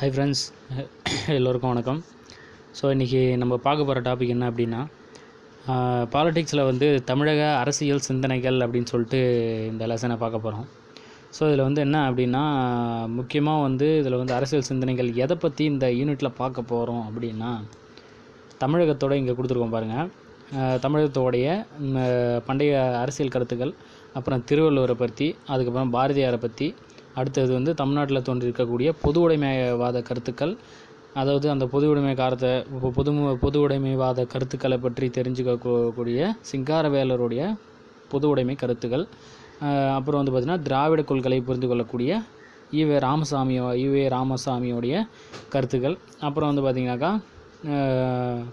Hi friends எல்லோருக்கும் வணக்கம் so இன்றைக்கி நம்ம பார்க்க போகிற டாபிக் என்ன அப்படின்னா பாலிடிக்ஸில் வந்து தமிழக அரசியல் சிந்தனைகள் அப்படின்னு சொல்லிட்டு இந்த லெசனை பார்க்க போகிறோம் ஸோ இதில் வந்து என்ன அப்படின்னா முக்கியமாக வந்து இதில் வந்து அரசியல் சிந்தனைகள் எதை பற்றி இந்த யூனிட்டில் பார்க்க போகிறோம் அப்படின்னா தமிழகத்தோட இங்கே கொடுத்துருக்கோம் பாருங்கள் அஹ் தமிழகத்தோடைய ம், பண்டைய அரசியல் கருத்துக்கள் அப்புறம் திருவள்ளுவரை பற்றி அதுக்கப்புறம் பாரதியாரை பற்றி அடுத்தது வந்து தமிழ்நாட்டில் தோன்றியிருக்கக்கூடிய பொது உடைமைவாத கருத்துக்கள் அதாவது அந்த பொது உடைமை காரத்தை இப்போ பொது பொது உடைமைவாத கருத்துக்களை பற்றி தெரிஞ்சுக்கக்கூடிய சிங்காரவேலருடைய பொது உடைமை கருத்துக்கள் அஹ் அப்புறம் வந்து பார்த்திங்கன்னா திராவிட கொள்கைகளை புரிந்து கொள்ளக்கூடிய ஈவே ராமசாமியோ ஈவே ராமசாமியோடைய கருத்துக்கள் அப்புறம் வந்து பார்த்திங்கனாக்கா அஹ்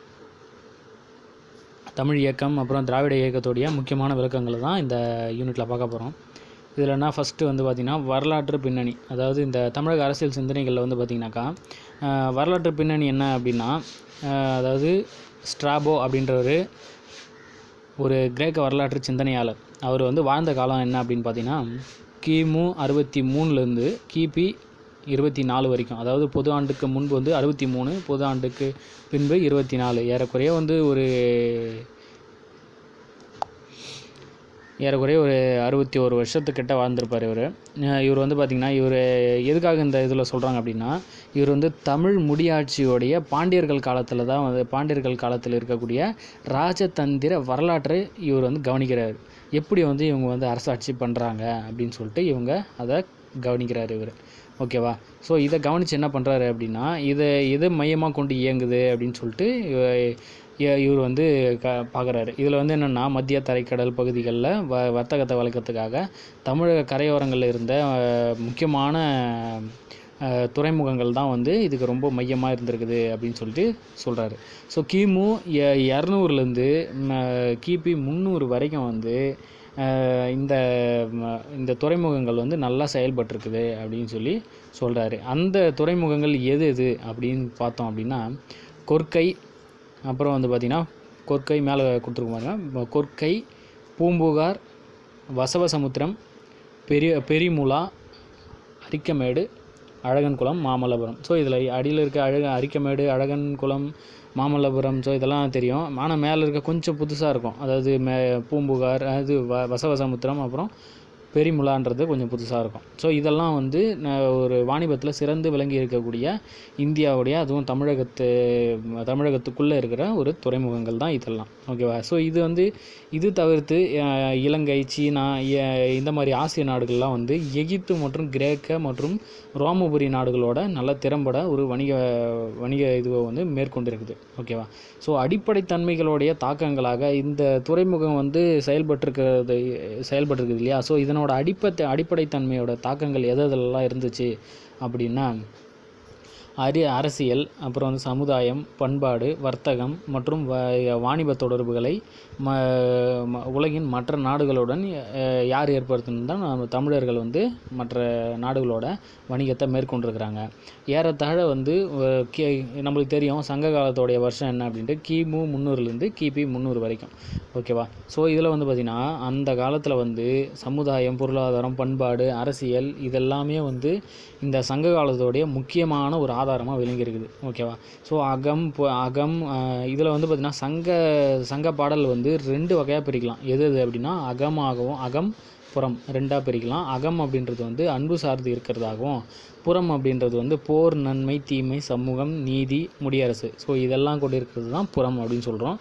தமிழ் இயக்கம் அப்புறம் திராவிட இயக்கத்துடைய முக்கியமான விளக்கங்களை தான் இந்த யூனிட்டில் பார்க்க போகிறோம் இதில் என்ன ஃபஸ்ட்டு வந்து பார்த்திங்கன்னா வரலாற்று பின்னணி அதாவது இந்த தமிழக அரசியல் சிந்தனைகளில் வந்து பார்த்திங்கனாக்கா அஹ், வரலாற்று பின்னணி என்ன அப்படின்னா அஹ், அதாவது ஸ்ட்ராபோ அப்படின்றவர் ஒரு கிரேக்க வரலாற்று சிந்தனையாளர் அவர் வந்து வாழ்ந்த காலம் என்ன அப்படின்னு பார்த்தீங்கன்னா கிமு அறுபத்தி மூணுலேருந்து கிபி இருபத்தி நாலு வரைக்கும் அதாவது பொது ஆண்டுக்கு முன்பு வந்து அறுபத்தி மூணு பொது ஆண்டுக்கு பின்பு இருபத்தி நாலு ஏறக்குறைய வந்து ஒரு ஏறக்குறைய ஒரு அறுபத்தி ஒரு வருஷத்துக்கிட்ட வாழ்ந்திருப்பார் இவர் இவர் வந்து பார்த்திங்கன்னா இவர் எதுக்காக இந்த இதில் சொல்கிறாங்க அப்படின்னா இவர் வந்து தமிழ் முடியாட்சியோடைய பாண்டியர்கள் காலத்தில் தான் வந்து பாண்டியர்கள் காலத்தில் இருக்கக்கூடிய ராஜதந்திர வரலாற்றை இவர் வந்து கவனிக்கிறார் எப்படி வந்து இவங்க வந்து அரசாட்சி பண்ணுறாங்க அப்படின்னு சொல்லிட்டு இவங்க அதை கவனிக்கிறார் இவர் ஓகேவா ஸோ இதை கவனித்து என்ன பண்ணுறாரு அப்படின்னா இதை எதை மையமாக கொண்டு இயங்குது அப்படின்னு சொல்லிட்டு இவ- இ- இவர் வந்து க பார்க்குறாரு இதில் வந்து என்னென்னா மத்திய தரைக்கடல் பகுதிகளில் வ வர்த்தகத்தை வளர்க்கறதுக்காக தமிழக கரையோரங்களில் இருந்த அஹ், முக்கியமான அஹ், துறைமுகங்கள் தான் வந்து இதுக்கு ரொம்ப மையமாக இருந்திருக்குது அப்படின்னு சொல்லிட்டு சொல்கிறாரு ஸோ கிமு எ- இரநூறுலேருந்து கிபி முந்நூறு வரைக்கும் வந்து அஹ், இந்த ம- இந்த துறைமுகங்கள் வந்து நல்லா செயல்பட்டிருக்குது அப்படின்னு சொல்லி சொல்கிறாரு அந்த துறைமுகங்கள் எது எது அப்படின்னு பார்த்தோம் அப்படின்னா கொர்க்கை அப்புறம் வந்து பார்த்திங்கன்னா கொர்க்கை மேலே கொடுத்துருக்க பாருங்க கொர்க்கை பூம்புகார் வசவசமுத்திரம் பெரிய பெரிமுலா அரிக்கமேடு அழகன்குளம் மாமல்லபுரம் ஸோ இதில் அடியில் இருக்க அழக அரிக்கமேடு அழகன்குளம் மாமல்லபுரம் ஸோ இதெல்லாம் தெரியும் ஆனால் மேலே இருக்க கொஞ்சம் புதுசாக இருக்கும் அதாவது மே பூம்புகார் அது வ வசவசமுத்திரம் அப்புறம் பெரிமுலான்றது கொஞ்சம் புதுசாக இருக்கும் ஸோ இதெல்லாம் வந்து ந- ஒரு வாணிபத்தில் சிறந்து விளங்கி இருக்கக்கூடிய இந்தியாவுடைய அதுவும் தமிழகத்து தமிழகத்துக்குள்ளே இருக்கிற ஒரு துறைமுகங்கள் தான் இதெல்லாம் ஓகேவா ஸோ இது வந்து இது தவிர்த்து அஹ், இலங்கை சீனா எ- இந்த மாதிரி ஆசிய நாடுகள்லாம் வந்து எகிப்து மற்றும் கிரேக்க மற்றும் ரோமபுரி நாடுகளோட நல்ல திறம்பட ஒரு வணிக வணிக இதுவை வந்து மேற்கொண்டிருக்குது ஓகேவா ஸோ அடிப்படை தன்மைகளுடைய தாக்கங்களாக இந்த துறைமுகம் வந்து செயல்பட்டிருக்கிறது செயல்பட்டிருக்குது இல்லையா ஸோ இதனோட அடிப்படை அடிப்படைத்தன்மையோட தாக்கங்கள் எது எதெல்லாம் இருந்துச்சு அப்படின்னா அரி அரசியல் அப்புறம் வந்து சமுதாயம் பண்பாடு வர்த்தகம் மற்றும் வ- வாணிப தொடர்புகளை ம ம- உலகின் மற்ற நாடுகளுடன் அஹ், யார் ஏற்படுத்தணும் தான் நம்ம தமிழர்கள் வந்து மற்ற நாடுகளோட வணிகத்தை மேற்கொண்டிருக்கிறாங்க ஏறத்தாழ வந்து அஹ், கி- நம்மளுக்கு தெரியும் சங்க காலத்தோடைய வருஷம் என்ன அப்படின்ட்டு கிமு முந்நூறுலேருந்து கிபி முந்நூறு வரைக்கும் ஓகேவா ஸோ இதில் வந்து பார்த்திங்கன்னா அந்த காலத்தில் வந்து சமுதாயம் பொருளாதாரம் பண்பாடு அரசியல் இதெல்லாமே வந்து இந்த சங்க காலத்தோடைய முக்கியமான ஒரு ஆதாரமாக விளங்கியிருக்குது ஓகேவா ஸோ அகம் பொ- அகம் இதில் வந்து பார்த்திங்கன்னா சங்க சங்க பாடல் வந்து ரெண்டு வகையாக பிரிக்கலாம் எது எது அப்படின்னா அகமாகவும் அகம் புறம் ரெண்டாக பிரிக்கலாம் அகம் அப்படின்றது வந்து அன்பு சார்ந்து இருக்கிறதாகவும் புறம் அப்படின்றது வந்து போர் நன்மை தீமை சமூகம் நீதி முடியரசு ஸோ இதெல்லாம் கொண்டு இருக்கிறது தான் புறம் அப்படின்னு சொல்கிறோம்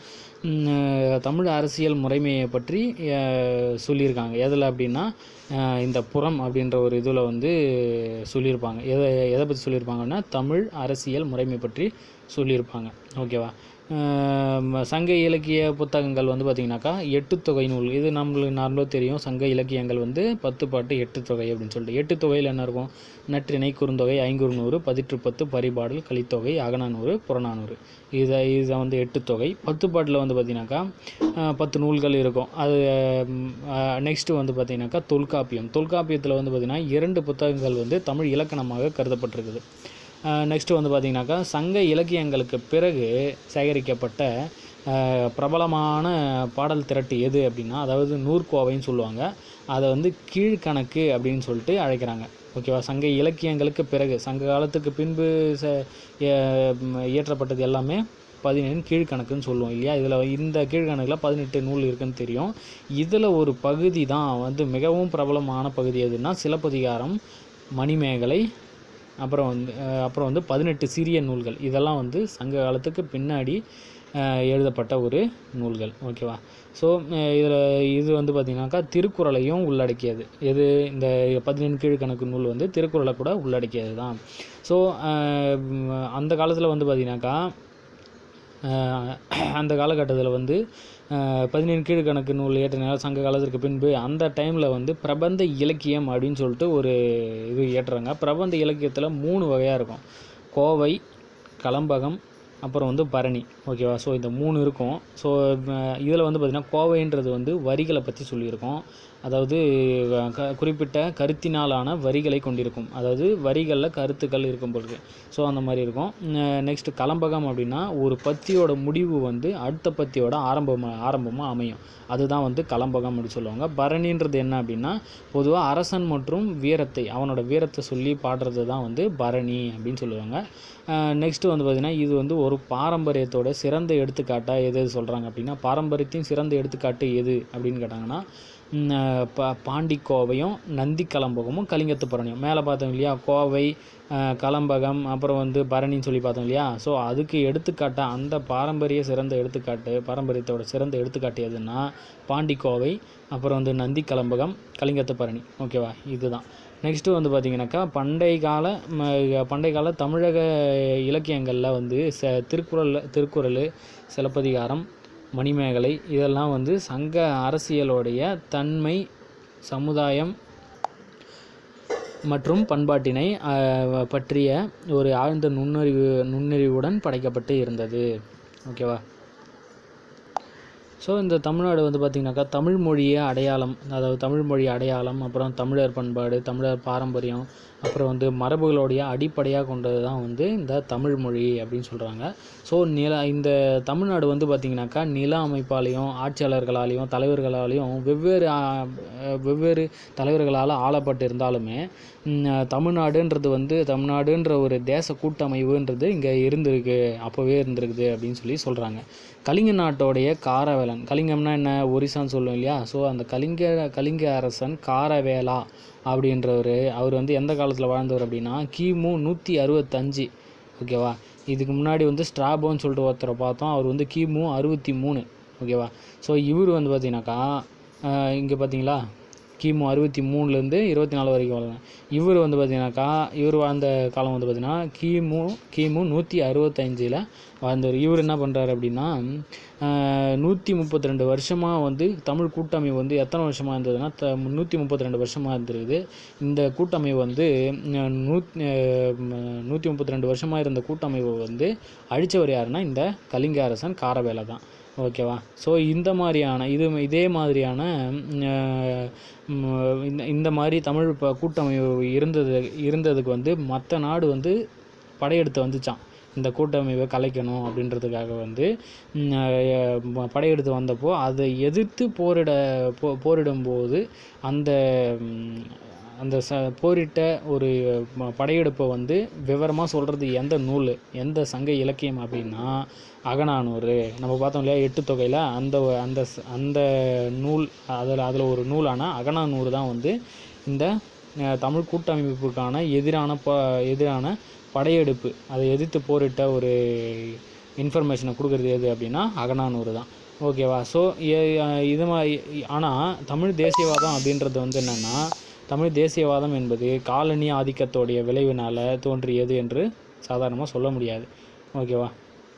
தமிழ் அரசியல் முறைமையை பற்றி அஹ், சொல்லியிருக்காங்க எதில் அப்படின்னா அஹ், இந்த புறம் அப்படின்ற ஒரு இதில் வந்து சொல்லியிருப்பாங்க எதை எதை பற்றி சொல்லியிருப்பாங்கன்னா தமிழ் அரசியல் முறைமை பற்றி சொல்லியிருப்பாங்க ஓகேவா அஹ் சங்க இலக்கிய புத்தகங்கள் வந்து பார்த்திங்கனாக்கா எட்டு தொகை நூல் இது நம்மளுக்கு நார்மலாக தெரியும் சங்க இலக்கியங்கள் வந்து பத்து பாட்டு எட்டு தொகை அப்படின்னு சொல்லிட்டு எட்டு தொகையில் என்ன இருக்கும் நற்றிணை குறுந்தொகை ஐங்குறுநூறு பதிற்று பத்து பரிபாடல் கலித்தொகை அகநானூறு புறநானூறு இதை இதை வந்து எட்டு தொகை பத்து பாட்டில் வந்து பார்த்திங்கனாக்கா அஹ் பத்து நூல்கள் இருக்கும் அது நெக்ஸ்ட்டு வந்து பார்த்திங்கனாக்கா தொல்காப்பியம் தொல்காப்பியத்தில் வந்து பார்த்திங்கன்னா இரண்டு புத்தகங்கள் வந்து தமிழ் இலக்கணமாக கருதப்பட்டிருக்குது நெக்ஸ்ட்டு வந்து பார்த்திங்கனாக்கா சங்க இலக்கியங்களுக்கு பிறகு சேகரிக்கப்பட்ட அஹ், பிரபலமான பாடல் திரட்டு எது அப்படின்னா அதாவது நூற்கோவைன்னு சொல்லுவாங்க அதை வந்து கீழ்கணக்கு அப்படின்னு சொல்லிட்டு அழைக்கிறாங்க ஓகேவா சங்க இலக்கியங்களுக்கு பிறகு சங்க காலத்துக்கு பின்பு ச ஏ- ம், இயற்றப்பட்டது எல்லாமே பதினேழு கீழ்கணக்குன்னு சொல்லுவோம் இல்லையா இதில் இந்த கீழ்கணக்கில் பதினெட்டு நூல் இருக்குன்னு தெரியும் இதில் ஒரு பகுதி தான் வந்து மிகவும் பிரபலமான பகுதி எதுன்னா சிலப்பதிகாரம் மணிமேகலை அப்புறம் வந்து அஹ், அப்புறம் வந்து பதினெட்டு சிறிய நூல்கள் இதெல்லாம் வந்து சங்க காலத்துக்கு பின்னாடி அஹ், எழுதப்பட்ட ஒரு நூல்கள் ஓகேவா ஸோ இதில் இது வந்து பார்த்திங்கனாக்கா திருக்குறளையும் உள்ளடக்கியது எது இந்த பதினெண் கீழ்கணக்கு நூல் வந்து திருக்குறளை கூட உள்ளடக்கியது தான் ஸோ அந்த காலத்தில் வந்து பார்த்திங்கனாக்கா அஹ் அந்த காலகட்டத்தில் வந்து பதினேழு கீழ்கணக்கு நூல் இயற்றினால சங்க காலத்திற்கு பின்பு அந்த டைமில் வந்து பிரபந்த இலக்கியம் அப்படின்னு சொல்லிட்டு ஒரு இது இயற்றுறாங்க பிரபந்த இலக்கியத்தில் மூணு வகையாக இருக்கும் கோவை கலம்பகம் அப்புறம் வந்து பரணி ஓகேவா ஸோ இந்த மூணு இருக்கும் ஸோ இதில் வந்து பார்த்திங்கன்னா கோவைன்றது வந்து வரிகளை பற்றி சொல்லியிருக்கோம் அதாவது அஹ், க குறிப்பிட்ட கருத்தினாலான வரிகளை கொண்டிருக்கும் அதாவது வரிகளில் கருத்துக்கள் இருக்கும் பொழுது ஸோ அந்த மாதிரி இருக்கும் நெக்ஸ்ட் கலம்பகம் அப்படின்னா ஒரு பத்தியோட முடிவு வந்து அடுத்த பத்தியோட ஆரம்பமாக ஆரம்பமாக அமையும் அதுதான் வந்து கலம்பகம் அப்படின்னு சொல்லுவாங்க பரணின்றது என்ன அப்படின்னா பொதுவாக அரசன் மற்றும் வீரத்தை அவனோட வீரத்தை சொல்லி பாடுறது தான் வந்து பரணி அப்படின்னு சொல்லுவாங்க நெக்ஸ்ட்டு வந்து பார்த்திங்கன்னா இது வந்து ஒரு பாரம்பரியத்தோட சிறந்த எடுத்துக்காட்டாக எது எது சொல்கிறாங்க அப்படின்னா பாரம்பரியத்தின் சிறந்த எடுத்துக்காட்டு எது அப்படின்னு கேட்டாங்கன்னா ம், அஹ், ப பாண்டி கோவையும் நந்தி கலம்பகமும் கலிங்கத்து பரணியும் மேலே பார்த்தோம் இல்லையா கோவை அஹ், கலம்பகம் அப்புறம் வந்து பரணின்னு சொல்லி பார்த்தோம் இல்லையா ஸோ அதுக்கு எடுத்துக்காட்டாக அந்த பாரம்பரிய சிறந்த எடுத்துக்காட்டு பாரம்பரியத்தோட சிறந்த எடுத்துக்காட்டு எதுன்னா பாண்டி கோவை அப்புறம் வந்து நந்தி கலம்பகம் கலிங்கத்து பரணி ஓகேவா இதுதான் நெக்ஸ்ட்டு வந்து பார்த்திங்கனாக்கா பண்டைய கால ம- பண்டைய கால தமிழக இலக்கியங்களில் வந்து ச திருக்குறள் திருக்குறள் சிலப்பதிகாரம் மணிமேகலை இதெல்லாம் வந்து சங்க அரசியலோடைய தன்மை சமுதாயம் மற்றும் பண்பாட்டினை அஹ், பற்றிய ஒரு ஆழ்ந்த நுண்ணறிவு நுண்ணறிவுடன் படைக்கப்பட்டு இருந்தது ஓகேவா ஸோ இந்த தமிழ்நாடு வந்து பார்த்திங்கனாக்கா தமிழ் மொழிய அடையாளம் அதாவது தமிழ் மொழி அடையாளம் அப்புறம் தமிழர் பண்பாடு தமிழர் பாரம்பரியம் அப்புறம் வந்து மரபுகளுடைய அடிப்படையாக கொண்டது தான் வந்து இந்த தமிழ் மொழி அப்படின்னு சொல்கிறாங்க ஸோ நில இந்த தமிழ்நாடு வந்து பார்த்திங்கனாக்கா நில அமைப்பாலையும் ஆட்சியாளர்களாலையும் தலைவர்களாலையும் வெவ்வேறு ஆ, அஹ், வெவ்வேறு தலைவர்களால் ஆளப்பட்டு இருந்தாலுமே ம், தமிழ்நாடுன்றது வந்து தமிழ்நாடுன்ற ஒரு தேச கூட்டமைவுன்றது இங்கே இருந்திருக்கு அப்போவே இருந்திருக்குது அப்படின்னு சொல்லி சொல்கிறாங்க கலிங்க நாட்டோடைய காரவேலன் கலிங்கம்னா என்ன ஒரிசான்னு சொல்லுவோம் இல்லையா ஸோ அந்த கலிங்க கலிங்க அரசன் காரவேலா அப்படின்றவர் அவர் வந்து எந்த காலத்தில் வாழ்ந்தவர் அப்படின்னா கிமு நூற்றி அறுபத்தஞ்சு ஓகேவா இதுக்கு முன்னாடி வந்து ஸ்ட்ராபோன்னு சொல்லிட்டு ஒருத்தரை பார்த்தோம் அவர் வந்து கிமு அறுபத்தி மூணு ஓகேவா ஸோ இவர் வந்து பார்த்தீங்கன்னாக்கா இங்கே பார்த்தீங்களா கிமு அறுபத்தி மூணுலேருந்து இருபத்தி நாலு வரைக்கும் வாழ்ந்தாங்க இவர் வந்து பார்த்தீங்கன்னாக்கா இவர் வாழ்ந்த காலம் வந்து பார்த்தீங்கன்னா கிமு கிமு நூற்றி அறுபத்தஞ்சில் வாழ்ந்தவர் இவர் என்ன பண்ணுறாரு அப்படின்னா நூற்றி முப்பத்தி ரெண்டு வருஷமாக வந்து தமிழ் கூட்டமைவு வந்து எத்தனை வருஷமாக இருந்ததுன்னா த நூற்றி முப்பத்தி ரெண்டு வருஷமாக இருந்திருக்குது இந்த கூட்டமைவு வந்து நூத் நூற்றி முப்பத்தி ரெண்டு வருஷமாக இருந்த கூட்டமைவு வந்து அழித்தவர் யாருன்னா இந்த கலிங்க அரசன் காரவேலை தான் ஓகேவா ஸோ இந்த மாதிரியான இது இதே மாதிரியான அஹ், ம், இந்த இந்த மாதிரி தமிழ் ப கூட்டமைப்பு இருந்தது இருந்ததுக்கு வந்து மற்ற நாடு வந்து படையெடுத்து வந்துச்சான் இந்த கூட்டமைப்பை கலைக்கணும் அப்படின்றதுக்காக வந்து ம், அஹ், ம- படையெடுத்து வந்தப்போ அதை எதிர்த்து போரிட போ போரிடும்போது அந்த ம், அந்த ச போரிட்ட ஒரு ம- படையெடுப்பை வந்து விவரமாக சொல்கிறது எந்த நூல் எந்த சங்க இலக்கியம் அப்படின்னா அகநானூறு நம்ம பார்த்தோம் இல்லையா எட்டு தொகையில் அந்த ஒ- அந்த ஸ்- அந்த நூல் அதில் அதில் ஒரு நூலான அகநானூறு தான் வந்து இந்த அஹ், தமிழ் கூட்டமைப்புக்கான எதிரான ப எதிரான படையெடுப்பு அதை எதிர்த்து போரிட்ட ஒரு இன்ஃபர்மேஷனை கொடுக்குறது எது அப்படின்னா அகநானூறு தான் ஓகேவா ஸோ இது மாதிரி ஆனால் தமிழ் தேசியவாதம் அப்படின்றது வந்து என்னென்னா தமிழ் தேசியவாதம் என்பது காலனி ஆதிக்கத்தோடைய விளைவினால் தோன்றியது என்று சாதாரணமாக சொல்ல முடியாது ஓகேவா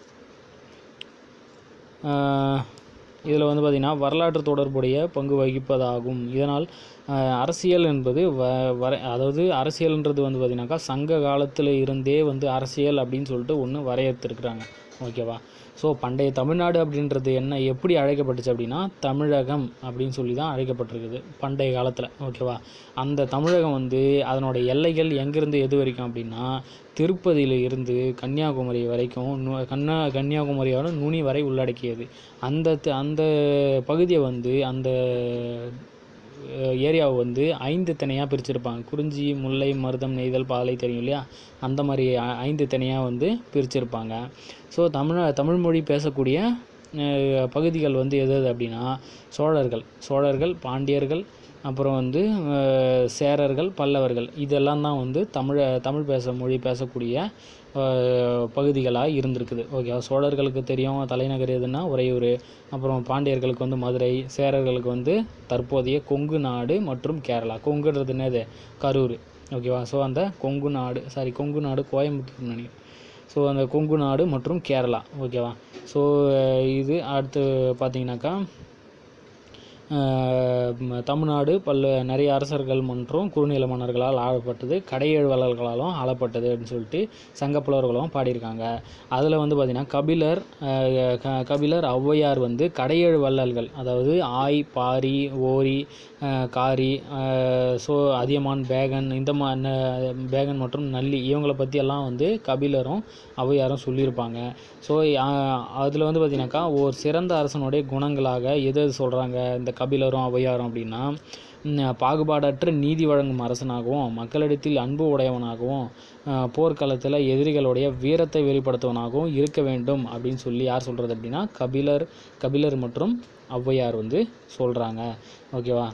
இதில் வந்து பார்த்திங்கன்னா வரலாற்று தொடர்புடைய பங்கு வகிப்பதாகும் இதனால் ஆஹ், அரசியல் என்பது வ வர அதாவது அரசியல்ன்றது வந்து பார்த்திங்கனாக்கா சங்க காலத்தில் இருந்தே வந்து அரசியல் அப்படின்னு சொல்லிட்டு ஒன்று வரையறுத்துருக்குறாங்க ஓகேவா ஸோ பண்டைய தமிழ்நாடு அப்படின்றது என்ன எப்படி அழைக்கப்பட்டுச்சு அப்படின்னா தமிழகம் அப்படின்னு சொல்லி தான் அழைக்கப்பட்டிருக்குது பண்டைய காலத்தில் ஓகேவா அந்த தமிழகம் வந்து அதனோட எல்லைகள் எங்கேருந்து எது வரைக்கும் அப்படின்னா திருப்பதியில் இருந்து கன்னியாகுமரி வரைக்கும் நு- கன்னியா கன்னியாகுமரியோட நுனி வரை உள்ளடக்கியது அந்த த- அந்த பகுதியை வந்து அந்த ஏரியாவை வந்து ஐந்து திணையாக பிரிச்சிருப்பாங்க குறிஞ்சி முல்லை மருதம் நெய்தல் பாலை தெரியும் இல்லையா அந்த மாதிரி ஐ- ஐந்து திணையாக வந்து பிரிச்சிருப்பாங்க ஸோ தமிழ் தமிழ் மொழி பேசக்கூடிய அஹ், பகுதிகள் வந்து எது எது அப்படின்னா சோழர்கள் சோழர்கள் பாண்டியர்கள் அப்புறம் வந்து அஹ், சேரர்கள் பல்லவர்கள் இதெல்லாம் தான் வந்து தமிழ தமிழ் பேச மொழி பேசக்கூடிய பகுதிகளாக இருந்திருக்குது ஓகேவா சோழர்களுக்கு தெரியும் தலைநகர் எதுன்னா உறையூர் அப்புறம் பாண்டியர்களுக்கு வந்து மதுரை சேரர்களுக்கு வந்து தற்போதைய கொங்கு நாடு மற்றும் கேரளா கொங்குன்றது என்னது கரூர் ஓகேவா ஸோ அந்த கொங்கு நாடு சாரி கொங்கு நாடு கோயம்புத்தூர் நினைக்கிறேன் ஸோ அந்த கொங்கு நாடு மற்றும் கேரளா ஓகேவா ஸோ இது அடுத்து பார்த்தீங்கன்னாக்கா ஆஹ் ம- தமிழ்நாடு பல்ல நிறைய அரசர்கள் மற்றும் குறுநில மன்னர்களால் ஆளப்பட்டது கடையேழ்வலர்களாலும் ஆளப்பட்டது அப்படின்னு சொல்லிட்டு சங்கப்புலவர்களும் பாடியிருக்காங்க அதில் வந்து பார்த்திங்கன்னா கபிலர் ஆஹ் க- கபிலர் ஔவையார் வந்து கடையேழு வள்ளல்கள் அதாவது ஆய் பாரி ஓரி ஆஹ் காரி ஸோ அதியமான் பேகன் இந்த மா ந- பேகன் மற்றும் நல்லி இவங்கள பற்றியெல்லாம் வந்து கபிலரும் ஔவையாரும் சொல்லியிருப்பாங்க ஸோ அதில் வந்து பார்த்தீங்கன்னாக்கா ஒரு சிறந்த அரசனுடைய குணங்களாக எது எது சொல்கிறாங்க இந்த கபிலரும் ஔவையாரும் அப்படின்னா ம், பாகுபாடற்ற நீதி வழங்கும் அரசனாகவும் மக்களிடத்தில் அன்பு உடையவனாகவும் அஹ், போர்க்களத்தில் எதிரிகளுடைய வீரத்தை வெளிப்படுத்துவனாகவும் இருக்க வேண்டும் அப்படின்னு சொல்லி யார் சொல்கிறது அப்படின்னா கபிலர் கபிலர் மற்றும் ஔவையார் வந்து சொல்கிறாங்க ஓகேவா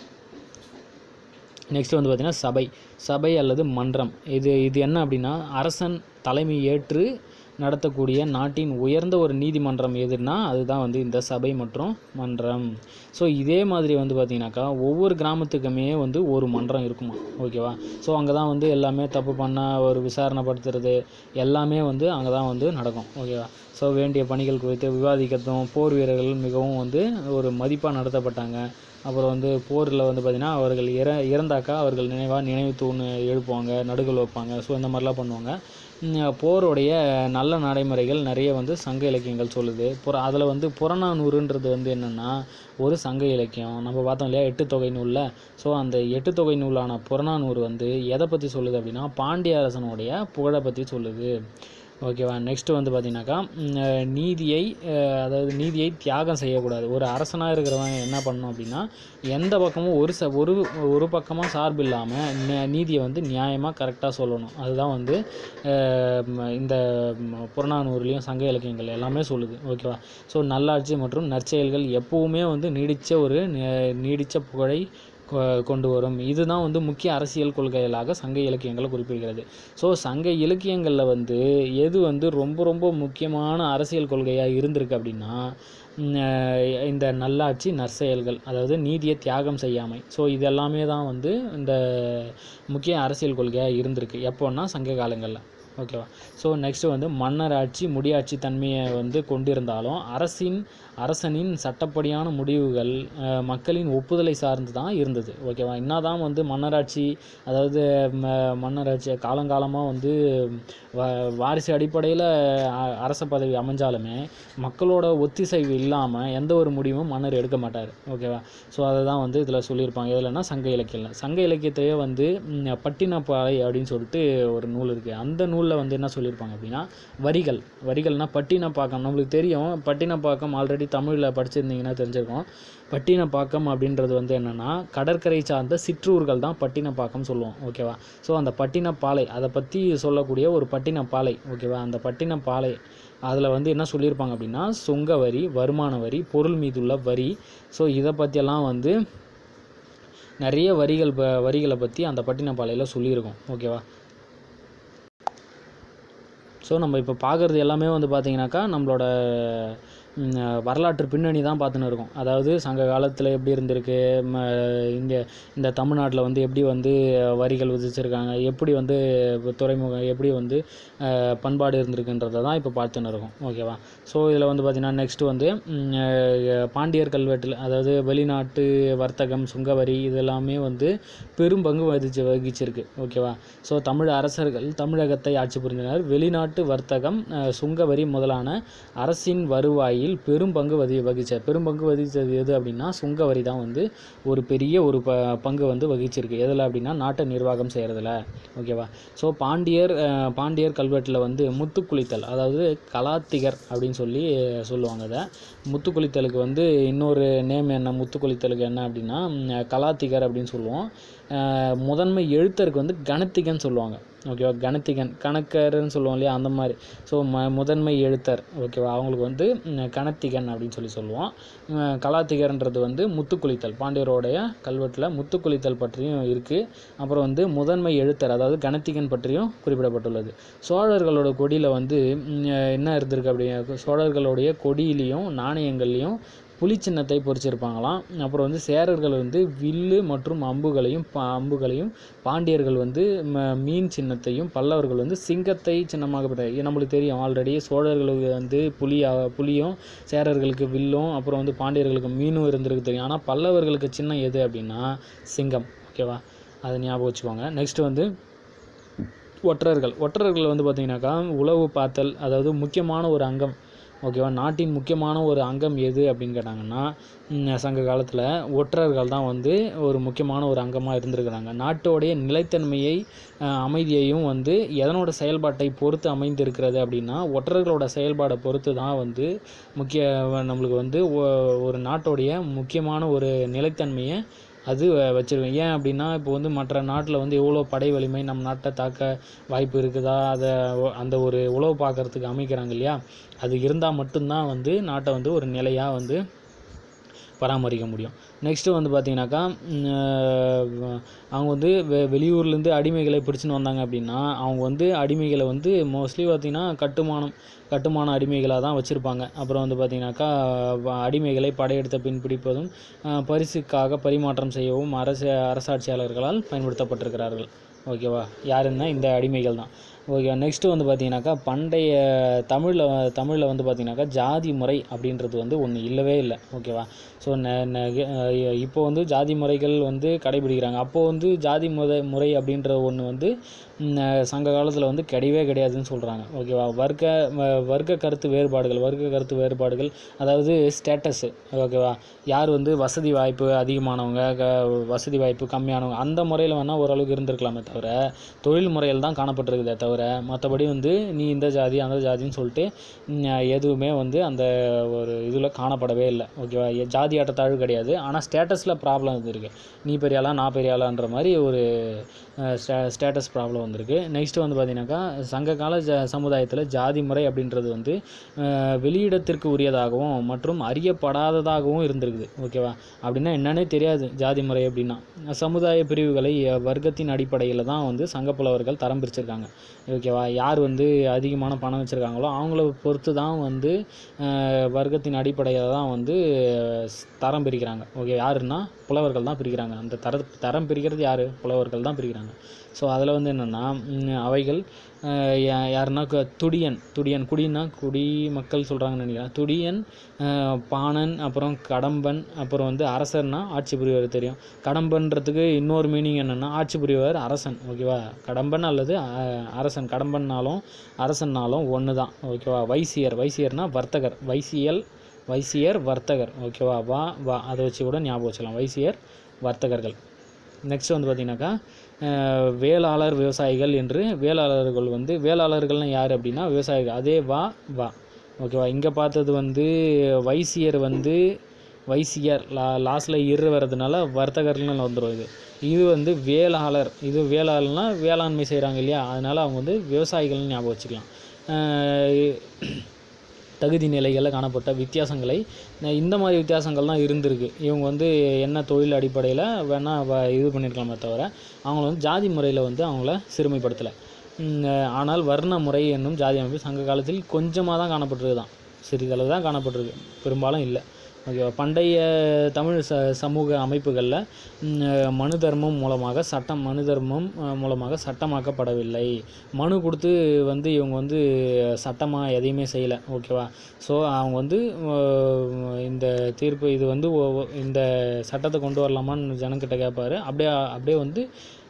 நெக்ஸ்ட் வந்து பார்த்திங்கன்னா சபை சபை அல்லது மன்றம் இது இது என்ன அப்படின்னா அரசன் தலைமை ஏற்று நடத்தக்கூடிய நாட்டின் உயர்ந்த ஒரு நீதிமன்றம் எதுன்னா அதுதான் வந்து இந்த சபை மற்றும் மன்றம் ஸோ இதே மாதிரி வந்து பார்த்திங்கனாக்கா ஒவ்வொரு கிராமத்துக்குமே வந்து ஒரு மன்றம் இருக்குமா ஓகேவா ஸோ அங்கே தான் வந்து எல்லாமே தப்பு பண்ணால் ஒரு விசாரணைப்படுத்துறது எல்லாமே வந்து அங்கே தான் வந்து நடக்கும் ஓகேவா ஸோ வேண்டிய பணிகள் குறித்து விவாதிக்கிறதும் போர் வீரர்கள் மிகவும் வந்து ஒரு மதிப்பாக நடத்தப்பட்டாங்க அப்புறம் வந்து போரில் வந்து பார்த்திங்கன்னா அவர்கள் இற இறந்தாக்கா அவர்கள் நினைவாக நினைவு தூண் எழுப்புவாங்க நடுகள் வைப்பாங்க ஸோ இந்த மாதிரிலாம் பண்ணுவாங்க உம், போருடைய நல்ல நடைமுறைகள் நிறைய வந்து சங்க இலக்கியங்கள் சொல்லுது புற அதில் வந்து புறநானூறுன்றது வந்து என்னென்னா ஒரு சங்க இலக்கியம் நம்ம பார்த்தோம் இல்லையா எட்டு தொகை நூலில் ஸோ அந்த எட்டு தொகை நூலான புறநானூறு வந்து எதை பற்றி சொல்லுது அப்படின்னா பாண்டிய அரசனுடைய புகழை பற்றி சொல்லுது ஓகேவா நெக்ஸ்ட் வந்து பார்த்தீங்கன்னாக்கா ம், அஹ், நீதியை அஹ், அதாவது நீதியை தியாகம் செய்யக்கூடாது ஒரு அரசனாக இருக்கிறவன் என்ன பண்ணணும் அப்படின்னா எந்த பக்கமும் ஒரு ச ஒரு ஒரு பக்கமாக சார்பு இல்லாமல் நீதியை வந்து நியாயமாக கரெக்டாக சொல்லணும் அதுதான் வந்து அஹ், ம- இந்த ம- புறநானூறுலேயும் சங்க இலக்கியங்கள் எல்லாமே சொல்லுது ஓகேவா ஸோ நல்லாட்சி மற்றும் நற்செயல்கள் எப்பவுமே வந்து நீடித்த ஒரு நி- நீடித்த புகழை கொ- கொண்டு வரும் இதுதான் வந்து முக்கிய அரசியல் கொள்கைகளாக சங்க இலக்கியங்களை குறிப்பிடுகிறது ஸோ சங்க இலக்கியங்களில் வந்து எது வந்து ரொம்ப ரொம்ப முக்கியமான அரசியல் கொள்கையாக இருந்திருக்கு அப்படின்னா ம், அஹ் இந்த நல்லாட்சி நற்செயல்கள் அதாவது நீதியை தியாகம் செய்யாமை ஸோ இது எல்லாமே தான் வந்து இந்த முக்கிய அரசியல் கொள்கையாக இருந்திருக்கு எப்போன்னா சங்க காலங்களில் ஓகேவா ஸோ நெக்ஸ்ட்டு வந்து மன்னர் ஆட்சி முடியாட்சி தன்மையை வந்து கொண்டிருந்தாலும் அரசின் அரசனின் சட்டப்படியான முடிவுகள் அஹ், மக்களின் ஒப்புதலை சார்ந்து தான் இருந்தது ஓகேவா என்னதான் வந்து மன்னராட்சி அதாவது ம- மன்னராட்சி காலங்காலமாக வந்து வ- வாரிசு அடிப்படையில் அரச பதவி அமைஞ்சாலுமே மக்களோட ஒத்திசைவு இல்லாமல் எந்த ஒரு முடிவும் மன்னர் எடுக்க மாட்டார் ஓகேவா ஸோ அதை தான் வந்து இதில் சொல்லியிருப்பாங்க எதுலன்னா சங்க இலக்கியம் சங்க இலக்கியத்திலேயே வந்து ம், பட்டினப்பாலை அப்படின்னு சொல்லிட்டு ஒரு நூல் இருக்குது அந்த நூலில் வந்து என்ன சொல்லியிருப்பாங்க அப்படின்னா வரிகள் வரிகள்னா பட்டினப்பாக்கம் நம்மளுக்கு தெரியும் பட்டினப்பாக்கம் ஆல்ரெடி தமிழில் படிச்சிருந்தீங்கன்னா தெரிஞ்சிருக்கும் பட்டினப்பாக்கம் அப்படின்றது வந்து என்னென்னா கடற்கரை சார்ந்த சிற்றூர்கள் தான் பட்டினப்பாக்கம் சொல்லுவோம் ஓகேவா ஸோ அந்த பட்டினப்பாலை அதை பற்றி சொல்லக்கூடிய ஒரு பட்டினப்பாலை ஓகேவா அந்த பட்டினப்பாலை அதில் வந்து என்ன சொல்லியிருப்பாங்க அப்படின்னா சுங்க வரி வருமான வரி பொருள் மீதுள்ள வரி ஸோ இதை பற்றியெல்லாம் வந்து நிறைய வரிகள் ப- வரிகளை பற்றி அந்த பட்டினப்பாலையில் சொல்லியிருக்கோம் ஓகேவா ஸோ நம்ம இப்போ பார்க்குறது எல்லாமே வந்து பார்த்திங்கனாக்கா நம்மளோட ம், வரலாற்று பின்னணி தான் பார்த்துன்னு இருக்கோம் அதாவது சங்க காலத்தில் எப்படி இருந்திருக்கு ம, இந்த இந்த தமிழ்நாட்டில் வந்து எப்படி வந்து வரிகள் விதிச்சிருக்காங்க எப்படி வந்து துறைமுகம் எப்படி வந்து அஹ், பண்பாடு இருந்திருக்குன்றதை தான் இப்போ பார்த்துன்னு இருக்கோம் ஓகேவா ஸோ இதில் வந்து பார்த்திங்கன்னா நெக்ஸ்ட்டு வந்து ம், அஹ், பாண்டியர் கல்வெட்டில் அதாவது வெளிநாட்டு வர்த்தகம் சுங்கவரி இதெல்லாமே வந்து பெரும் பங்கு வகிச்சு வகிச்சிருக்கு ஓகேவா ஸோ தமிழ் அரசர்கள் தமிழகத்தை ஆட்சி புரிந்தனர் வெளிநாட்டு வர்த்தகம் அஹ், சுங்கவரி முதலான அரசின் வருவாயில் வரியில் பெரும் பங்கு வதி வகிச்சார் பெரும் பங்கு வகித்தது எது அப்படின்னா சுங்க வரி தான் வந்து ஒரு பெரிய ஒரு ப பங்கு வந்து வகிச்சிருக்கு எதில் அப்படின்னா நாட்டை நிர்வாகம் செய்கிறதுல ஓகேவா ஸோ பாண்டியர் அஹ், பாண்டியர் கல்வெட்டில் வந்து முத்துக்குளித்தல் அதாவது கலாத்திகர் அப்படின்னு சொல்லி சொல்லுவாங்க அதை முத்துக்குளித்தலுக்கு வந்து இன்னொரு நேம் என்ன முத்துக்குளித்தலுக்கு என்ன அப்படின்னா ம், கலாத்திகர் அப்படின்னு சொல்லுவோம் அஹ், முதன்மை எழுத்தருக்கு வந்து கணத்திகன் சொல்லுவாங்க ஓகேவா கணத்திகன் கணக்கர்னு சொல்லுவோம் இல்லையா அந்த மாதிரி ஸோ ம முதன்மை எழுத்தர் ஓகேவா அவங்களுக்கு வந்து ம், கணத்திகன் அப்படின்னு சொல்லி சொல்லுவோம் அஹ், கலாத்திகர்ன்றது வந்து முத்துக்குளித்தல் பாண்டியரோடைய கல்வெட்டில் முத்துக்குளித்தல் பற்றியும் இருக்குது அப்புறம் வந்து முதன்மை எழுத்தர் அதாவது கணத்திகன் பற்றியும் குறிப்பிடப்பட்டுள்ளது சோழர்களோட கொடியில் வந்து ம், என்ன இருந்திருக்கு அப்படி சோழர்களுடைய கொடியிலையும் நாணயங்கள்லையும் புலி சின்னத்தை பொறிச்சிருப்பாங்களாம் அப்புறம் வந்து சேரர்கள் வந்து வில்லு மற்றும் அம்புகளையும் பா அம்புகளையும் பாண்டியர்கள் வந்து ம மீன் சின்னத்தையும் பல்லவர்கள் வந்து சிங்கத்தை சின்னமாக பெற்ற இது நம்மளுக்கு தெரியும் ஆல்ரெடி சோழர்களுக்கு வந்து புலி புலியும் சேரர்களுக்கு வில்லும் அப்புறம் வந்து பாண்டியர்களுக்கு மீனும் இருந்திருக்கு தெரியும் ஆனால் பல்லவர்களுக்கு சின்னம் எது அப்படின்னா சிங்கம் ஓகேவா அதை ஞாபகம் வச்சுக்கோங்க நெக்ஸ்ட் வந்து ஒற்றர்கள் ஒற்றர்கள் வந்து பார்த்திங்கனாக்கா உளவு பார்த்தல் அதாவது முக்கியமான ஒரு அங்கம் ஓகேவா நாட்டின் முக்கியமான ஒரு அங்கம் எது அப்படின்னு கேட்டாங்கன்னா ம், சங்க காலத்தில் ஒற்றர்கள் தான் வந்து ஒரு முக்கியமான ஒரு அங்கமாக இருந்திருக்கிறாங்க நாட்டோடைய நிலைத்தன்மையை அஹ், அமைதியையும் வந்து எதனோட செயல்பாட்டை பொறுத்து அமைந்திருக்கிறது அப்படின்னா ஒற்றர்களோட செயல்பாடை பொறுத்து தான் வந்து முக்கிய நம்மளுக்கு வந்து ஒ- ஒரு நாட்டோடைய முக்கியமான ஒரு நிலைத்தன்மையை அது வ- வச்சிருக்கோம் ஏன் அப்படின்னா இப்போ வந்து மற்ற நாட்டில் வந்து எவ்வளோ படை வலிமை நம்ம நாட்டை தாக்க வாய்ப்பு இருக்குதா அதை ஒ- அந்த ஒரு உளவு பார்க்கறதுக்கு அமைக்கிறாங்க இல்லையா அது இருந்தால் மட்டும்தான் வந்து நாட்டை வந்து ஒரு நிலையாக வந்து பராமரிக்க முடியும் நெக்ஸ்ட்டு வந்து பார்த்தீங்கன்னாக்கா ம், அஹ், அவங்க வந்து வெ வெளியூர்லேருந்து அடிமைகளை பிடிச்சின்னு வந்தாங்க அப்படின்னா அவங்க வந்து அடிமைகளை வந்து மோஸ்ட்லி பார்த்திங்கன்னா கட்டுமானம் கட்டுமான அடிமைகளாக தான் வச்சுருப்பாங்க அப்புறம் வந்து பார்த்திங்கனாக்கா வ- அடிமைகளை படையெடுத்த பின் பிடிப்பதும் அஹ், பரிசுக்காக பரிமாற்றம் செய்யவும் அரச அரசாட்சியாளர்களால் பயன்படுத்தப்பட்டிருக்கிறார்கள் ஓகேவா யாருன்னா இந்த அடிமைகள் தான் ஓகே நெக்ஸ்ட்டு வந்து பார்த்தீங்கன்னாக்கா பண்டைய தமிழில் தமிழில் வந்து பார்த்தீங்கன்னாக்கா ஜாதி முறை அப்படின்றது வந்து ஒன்று இல்லவே இல்லை ஓகேவா ஸோ இப்போ வந்து ஜாதி முறைகள் வந்து கடைபிடிக்கிறாங்க அப்போது வந்து ஜாதி முறை முறை அப்படின்ற ஒன்று வந்து ம், சங்க காலத்தில் வந்து கிடையவே கிடையாதுன்னு சொல்கிறாங்க ஓகேவா வர்க்க வ- வர்க்க கருத்து வேறுபாடுகள் வர்க்க கருத்து வேறுபாடுகள் அதாவது ஸ்டேட்டஸு ஓகேவா யார் வந்து வசதி வாய்ப்பு அதிகமானவங்க க வசதி வாய்ப்பு கம்மியானவங்க அந்த முறையில் வேணால் ஓரளவுக்கு இருந்திருக்கலாமே தவிர தொழில் முறையில் தான் காணப்பட்டிருக்குதே தவிர மற்றபடி வந்து நீ இந்த ஜாதி அந்த ஜாதின்னு சொல்லிட்டு ம், எதுவுமே வந்து அந்த ஒரு இதில் காணப்படவே இல்லை ஓகேவா எ- ஜாதி ஆட்டத்தாழ்வு கிடையாது ஆனால் ஸ்டேட்டஸில் ப்ராப்ளம் வந்திருக்கு நீ பெரியாளா நான் பெரியாளான்ற மாதிரி ஒரு ஸ்டேட்டஸ் ப்ராப்ளம் வந்திருக்கு நெக்ஸ்ட் வந்து பார்த்தீங்கன்னாக்கா சங்க கால ஜ சமுதாயத்தில் ஜாதி முறை அப்படின்றது வந்து அஹ், வெளியிடத்திற்கு உரியதாகவும் மற்றும் அறியப்படாததாகவும் இருந்திருக்குது ஓகேவா அப்படின்னா என்னன்னே தெரியாது ஜாதி முறை அப்படின்னா சமுதாய பிரிவுகளை அஹ், வர்க்கத்தின் அடிப்படையில் தான் வந்து சங்கப்புலவர்கள் தரம் பிரிச்சிருக்காங்க ஓகேவா யார் வந்து அதிகமான பணம் வச்சுருக்காங்களோ அவங்கள பொறுத்து தான் வந்து அஹ், வர்க்கத்தின் அடிப்படையில் தான் வந்து அஹ், தரம் பிரிக்கிறாங்க ஓகே யாருன்னா புலவர்கள் தான் பிரிக்கிறாங்க அந்த தர தரம் பிரிக்கிறது யார் புலவர்கள் தான் பிரிக்கிறாங்க ஸோ அதில் வந்து என்னென்னா அவைகள் அஹ், யா- யாருன்னா க- துடியன் துடியன் குடின்னா குடி மக்கள் சொல்கிறாங்கன்னு நினைக்கிறேன் துடியன் அஹ், பாணன் அப்புறம் கடம்பன் அப்புறம் வந்து அரசர்னா ஆட்சி புரிவர் தெரியும் கடம்பன்றதுக்கு இன்னொரு மீனிங் என்னென்னா ஆட்சி புரிவர் அரசன் ஓகேவா கடம்பன் அல்லது அஹ், அரசன் கடம்பன்னாலும் அரசன்னாலும் ஒன்று தான் ஓகேவா வைசியர் வைசியர்னா வர்த்தகர் வைசியல் வைசியர் வர்த்தகர் ஓகேவா வா வா அதை வச்சு கூட ஞாபகம் வச்சுக்கலாம் வைசியர் வர்த்தகர்கள் நெக்ஸ்ட் வந்து பார்த்தீங்கன்னாக்கா அஹ், வேளாளர் விவசாயிகள் என்று வேளாளர்கள் வந்து வேளாளர்கள்லாம் யார் அப்படின்னா விவசாயிகள் அதே வா வா ஓகேவா இங்கே பார்த்தது வந்து வைசியர் வந்து வைசியர் லா லாஸ்ட்டில் இரு வர்றதுனால வர்த்தகர்கள்னு வந்துடும் இது இது வந்து வேளாளர் இது வேளாளர்னா வேளாண்மை செய்கிறாங்க இல்லையா அதனால் அவங்க வந்து விவசாயிகள்னு ஞாபகம் வச்சுக்கலாம் அஹ், தகுதி நிலைகளில் காணப்பட்ட வித்தியாசங்களை ந- இந்த மாதிரி வித்தியாசங்கள் தான் இருந்திருக்கு இவங்க வந்து என்ன தொழில் அடிப்படையில் வேணால் வ- இது பண்ணியிருக்கலாமே தவிர அவங்கள வந்து ஜாதி முறையில் வந்து அவங்கள சிறுமைப்படுத்தலை ஆனால் வர்ண முறை என்னும் ஜாதி அமைப்பு சங்க காலத்தில் கொஞ்சமாக தான் காணப்பட்டிருக்கு தான் சிறிதளவு தான் காணப்பட்டிருக்கு பெரும்பாலும் இல்லை ஓகேவா பண்டைய தமிழ் ச சமூக அமைப்புகளில் மனு தர்மம் மூலமாக சட்டம் மனு தர்மம் அஹ், மூலமாக சட்டமாக்கப்படவில்லை மனு கொடுத்து வந்து இவங்க வந்து சட்டமாக எதையுமே செய்யலை ஓகேவா ஸோ அவங்க வந்து அஹ், இந்த தீர்ப்பு இது வந்து ஒ- ஒ- இந்த சட்டத்தை கொண்டு வரலாமான்னு ஜனங்கிட்ட கேட்பாரு அப்படியே அப்படியே வந்து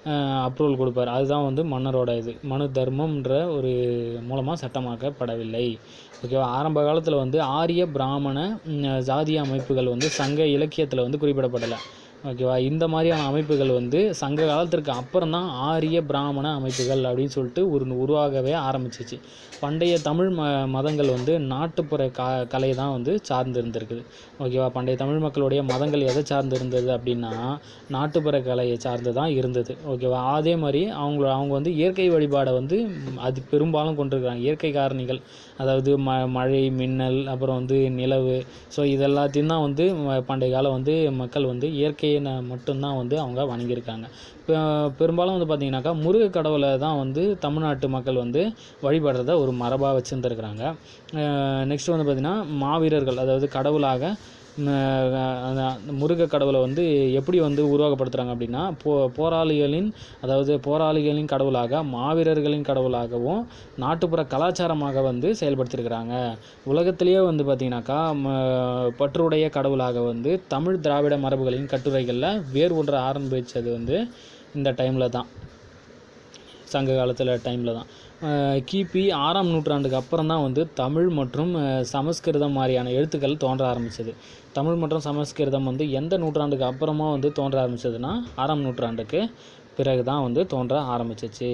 அப்ரூவல் கொடுப்பார் அதுதான் வந்து மன்னரோட இது மனு தர்மம்ன்ற ஒரு மூலமாக சட்டமாக்கப்படவில்லை ஓகேவா ஆரம்ப காலத்தில் வந்து ஆரிய பிராமண ம், ஜாதிய அமைப்புகள் வந்து சங்க இலக்கியத்தில் வந்து குறிப்பிடப்படலை ஓகேவா இந்த மாதிரியான அமைப்புகள் வந்து சங்க காலத்திற்கு அப்புறம் தான் ஆரிய பிராமண அமைப்புகள் அப்படின்னு சொல்லிட்டு ஒரு உருவாகவே ஆரம்பிச்சிச்சு பண்டைய தமிழ் ம மதங்கள் வந்து நாட்டுப்புற க கலை தான் வந்து சார்ந்து இருந்திருக்குது ஓகேவா பண்டைய தமிழ் மக்களுடைய மதங்கள் எதை சார்ந்து இருந்தது அப்படின்னா நாட்டுப்புற கலையை சார்ந்து தான் இருந்தது ஓகேவா அதே மாதிரி அவங்கள அவங்க வந்து இயற்கை வழிபாடை வந்து ம், அது பெரும்பாலும் கொண்டிருக்கிறாங்க இயற்கை காரணிகள் அதாவது ம மழை மின்னல் அப்புறம் வந்து நிலவு ஸோ இதெல்லாத்தையும் தான் வந்து ம- பண்டைய காலம் வந்து மக்கள் வந்து இயற்கையை ந- மட்டும்தான் வந்து அவங்க வணங்கியிருக்காங்க பெ- பெரும்பாலும் வந்து பார்த்திங்கனாக்கா முருக கடவுளை தான் வந்து தமிழ்நாட்டு மக்கள் வந்து வழிபடுறத ஒரு மரபாக வச்சுருந்துருக்குறாங்க நெக்ஸ்ட் வந்து பார்த்திங்கன்னா மாவீரர்கள் அதாவது கடவுளாக ம், அந்த அந்த முருக கடவுளை வந்து எப்படி வந்து உருவகப்படுத்துகிறாங்க அப்படின்னா போ போராளிகளின் அதாவது போராளிகளின் கடவுளாக மாவீரர்களின் கடவுளாகவும் நாட்டுப்புற கலாச்சாரமாக வந்து செயல்படுத்தியிருக்கிறாங்க உலகத்திலேயே வந்து பார்த்திங்கனாக்கா ம- பற்றுடைய கடவுளாக வந்து தமிழ் திராவிட மரபுகளின் கட்டுரைகளில் வேர் ஒன்று ஆரம்பித்தது வந்து இந்த டைமில் தான் சங்க காலத்தில் டைமில் தான் அஹ் கிபி ஆறாம் நூற்றாண்டுக்கு அப்புறம் தான் வந்து தமிழ் மற்றும் அஹ், சமஸ்கிருதம் மாதிரியான எழுத்துக்கள் தோன்ற ஆரம்பிச்சது தமிழ் மற்றும் சமஸ்கிருதம் வந்து எந்த நூற்றாண்டுக்கு அப்புறமா வந்து தோன்ற ஆரம்பிச்சதுன்னா ஆறாம் நூற்றாண்டுக்கு பிறகு தான் வந்து தோன்ற ஆரம்பிச்சிச்சு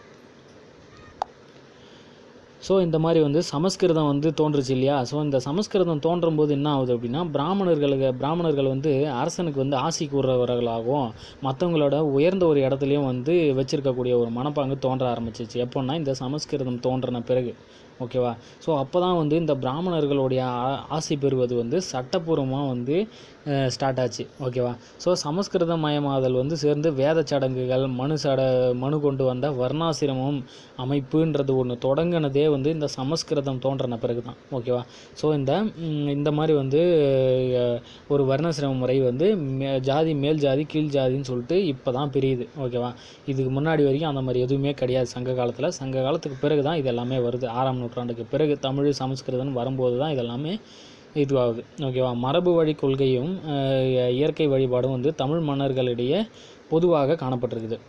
ஸோ இந்த மாதிரி வந்து சமஸ்கிருதம் வந்து தோன்றுச்சு இல்லையா ஸோ இந்த சமஸ்கிருதம் தோன்றும் போது என்ன ஆகுது அப்படின்னா பிராமணர்களுக்கு பிராமணர்கள் வந்து அரசனுக்கு வந்து ஆசி கூறுறவர்களாகவும் மற்றவங்களோட உயர்ந்த ஒரு இடத்துலையும் வந்து வச்சிருக்கக்கூடிய ஒரு மனப்பாங்கு தோன்ற ஆரம்பிச்சிச்சு எப்போன்னா இந்த சமஸ்கிருதம் தோன்றின பிறகு ஓகேவா ஸோ அப்போ தான் வந்து இந்த பிராமணர்களுடைய ஆ- ஆசி பெறுவது வந்து சட்டப்பூர்வமாக வந்து ஸ்டார்ட் ஆச்சு ஓகேவா ஸோ சமஸ்கிருத மயமாதல் வந்து சேர்ந்து வேத சடங்குகள் மனு சட மனு கொண்டு வந்த வர்ணாசிரமம் அமைப்புன்றது ஒன்று தொடங்கினதே வந்து இந்த சமஸ்கிருதம் தோன்றின பிறகு தான் ஓகேவா ஸோ இந்த ம், இந்த மாதிரி வந்து அஹ், ஒரு வர்ணாசிரம முறை வந்து மே ஜாதி மேல் ஜாதி கீழ் ஜாதின்னு சொல்லிட்டு இப்போ தான் பிரியுது ஓகேவா இதுக்கு முன்னாடி வரைக்கும் அந்த மாதிரி எதுவுமே கிடையாது சங்க காலத்தில் சங்க காலத்துக்கு பிறகு தான் இது எல்லாமே வருது ஆறாம் நூற்றாண்டுக்கு பிறகு தமிழ் சமஸ்கிருதம் வரும்போது தான் இதெல்லாமே இதுவாகுது ஓகேவா மரபு வழி கொள்கையும் அஹ், இயற்கை வழிபாடும் வந்து தமிழ் மன்னர்களிடையே பொதுவாக காணப்பட்டிருக்குது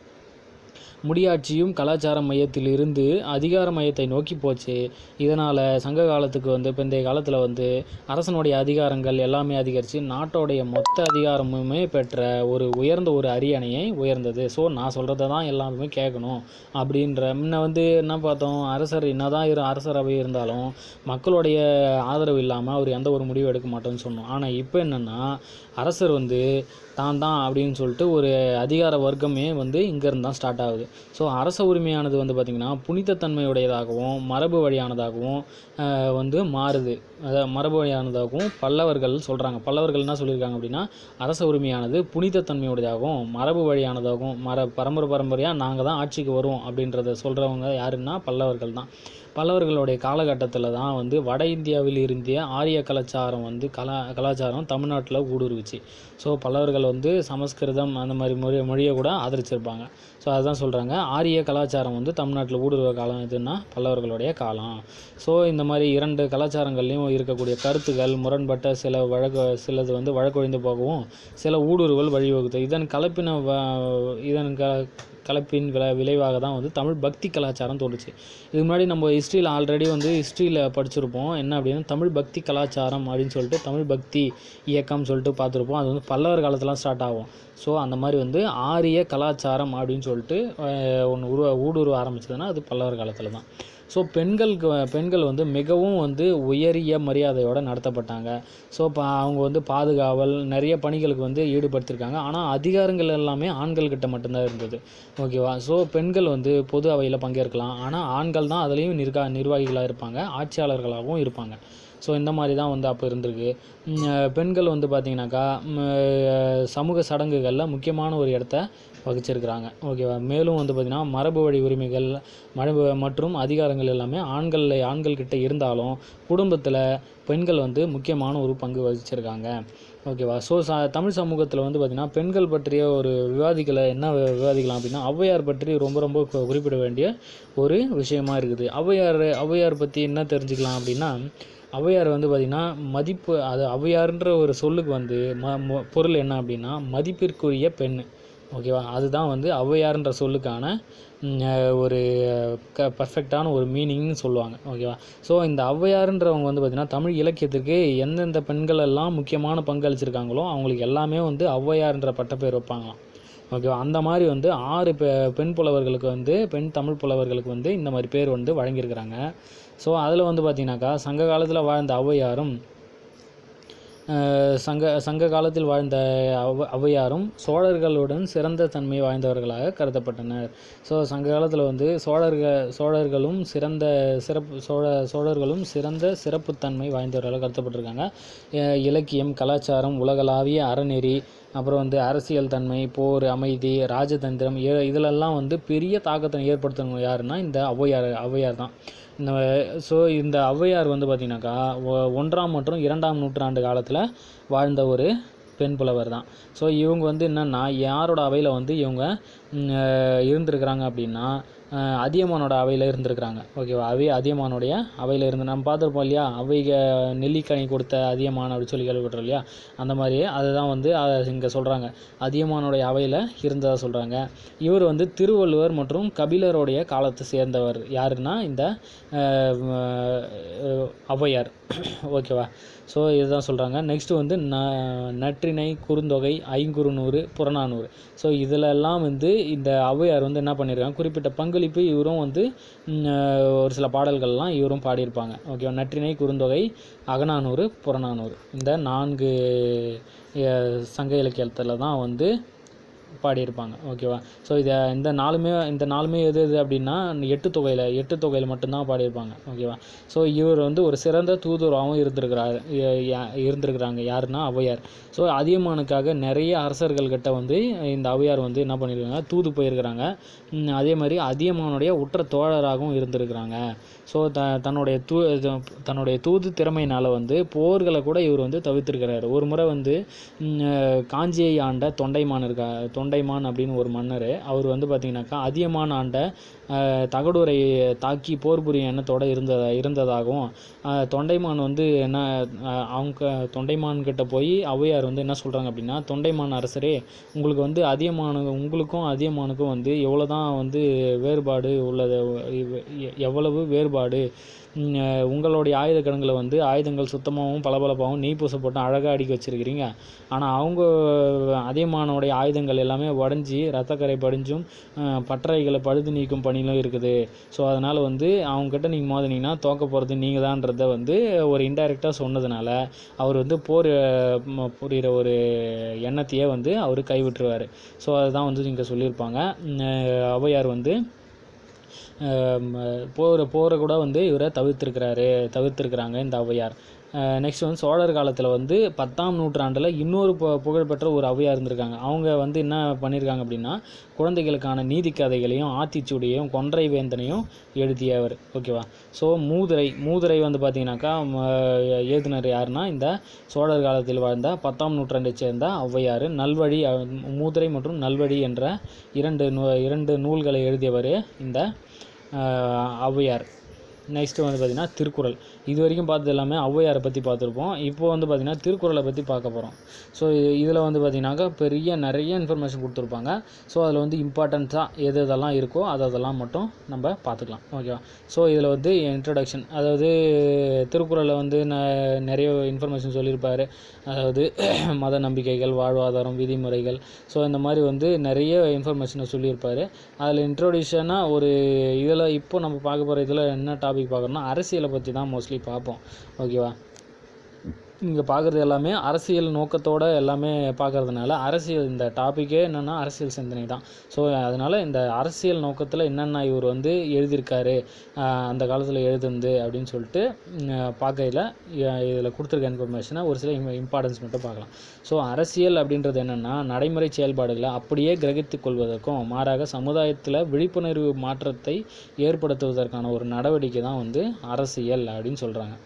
முடியாட்சியும் கலாச்சார மையத்திலிருந்து அதிகார மையத்தை நோக்கி போச்சு இதனால் சங்க காலத்துக்கு வந்து பிந்தைய காலத்தில் வந்து அரசனுடைய அதிகாரங்கள் எல்லாமே அதிகரித்து நாட்டோடைய மொத்த அதிகாரமுமே பெற்ற ஒரு உயர்ந்த ஒரு அரியணையை உயர்ந்தது ஸோ நான் சொல்கிறத தான் எல்லாருமே கேட்கணும் அப்படின்ற முன்ன வந்து என்ன பார்த்தோம் அரசர் என்னதான் இரு அரசரவை இருந்தாலும் மக்களுடைய ஆதரவு இல்லாமல் அவர் எந்த ஒரு முடிவும் எடுக்க மாட்டோம்னு சொன்னோம் ஆனால் இப்போ என்னென்னா அரசர் வந்து தான் தான் அப்படின்னு சொல்லிட்டு ஒரு அதிகார வர்க்கமே வந்து இங்கேருந்து தான் ஸ்டார்ட் ஆகுது ஸோ அரச உரிமையானது வந்து பார்த்திங்கன்னா புனிதத்தன்மையுடையதாகவும் மரபு வழியானதாகவும் ஆஹ், வந்து மாறுது அதாவது மரபு வழியானதாகவும் பல்லவர்கள் சொல்கிறாங்க பல்லவர்கள் என்ன சொல்லியிருக்காங்க அப்படின்னா அரச உரிமையானது புனிதத்தன்மையுடையதாகவும் மரபு வழியானதாகவும் மர பரம்பரை பரம்பரையாக நாங்கள் தான் ஆட்சிக்கு வருவோம் அப்படின்றத சொல்கிறவங்க யாருன்னா பல்லவர்கள் தான் பல்லவர்களுடைய காலகட்டத்தில் தான் வந்து வட இந்தியாவில் இருந்திய ஆரிய கலாச்சாரம் வந்து கலா கலாச்சாரம் தமிழ்நாட்டில் ஊடுருவிச்சு ஸோ பல்லவர்கள் வந்து சமஸ்கிருதம் அந்த மாதிரி மொழி மொழியை கூட ஆதரிச்சிருப்பாங்க ஸோ அதுதான் சொல்கிறாங்க ஆரிய கலாச்சாரம் வந்து தமிழ்நாட்டில் ஊடுருவ காலம் எதுன்னா பல்லவர்களுடைய காலம் ஸோ இந்த மாதிரி இரண்டு கலாச்சாரங்கள்லையும் இருக்கக்கூடிய கருத்துக்கள் முரண்பட்ட சில வழக்கு சிலது வந்து வழக்கொழிந்து போகவும் சில ஊடுருவல் வழிவகுத்து இதன் கலப்பின வ- இதன் க கலப்பின் விளை விளைவாக தான் வந்து தமிழ் பக்தி கலாச்சாரம் தோன்றுச்சு இதுக்கு முன்னாடி நம்ம ஹிஸ்ட்ரியில் ஆல்ரெடி வந்து ஹிஸ்ட்ரியில் படிச்சிருப்போம் என்ன அப்படின்னா தமிழ் பக்தி கலாச்சாரம் அப்படின்னு சொல்லிட்டு தமிழ் பக்தி இயக்கம் சொல்லிட்டு பார்த்துருப்போம் அது வந்து பல்லவர் காலத்துலாம் ஸ்டார்ட் ஆகும் ஸோ அந்த மாதிரி வந்து ஆரிய கலாச்சாரம் அப்படின்னு சொல்லிட்டு ஒன்று உருவ ஊடுருவ ஆரம்பிச்சதுன்னா அது பல்லவர் காலத்தில் தான் ஸோ பெண்களுக்கு பெண்கள் வந்து மிகவும் வந்து உயரிய மரியாதையோடு நடத்தப்பட்டாங்க ஸோ இப்போ அவங்க வந்து பாதுகாவல் நிறைய பணிகளுக்கு வந்து ஈடுபடுத்தியிருக்காங்க ஆனால் அதிகாரங்கள் எல்லாமே ஆண்கள் கிட்ட மட்டும்தான் இருந்தது ஓகேவா ஸோ பெண்கள் வந்து பொது அவையில் பங்கேற்கலாம் ஆனால் ஆண்கள் தான் அதுலேயும் நிர்கா நிர்வாகிகளாக இருப்பாங்க ஆட்சியாளர்களாகவும் இருப்பாங்க ஸோ இந்த மாதிரி தான் வந்து அப்போ இருந்திருக்கு உம், அஹ் பெண்கள் வந்து பார்த்திங்கனாக்கா உம், அஹ், சமூக சடங்குகளில் முக்கியமான ஒரு இடத்த வகிச்சிருக்கிறாங்க ஓகேவா மேலும் வந்து பார்த்திங்கன்னா மரபு வழி உரிமைகள் மரபு மற்றும் அதிகாரங்கள் எல்லாமே ஆண்கள் ஆண்கள்கிட்ட இருந்தாலும் குடும்பத்தில் பெண்கள் வந்து முக்கியமான ஒரு பங்கு வகிச்சிருக்காங்க ஓகேவா ஸோ ச தமிழ் சமூகத்தில் வந்து பார்த்திங்கன்னா பெண்கள் பற்றிய ஒரு விவாதிக்கலை என்ன வி- விவாதிக்கலாம் அப்படின்னா ஔவையார் பற்றி ரொம்ப ரொம்ப கு- குறிப்பிட வேண்டிய ஒரு விஷயமா இருக்குது ஔவையார் ஔவையார் பற்றி என்ன தெரிஞ்சுக்கலாம் அப்படின்னா ஔவையார் வந்து பார்த்திங்கன்னா மதிப்பு அது ஔவையார்ன்ற ஒரு சொல்லுக்கு வந்து ம மொ- பொருள் என்ன அப்படின்னா மதிப்பிற்குரிய பெண் ஓகேவா அதுதான் வந்து ஔவையார்ன்ற சொல்லுக்கான ம், அஹ், ஒரு க பர்ஃபெக்டான ஒரு மீனிங்னு சொல்லுவாங்க ஓகேவா ஸோ இந்த ஔவையாருன்றவங்க வந்து பார்த்திங்கன்னா தமிழ் இலக்கியத்திற்கு எந்தெந்த பெண்கள் எல்லாம் முக்கியமான பங்களிச்சிருக்காங்களோ அவங்களுக்கு எல்லாமே வந்து ஔவையார்ன்ற பட்டப்பேர் வைப்பாங்களாம் ஓகேவா அந்த மாதிரி வந்து ஆறு பெ பெண் புலவர்களுக்கு வந்து பெண் தமிழ் புலவர்களுக்கு வந்து இந்த மாதிரி பேர் வந்து வழங்கியிருக்கிறாங்க ஸோ அதில் வந்து பார்த்தீங்கன்னாக்கா சங்க காலத்தில் வாழ்ந்த ஔவையாரும் அஹ், சங்க சங்க காலத்தில் வாழ்ந்த ஔவ ஔவையாரும் சோழர்களுடன் சிறந்த தன்மை வாய்ந்தவர்களாக கருதப்பட்டனர் ஸோ சங்க காலத்தில் வந்து சோழர்கள் சோழர்களும் சிறந்த சிறப்பு சோழ சோழர்களும் சிறந்த சிறப்புத்தன்மை வாய்ந்தவர்களாக கருதப்பட்டிருக்காங்க அஹ், இலக்கியம் கலாச்சாரம் உலகளாவிய அறநெறி அப்புறம் வந்து அரசியல் தன்மை போர் அமைதி ராஜதந்திரம் இ- இதிலெல்லாம் வந்து பெரிய தாக்கத்தை ஏற்படுத்துறவங்க யாருன்னா இந்த ஔவையார் ஔவையார் தான் இந்த ஸோ இந்த ஔவையார் வந்து பார்த்திங்கனாக்கா ஒ- ஒன்றாம் மற்றும் இரண்டாம் நூற்றாண்டு காலத்தில் வாழ்ந்த ஒரு பெண் புலவர் தான் ஸோ இவங்க வந்து என்னென்னா யாரோட அவையில் வந்து இவங்க ம், அஹ், இருந்திருக்கிறாங்க அப்படின்னா அஹ், அதியமானோட அவையில் இருந்திருக்கிறாங்க ஓகேவா அவை அதியமானுடைய அவையில் இருந்து நம்ம பார்த்துருப்போம் இல்லையா அவைக நெல்லிக்கனி கொடுத்த அதியமான் அப்படி சொல்லி கேள்விப்பட்டோம் இல்லையா அந்த மாதிரியே அதுதான் வந்து இங்கே சொல்கிறாங்க அதியமானுடைய அவையில் இருந்ததாக சொல்கிறாங்க இவர் வந்து திருவள்ளுவர் மற்றும் கபிலருடைய காலத்தை சேர்ந்தவர் யாருன்னா இந்த அஹ், அஹ், ஔவையார் ஓகேவா ஸோ இதுதான் சொல்கிறாங்க நெக்ஸ்ட்டு வந்து ந நற்றிணை குறுந்தொகை ஐங்குறுநூறு புறநானூறு ஸோ இதிலெல்லாம் வந்து இந்த ஔவையார் வந்து என்ன பண்ணியிருக்காங்க குறிப்பிட்ட பங்களிப்பு இவரும் வந்து ம், அஹ், ஒரு சில பாடல்கள்லாம் இவரும் பாடியிருப்பாங்க ஓகேவா நற்றிணை குறுந்தொகை அகநானூறு புறநானூறு இந்த நான்கு அஹ், சங்க இலக்கியத்தில் தான் வந்து பாடியிருப்பாங்க ஓகேவா ஸோ இதை இந்த நாலுமே இந்த நாலுமே எது எது அப்படின்னா எட்டு தொகையில் எட்டு தொகையில் மட்டும்தான் பாடியிருப்பாங்க ஓகேவா ஸோ இவர் வந்து ஒரு சிறந்த தூதுவராகவும் இருந்திருக்கிறார் இ- யா- இருந்திருக்கிறாங்க யாருன்னா ஔவையார் ஸோ அதியமானுக்காக நிறைய அரசர்கள்கிட்ட வந்து இந்த ஔவையார் வந்து என்ன பண்ணியிருக்காங்க தூது போயிருக்கிறாங்க ம், அதே மாதிரி அதியமானுடைய உற்ற தோழராகவும் இருந்திருக்கிறாங்க ஸோ த தன்னுடைய தூ இது- தன்னுடைய தூது திறமையினால் வந்து போர்களை கூட இவர் வந்து தவிர்த்திருக்கிறாரு ஒரு முறை வந்து ம், அஹ், காஞ்சியை ஆண்ட தொண்டைமான் இருக்கா தொண்டைமான் அப்படின்னு ஒரு மன்னர் அவர் வந்து பார்த்திங்கனாக்கா அதியமான் ஆண்ட அஹ், தகடூரை தாக்கி போர் புரியும் எண்ணத்தோடு இருந்ததா இருந்ததாகவும் அஹ், தொண்டைமான் வந்து என்ன அஹ், அவங்க தொண்டைமான் கிட்ட போய் ஔவையார் வந்து என்ன சொல்கிறாங்க அப்படின்னா தொண்டைமான் அரசரே உங்களுக்கு வந்து அதியமானு உங்களுக்கும் அதியமானுக்கும் வந்து எவ்வளோ தான் வந்து வேறுபாடு உள்ளது எவ்- எ- எவ்வளவு வேறுபாடு ம், அஹ், உங்களுடைய ஆயுத கிடங்குல வந்து ஆயுதங்கள் சுத்தமாகவும் பளபளப்பாகவும் நெய் பூசப்பட்டு அழகாக அடுக்கி வச்சிருக்கிறீங்க ஆனால் அவங்க அதியமானுடைய ஆயுதங்கள் எல்லாமே உடஞ்சி ரத்தக்கரை படிஞ்சும் அஹ், பட்டறைகளை பழுது நீக்கும் பணியிலும் இருக்குது ஸோ அதனால் வந்து அவங்ககிட்ட நீங்கள் மோதினீங்கன்னா தோக்க போகிறது நீங்கள் தான்றத வந்து ஒரு இன்டைரக்டாக சொன்னதுனால அவர் வந்து போர் அஹ், ம- புரிகிற ஒரு எண்ணத்தையே வந்து அவர் கைவிட்டுருவார் ஸோ அதுதான் வந்து இங்கே சொல்லியிருப்பாங்க உம், அஹ், ஔவையார் வந்து போகிற போகிற கூட வந்து இவரை தவிர்த்திருக்கிறாரு தவிர்த்திருக்கிறாங்க இந்த ஔவையார் நெக்ஸ்ட் வந்து சோழர் காலத்தில் வந்து பத்தாம் நூற்றாண்டில் இன்னொரு பு புகழ்பெற்ற ஒரு ஔவையார் இருந்திருக்காங்க அவங்க வந்து என்ன பண்ணியிருக்காங்க அப்படின்னா குழந்தைகளுக்கான நீதி கதைகளையும் ஆத்திச்சூடியையும் கொன்றை வேந்தனையும் எழுதியவர் ஓகேவா ஸோ மூதுரை மூதுரை வந்து பார்த்தீங்கன்னாக்கா ம, ஏதுனர் யாருன்னா இந்த சோழர் காலத்தில் வாழ்ந்த பத்தாம் நூற்றாண்டைச் சேர்ந்த ஔவையார் நல்வழி அஹ், மூதுரை மற்றும் நல்வழி என்ற இரண்டு நூ இரண்டு நூல்களை எழுதியவர் இந்த அஹ், ஔவையார் நெக்ஸ்ட்டு வந்து பார்த்திங்கன்னா திருக்குறள் இது வரைக்கும் பார்த்தது எல்லாமே ஔவையாரை பற்றி பார்த்துருப்போம் இப்போ வந்து பார்த்திங்கன்னா திருக்குறளை பற்றி பார்க்க போகிறோம் ஸோ இதில் வந்து பார்த்திங்கனாக்கா பெரிய நிறைய இன்ஃபர்மேஷன் கொடுத்துருப்பாங்க ஸோ அதில் வந்து இம்பார்ட்டண்ட்டாக எது எதெல்லாம் இருக்கோ அது அதெல்லாம் மட்டும் நம்ம பார்த்துக்கலாம் ஓகேவா ஸோ இதில் வந்து இன்ட்ரடக்ஷன் அதாவது திருக்குறளில் வந்து ந நிறைய இன்ஃபர்மேஷன் சொல்லியிருப்பார் அதாவது மத நம்பிக்கைகள் வாழ்வாதாரம் விதிமுறைகள் ஸோ இந்த மாதிரி வந்து நிறைய இன்ஃபர்மேஷனை சொல்லியிருப்பார் அதில் இன்ட்ரோடியூஷனாக ஒரு இதில் இப்போ நம்ம பார்க்க போகிற இதில் என்ன டாபிக் பார்க்குறோம்னா அரசியலை பற்றி தான் மோஸ்ட்லி பார்ப்போம் ஓகேவா இங்கே பார்க்குறது எல்லாமே அரசியல் நோக்கத்தோட எல்லாமே பார்க்கறதுனால அரசியல் இந்த டாப்பிக்கே என்னென்னா அரசியல் சிந்தனை தான் ஸோ அதனால் இந்த அரசியல் நோக்கத்தில் என்னென்ன இவர் வந்து எழுதியிருக்காரு ஆஹ் அந்த காலத்தில் எழுதுந்து அப்படின்னு சொல்லிட்டு பார்க்கையில் இதில் கொடுத்துருக்க இன்ஃபர்மேஷனை ஒரு சில இம்பார்ட்டன்ஸ் மட்டும் பார்க்கலாம் ஸோ அரசியல் அப்படின்றது என்னென்னா நடைமுறை செயல்பாடுகளை அப்படியே கிரகித்துக் கொள்வதற்கும் மாறாக சமுதாயத்தில் விழிப்புணர்வு மாற்றத்தை ஏற்படுத்துவதற்கான ஒரு நடவடிக்கை தான் வந்து அரசியல் அப்படின்னு சொல்கிறாங்க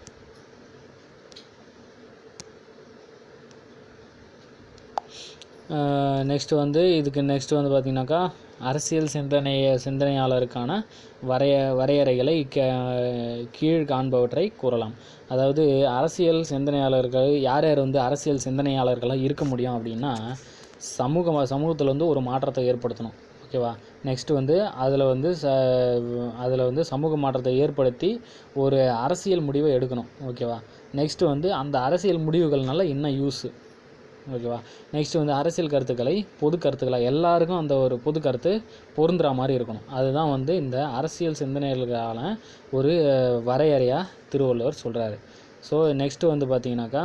நெக்ஸ்ட் வந்து இதுக்கு நெக்ஸ்ட் வந்து பார்த்திங்கனாக்கா அரசியல் சிந்தனைய சிந்தனையாளருக்கான வரைய வரையறைகளை க கீழ் காண்பவற்றை கூறலாம் அதாவது அரசியல் சிந்தனையாளர்கள் யார் யார் வந்து அரசியல் சிந்தனையாளர்களாக இருக்க முடியும் அப்படின்னா சமூக சமூகத்தில் வந்து ஒரு மாற்றத்தை ஏற்படுத்தணும் ஓகேவா நெக்ஸ்ட் வந்து அதில் வந்து ச அதில் வந்து சமூக மாற்றத்தை ஏற்படுத்தி ஒரு அரசியல் முடிவை எடுக்கணும் ஓகேவா நெக்ஸ்ட் வந்து அந்த அரசியல் முடிவுகள்னால என்ன யூஸு ஓகேவா நெக்ஸ்ட் வந்து அரசியல் கருத்துக்களை பொது கருத்துக்களை எல்லாருக்கும் அந்த ஒரு பொது கருத்து பொருந்துற மாதிரி இருக்கணும் அதுதான் வந்து இந்த அரசியல் சிந்தனைகளுக்கான ஒரு வரையறையாக திருவள்ளுவர் சொல்கிறாரு ஸோ நெக்ஸ்ட் வந்து பார்த்தீங்கன்னாக்கா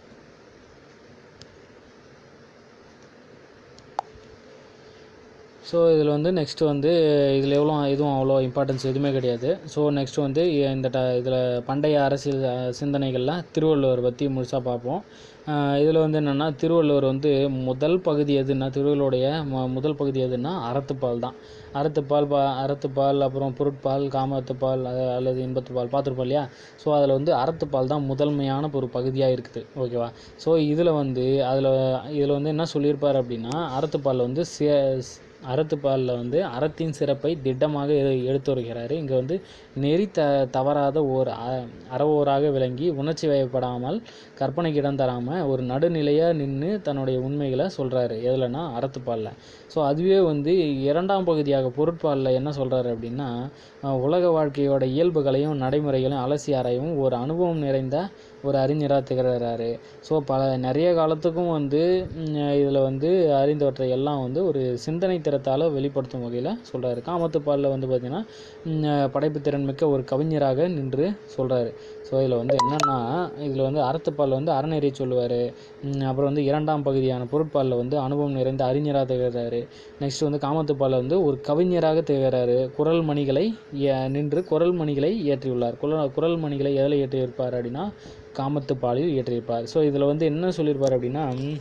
ஸோ இதில் வந்து நெக்ஸ்ட் வந்து இதில் எவ்வளோ எதுவும் அவ்வளோ இம்பார்ட்டன்ஸ் எதுவுமே கிடையாது ஸோ நெக்ஸ்ட் வந்து இந்த ட இதில் பண்டைய அரசியல் அஹ், சிந்தனைகள்லாம் திருவள்ளுவர் பற்றி முழுசாக பார்ப்போம் இதில் வந்து என்னென்னா திருவள்ளுவர் வந்து முதல் பகுதி எதுன்னா திருவள்ளுவருடைய மு முதல் பகுதி எதுன்னா அறத்துப்பால் தான் அறத்துப்பால் பா அறத்துப்பால் அப்புறம் பொருட்பால் காமத்துப்பால் அ- அல்லது இன்பத்துப்பால் பார்த்துருப்போம் இல்லையா ஸோ அதில் வந்து அறத்துப்பால் தான் முதன்மையான ஒரு பகுதியாக இருக்குது ஓகேவா ஸோ இதில் வந்து அதில் இதில் வந்து என்ன சொல்லியிருப்பார் அப்படின்னா அறத்துப்பாலில் வந்து சே அறத்துப்பாலில் வந்து அறத்தின் சிறப்பை திட்டமாக எ- எடுத்துரைக்கிறாரு இங்கே வந்து நெறி த தவறாத ஓர் அ- அறவோராக விளங்கி உணர்ச்சி வயப்படாமல் கற்பனைக்கு இடம் தராமல் ஒரு நடுநிலையாக நின்று தன்னுடைய உண்மைகளை சொல்கிறாரு எதுலன்னா அறத்துப்பாலில் ஸோ அதுவே வந்து இரண்டாம் பகுதியாக பொருட்பாலில் என்ன சொல்கிறாரு அப்படின்னா அஹ், உலக வாழ்க்கையோட இயல்புகளையும் நடைமுறைகளையும் அலசி ஆராயவும் ஒரு அனுபவம் நிறைந்த ஒரு அறிஞராக திகழ்கிறாரு ஸோ பல நிறைய காலத்துக்கும் வந்து இதில் வந்து அறிந்தவற்றை எல்லாம் வந்து ஒரு சிந்தனை திறத்தால் வெளிப்படுத்தும் வகையில் சொல்கிறாரு காமத்துப்பாலில் வந்து பார்த்திங்கன்னா படைப்புத்திறன் மிக்க ஒரு கவிஞராக நின்று சொல்கிறாரு ஸோ இதில் வந்து என்னென்னா இதில் வந்து அறத்துப்பாலில் வந்து அறநெறி சொல்லுவார் அப்புறம் வந்து இரண்டாம் பகுதியான பொருட்பாலில் வந்து அனுபவம் நிறைந்த அறிஞராக திகழ்கிறாரு நெக்ஸ்ட் வந்து காமத்துப்பாலில் வந்து ஒரு கவிஞராக திகழ்கிறாரு குரல் மணிகளை ஏ- நின்று குரல் மணிகளை இயற்றியுள்ளார் குரல் குரல் மணிகளை எதில் இயற்றியிருப்பார் அப்படின்னா காமத்துப்பாலில் இயற்றியிருப்பார் ஸோ இதில் வந்து என்ன சொல்லியிருப்பார் அப்படின்னா ம்,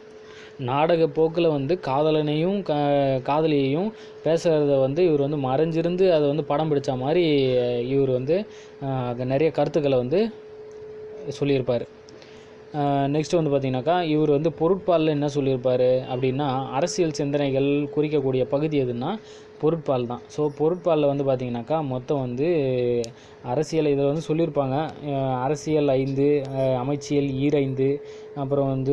நாடக போக்கில் வந்து காதலனையும் க காதலியையும் பேசுகிறத வந்து இவர் வந்து மறைஞ்சிருந்து அதை வந்து படம் பிடிச்ச மாதிரி இவர் வந்து அஹ், அங்க நிறைய கருத்துக்களை வந்து சொல்லியிருப்பார் நெக்ஸ்ட் வந்து பார்த்தீங்கன்னாக்கா இவர் வந்து பொருட்பாலில் என்ன சொல்லியிருப்பார் அப்படின்னா அரசியல் சிந்தனைகள் குறிக்கக்கூடிய பகுதி எதுன்னா பொருட்பால் தான் ஸோ பொருட்பாலில் வந்து பார்த்தீங்கன்னாக்கா மொத்தம் வந்து அரசியல் இதில் வந்து சொல்லியிருப்பாங்க அஹ் அரசியல் ஐந்து அஹ் அமைச்சியல் ஈரைந்து அப்புறம் வந்து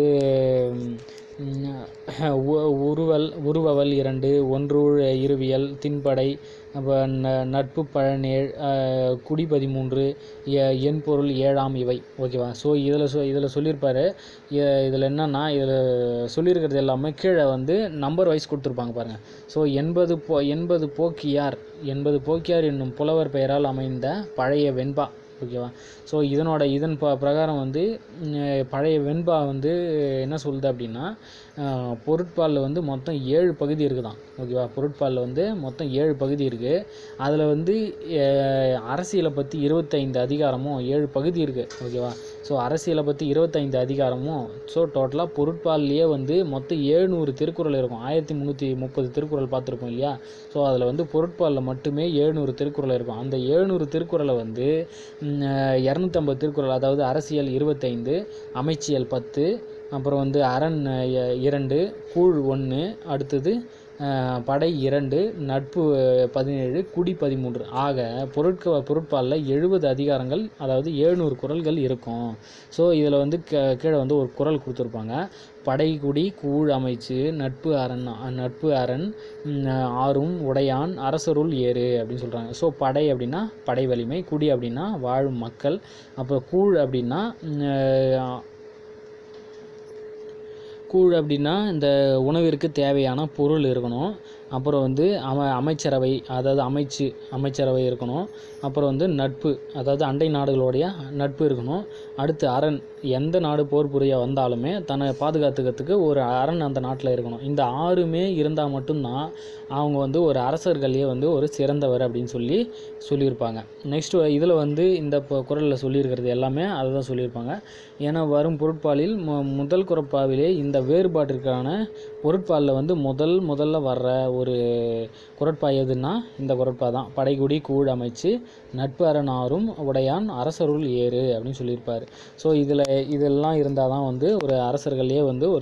ம், உ- உருவல் உருவவல் இரண்டு ஒன்றுள் இருவியல் தின்படை அப்புறம் ந- நட்பு பழனேழ் அஹ், குடி பதிமூன்று எ- எண் பொருள் ஏழாம் இவை ஓகேவா ஸோ இதில் சொ இதில் சொல்லியிருப்பாரு இதில் என்னன்னா இதில் சொல்லியிருக்கிறது எல்லாமே கீழே வந்து நம்பர் வைஸ் கொடுத்துருப்பாங்க பாருங்கள் ஸோ எண்பது போ எண்பது போக்கியார் எண்பது போக்கியார் என்னும் புலவர் பெயரால் அமைந்த பழைய வெண்பா ஓகேவா ஸோ இதனோட இதன் ப பிரகாரம் வந்து ம், பழைய வெண்பா வந்து என்ன சொல்லுது அப்படின்னா அஹ், பொருட்பாலில் வந்து மொத்தம் ஏழு பகுதி இருக்குதாம் ஓகேவா பொருட்பாலில் வந்து மொத்தம் ஏழு பகுதி இருக்குது அதில் வந்து அஹ், அரசியலை பற்றி இருபத்தைந்து அதிகாரமும் ஏழு பகுதி இருக்குது ஓகேவா ஸோ அரசியலை பற்றி இருபத்தைந்து அதிகாரமும் ஸோ டோட்டலாக பொருட்பால்லையே வந்து மொத்தம் ஏழ்நூறு திருக்குறள் இருக்கும் ஆயிரத்தி முந்நூற்றி முப்பது திருக்குறள் பார்த்துருப்போம் இல்லையா ஸோ அதில் வந்து பொருட்பாலில் மட்டுமே ஏழ்நூறு திருக்குறள் இருக்கும் அந்த ஏழ்நூறு திருக்குறளை வந்து இரநூத்தம்பது திருக்குறள் அதாவது அரசியல் இருபத்தைந்து அமைச்சியல் பத்து அப்புறம் வந்து அரண் அஹ், இரண்டு கூழ் ஒன்று அடுத்தது அஹ், படை இரண்டு நட்பு பதினேழு குடி பதிமூன்று ஆக பொருட்க பொருட்பாலில் எழுபது அதிகாரங்கள் அதாவது எழுநூறு குறள்கள் இருக்கும் ஸோ இதில் வந்து க கீழே வந்து ஒரு குறள் கொடுத்துருப்பாங்க படைக்குடி கூழ் அமைச்சு நட்பு அரண் நட்பு அரண் ம், ஆறும் உடையான் அரசருள் ஏறு அப்படின்னு சொல்கிறாங்க ஸோ படை அப்படின்னா படை வலிமை குடி அப்படின்னா வாழும் மக்கள் அப்புறம் கூழ் அப்படின்னா ம், அஹ், கூழ் அப்படின்னா இந்த உணவிற்கு தேவையான பொருள் இருக்கணும் அப்புறம் வந்து அம அமைச்சரவை அதாவது அமைச்சு அமைச்சரவை இருக்கணும் அப்புறம் வந்து நட்பு அதாவது அண்டை நாடுகளுடைய நட்பு இருக்கணும் அடுத்து அரண் எந்த நாடு போர் புரிய வந்தாலுமே தன்னை பாதுகாத்துக்கிறதுக்கு ஒரு அரண் அந்த நாட்டில் இருக்கணும் இந்த ஆறுமே இருந்தால் மட்டும்தான் அவங்க வந்து ஒரு அரசர்களையே வந்து ஒரு சிறந்தவர் அப்படின்னு சொல்லி சொல்லியிருப்பாங்க நெக்ஸ்ட் இதில் வந்து இந்த குரலில் சொல்லியிருக்கிறது எல்லாமே அதை தான் சொல்லியிருப்பாங்க ஏன்னா வரும் பொருட்பாலில் மு முதல் குரட்பாவிலே இந்த வேறுபாட்டிற்கான பொருட்பாலில் வந்து முதல் முதல்ல வர்ற ஒரு குரட்பா எதுன்னா இந்த குரட்பா தான் படைகுடி கூழ் அமைச்சு நட்பு அரணாரும் உடையான் அரசருள் ஏறு அப்படின்னு சொல்லியிருப்பார் ஸோ இதில் இதெல்லாம் இருந்தால் தான் வந்து ஒரு அரசர்களே வந்து ஒரு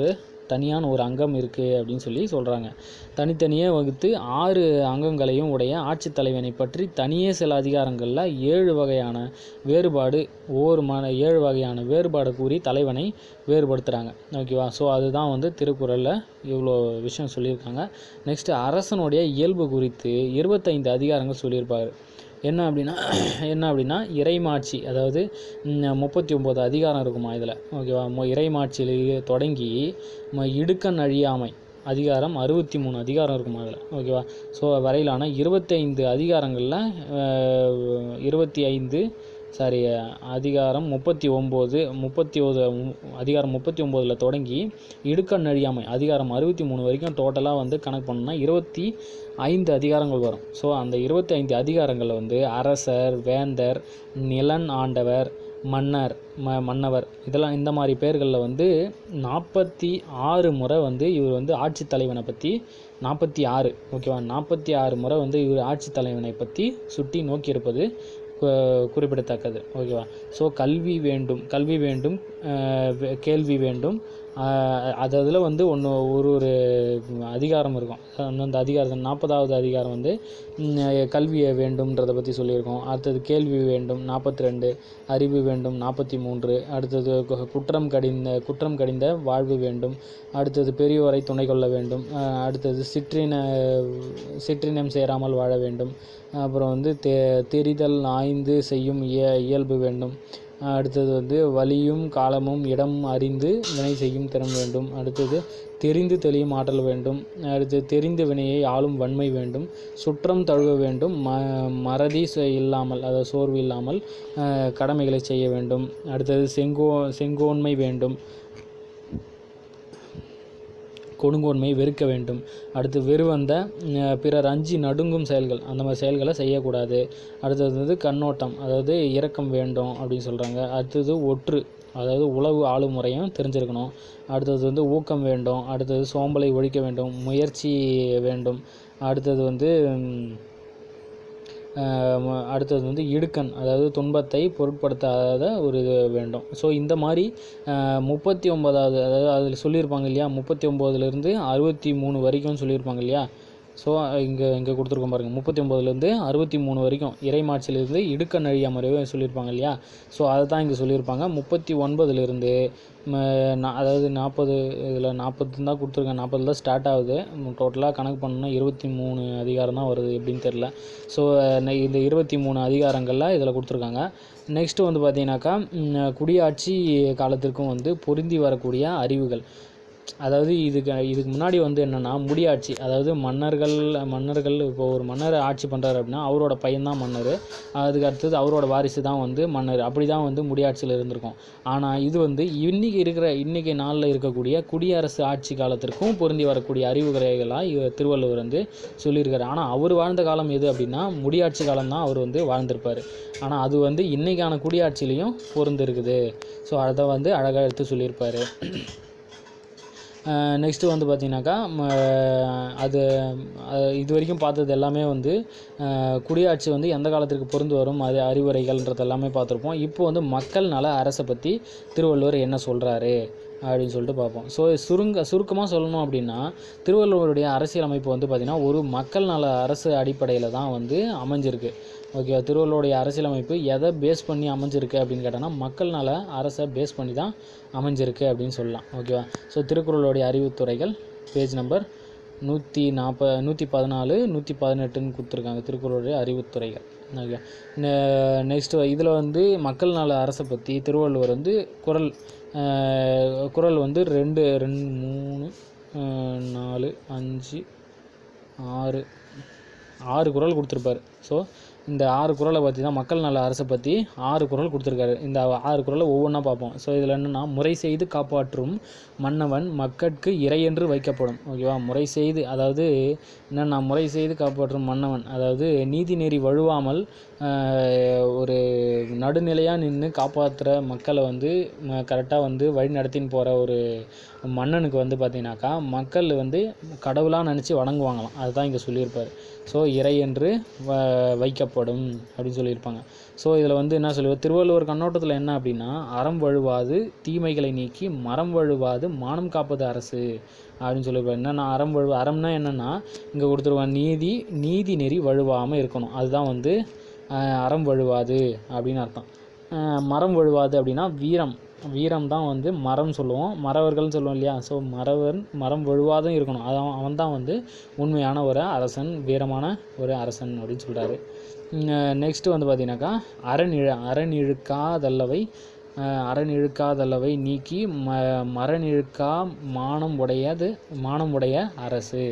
தனியான ஒரு அங்கம் இருக்குது அப்படின்னு சொல்லி சொல்கிறாங்க தனித்தனியே வகுத்து ஆறு அங்கங்களையும் உடைய ஆட்சித் தலைவனை பற்றி தனியே சில அதிகாரங்களில் ஏழு வகையான வேறுபாடு ஒவ்வொரு ம ஏழு வகையான வேறுபாடு கூறி தலைவனை வேறுபடுத்துகிறாங்க ஓகேவா ஸோ அதுதான் வந்து திருக்குறளில் இவ்வளோ விஷயம் சொல்லியிருக்காங்க நெக்ஸ்ட்டு அரசனுடைய இயல்பு குறித்து இருபத்தைந்து அதிகாரங்கள் சொல்லியிருப்பார் என்ன அப்படின்னா என்ன அப்படின்னா இறைமாட்சி அதாவது முப்பத்தி ஒம்பது அதிகாரம் இருக்குமா இதில் ஓகேவா மொ- இறைமாட்சியிலேயே தொடங்கி ம- இடுக்கண் அழியாமை அதிகாரம் அறுபத்தி மூணு அதிகாரம் இருக்குமா அதில் ஓகேவா ஸோ வரையிலான இருபத்தைந்து அதிகாரங்களில் இருபத்தி ஐந்து சாரி அதிகாரம் முப்பத்தி ஒம்பது முப்பத்தி ஒரு அதிகாரம் முப்பத்தி ஒம்போதில் தொடங்கி இடுக்கண் அழியாமை அதிகாரம் அறுபத்தி மூணு வரைக்கும் டோட்டலாக வந்து கணக்கு பண்ணோம்னா இருபத்தி ஐந்து அதிகாரங்கள் வரும் ஸோ அந்த இருபத்தி ஐந்து அதிகாரங்களில் வந்து அரசர் வேந்தர் நிலன் ஆண்டவர் மன்னர் ம மன்னவர் இதெல்லாம் இந்த மாதிரி பேர்களில் வந்து நாற்பத்தி ஆறு முறை வந்து இவர் வந்து ஆட்சித் தலைவனை பற்றி நாற்பத்தி ஆறு ஓகேவா நாற்பத்தி ஆறு முறை வந்து இவர் ஆட்சித் தலைவனை பற்றி சுட்டி நோக்கியிருப்பது கு- குறிப்பிடத்தக்கது ஓகேவா ஸோ கல்வி வேண்டும் கல்வி வேண்டும் அஹ் வே- கேள்வி வேண்டும் அஹ் அது அதில் வந்து ஒன்று ஒரு ஒரு அதிகாரம் இருக்கும் அந்தந்த அதிகாரம் நாற்பதாவது அதிகாரம் வந்து ம், கல்வியை வேண்டும்ன்றதை பற்றி சொல்லியிருக்கோம் அடுத்தது கேள்வி வேண்டும் நாற்பத்தி ரெண்டு அறிவு வேண்டும் நாற்பத்தி மூன்று அடுத்தது கு- குற்றம் கடிந்த குற்றம் கடிந்த வாழ்வு வேண்டும் அடுத்தது பெரியோரை துணை கொள்ள வேண்டும் அஹ் அடுத்தது சிற்றின சிற்றினம் சேராமல் வாழ வேண்டும் அப்புறம் வந்து தெ தெரிதல் ஆய்ந்து செய்யும் இய இயல்பு வேண்டும் அடுத்தது வந்து வலியும் காலமும் இடம் அறிந்து வினை செய்யும் திறன் வேண்டும் அடுத்தது தெரிந்து தெளியும் ஆற்றல் வேண்டும் அடுத்து தெரிந்த வினையை ஆளும் வன்மை வேண்டும் சுற்றம் தழுவ வேண்டும் ம மறதி ச- இல்லாமல் அதாவது சோர்வு இல்லாமல் அஹ், கடமைகளை செய்ய வேண்டும் அடுத்தது செங்கோ செங்கோன்மை வேண்டும் கொடுங்கோன்மை வெறுக்க வேண்டும் அடுத்து வெறுவந்த அஹ், பிறர் அஞ்சி நடுங்கும் செயல்கள் அந்த மாதிரி செயல்களை செய்யக்கூடாது அடுத்தது வந்து கண்ணோட்டம் அதாவது இரக்கம் வேண்டும் அப்படின்னு சொல்கிறாங்க அடுத்தது ஒற்று அதாவது உளவு ஆளும் முறையும் தெரிஞ்சிருக்கணும் அடுத்தது வந்து ஊக்கம் வேண்டும் அடுத்தது சோம்பலை ஒழிக்க வேண்டும் முயற்சி வேண்டும் அடுத்தது வந்து ம், ஆஹ் ம- அடுத்தது வந்து இடுக்கண் அதாவது துன்பத்தை பொருட்படுத்தாத ஒரு இது வேண்டும் ஸோ இந்த மாதிரி முப்பத்தி ஒன்பதாவது அதாவது அதில் சொல்லியிருப்பாங்க இல்லையா முப்பத்தி ஒம்போதுலேருந்து அறுபத்தி மூணு வரைக்கும் சொல்லியிருப்பாங்க இல்லையா ஸோ இங்கே இங்கே கொடுத்துருக்கோம் பாருங்கள் முப்பத்தி ஒம்போதுலேருந்து அறுபத்தி மூணு வரைக்கும் இறைமாட்சியிலிருந்து இடுக்கண் அழியாம வரையும் சொல்லியிருப்பாங்க இல்லையா ஸோ அதை தான் இங்கே சொல்லியிருப்பாங்க முப்பத்தி ஒன்பதுலேருந்து அதாவது நாற்பது இதில் நாற்பது தான் கொடுத்துருக்கேன் நாற்பது தான் ஸ்டார்ட் ஆகுது டோட்டலாக கணக்கு பண்ணோம்னா இருபத்தி மூணு அதிகாரம் தான் வருது எப்படின்னு தெரில ஸோ இந்த இருபத்தி மூணு அதிகாரங்களில் இதில் கொடுத்துருக்காங்க நெக்ஸ்ட்டு வந்து பார்த்தீங்கன்னாக்கா ம், குடியாட்சி காலத்திற்கும் வந்து பொருந்தி வரக்கூடிய அறிவுகள் அதாவது இதுக்கு இதுக்கு முன்னாடி வந்து என்னென்னா முடியாட்சி அதாவது மன்னர்கள் மன்னர்கள் இப்போ ஒரு மன்னர் ஆட்சி பண்ணுறாரு அப்படின்னா அவரோட பையன்தான் மன்னர் அதுக்கு அடுத்தது அவரோட வாரிசு தான் வந்து மன்னர் அப்படி தான் வந்து முடியாட்சியில் இருந்திருக்கும் ஆனால் இது வந்து இன்னைக்கு இருக்கிற இன்னைக்கு நாளில் இருக்கக்கூடிய குடியரசு ஆட்சி காலத்திற்கும் பொருந்தி வரக்கூடிய அறிவுரைகளாக இவ- திருவள்ளுவர் வந்து சொல்லியிருக்காரு ஆனால் அவர் வாழ்ந்த காலம் எது அப்படின்னா முடியாட்சி காலம் தான் அவர் வந்து வாழ்ந்திருப்பார் ஆனால் அது வந்து இன்னைக்கான குடியாட்சியிலையும் பொருந்திருக்குது ஸோ அதை வந்து அழகாக எடுத்து சொல்லியிருப்பார் நெக்ஸ்ட்டு வந்து பார்த்தீங்கன்னாக்கா ம, அது அஹ், இது வரைக்கும் பார்த்தது எல்லாமே வந்து அஹ், குடியாட்சி வந்து எந்த காலத்திற்கு பொருந்து வரும் அது அறிவுரைகள்ன்றது எல்லாமே பார்த்துருப்போம் இப்போ வந்து மக்கள் நல அரசை பற்றி திருவள்ளுவர் என்ன சொல்கிறாரு அப்படின்னு சொல்லிட்டு பார்ப்போம் ஸோ சுருங்க சுருக்கமாக சொல்லணும் அப்படின்னா திருவள்ளுவருடைய அரசியலமைப்பு வந்து பார்த்திங்கன்னா ஒரு மக்கள் நல அரசு அடிப்படையில் தான் வந்து அமைஞ்சிருக்கு ஓகேவா திருவள்ளுவருடைய அரசியலமைப்பு எதை பேஸ் பண்ணி அமைஞ்சிருக்கு அப்படின்னு கேட்டோன்னா மக்கள் நல அரசை பேஸ் பண்ணி தான் அமைஞ்சிருக்கு அப்படின்னு சொல்லலாம் ஓகேவா ஸோ திருக்குறளுடைய அறிவுத்துறைகள் பேஜ் நம்பர் நூற்றி நாற்ப நூற்றி பதினாலு நூற்றி பதினெட்டுன்னு கொடுத்துருக்காங்க திருக்குறளுடைய அறிவுத்துறைகள் ஓகே நெக்ஸ்ட் இதில் வந்து மக்கள் நல அரசை பற்றி திருவள்ளுவர் வந்து குறள் அஹ், குறள் வந்து ரெண்டு ரெண்டு மூணு அஹ், நாலு அஞ்சு ஆறு ஆறு குறள் கொடுத்துருப்பாரு ஸோ இந்த ஆறு குறளை பற்றி தான் மக்கள் நல அரசை பற்றி ஆறு குறள் கொடுத்துருக்காரு இந்த ஆறு குறளை ஒவ்வொன்றா பார்ப்போம் ஸோ இதில் என்னென்னா முறை செய்து காப்பாற்றும் மன்னவன் மக்கட்கு இறையென்று வைக்கப்படும் ஓகேவா முறை செய்து அதாவது என்னென்னா முறை செய்து காப்பாற்றும் மன்னவன் அதாவது நீதி நெறி வழுவாமல் ஆஹ், ஒரு நடுநிலையாக நின்று காப்பாற்றுற மக்களை வந்து கரெக்டாக வந்து வழி நடத்தின்னு போகிற ஒரு மன்னனுக்கு வந்து பார்த்தீங்கன்னாக்கா மக்கள் வந்து கடவுளாக நினச்சி வணங்குவாங்களாம் அதுதான் இங்கே சொல்லியிருப்பார் ஸோ இறை என்று வ வைக்கப்படும் அப்படின்னு சொல்லியிருப்பாங்க ஸோ இதில் வந்து என்ன சொல்லுவார் திருவள்ளுவர் கண்ணோட்டத்தில் என்ன அப்படின்னா அறம் வழுவாது தீமைகளை நீக்கி மரம் வழுவாது மானம் காப்பது அரசு அப்படின்னு சொல்லியிருப்பார் என்னென்னா அறம் வழுவ அறம்னா என்னென்னா இங்கே கொடுத்துருவாங்க நீதி நீதி நெறி வழுவாமல் இருக்கணும் அதுதான் வந்து அஹ், அறம் வழுவாது அப்படின்னு அர்த்தம் அஹ், மரம் வழுவாது அப்படின்னா வீரம் வீரம் தான் வந்து மரம் சொல்லுவோம் மறவர்கள்னு சொல்லுவோம் இல்லையா ஸோ மறவன் மரம் வழுவாதும் இருக்கணும் அதான் அவன் தான் வந்து உண்மையான ஒரு அரசன் வீரமான ஒரு அரசன் அப்படின்னு சொல்கிறாரு நெக்ஸ்ட்டு வந்து பார்த்தீங்கன்னாக்கா அரண் இழ அரண் இழுக்காதல்லவை அஹ், அரண் இழுக்காதல்லவை நீக்கி ம மரண் இழுக்கா மானம் உடையது மானம் உடைய அரசு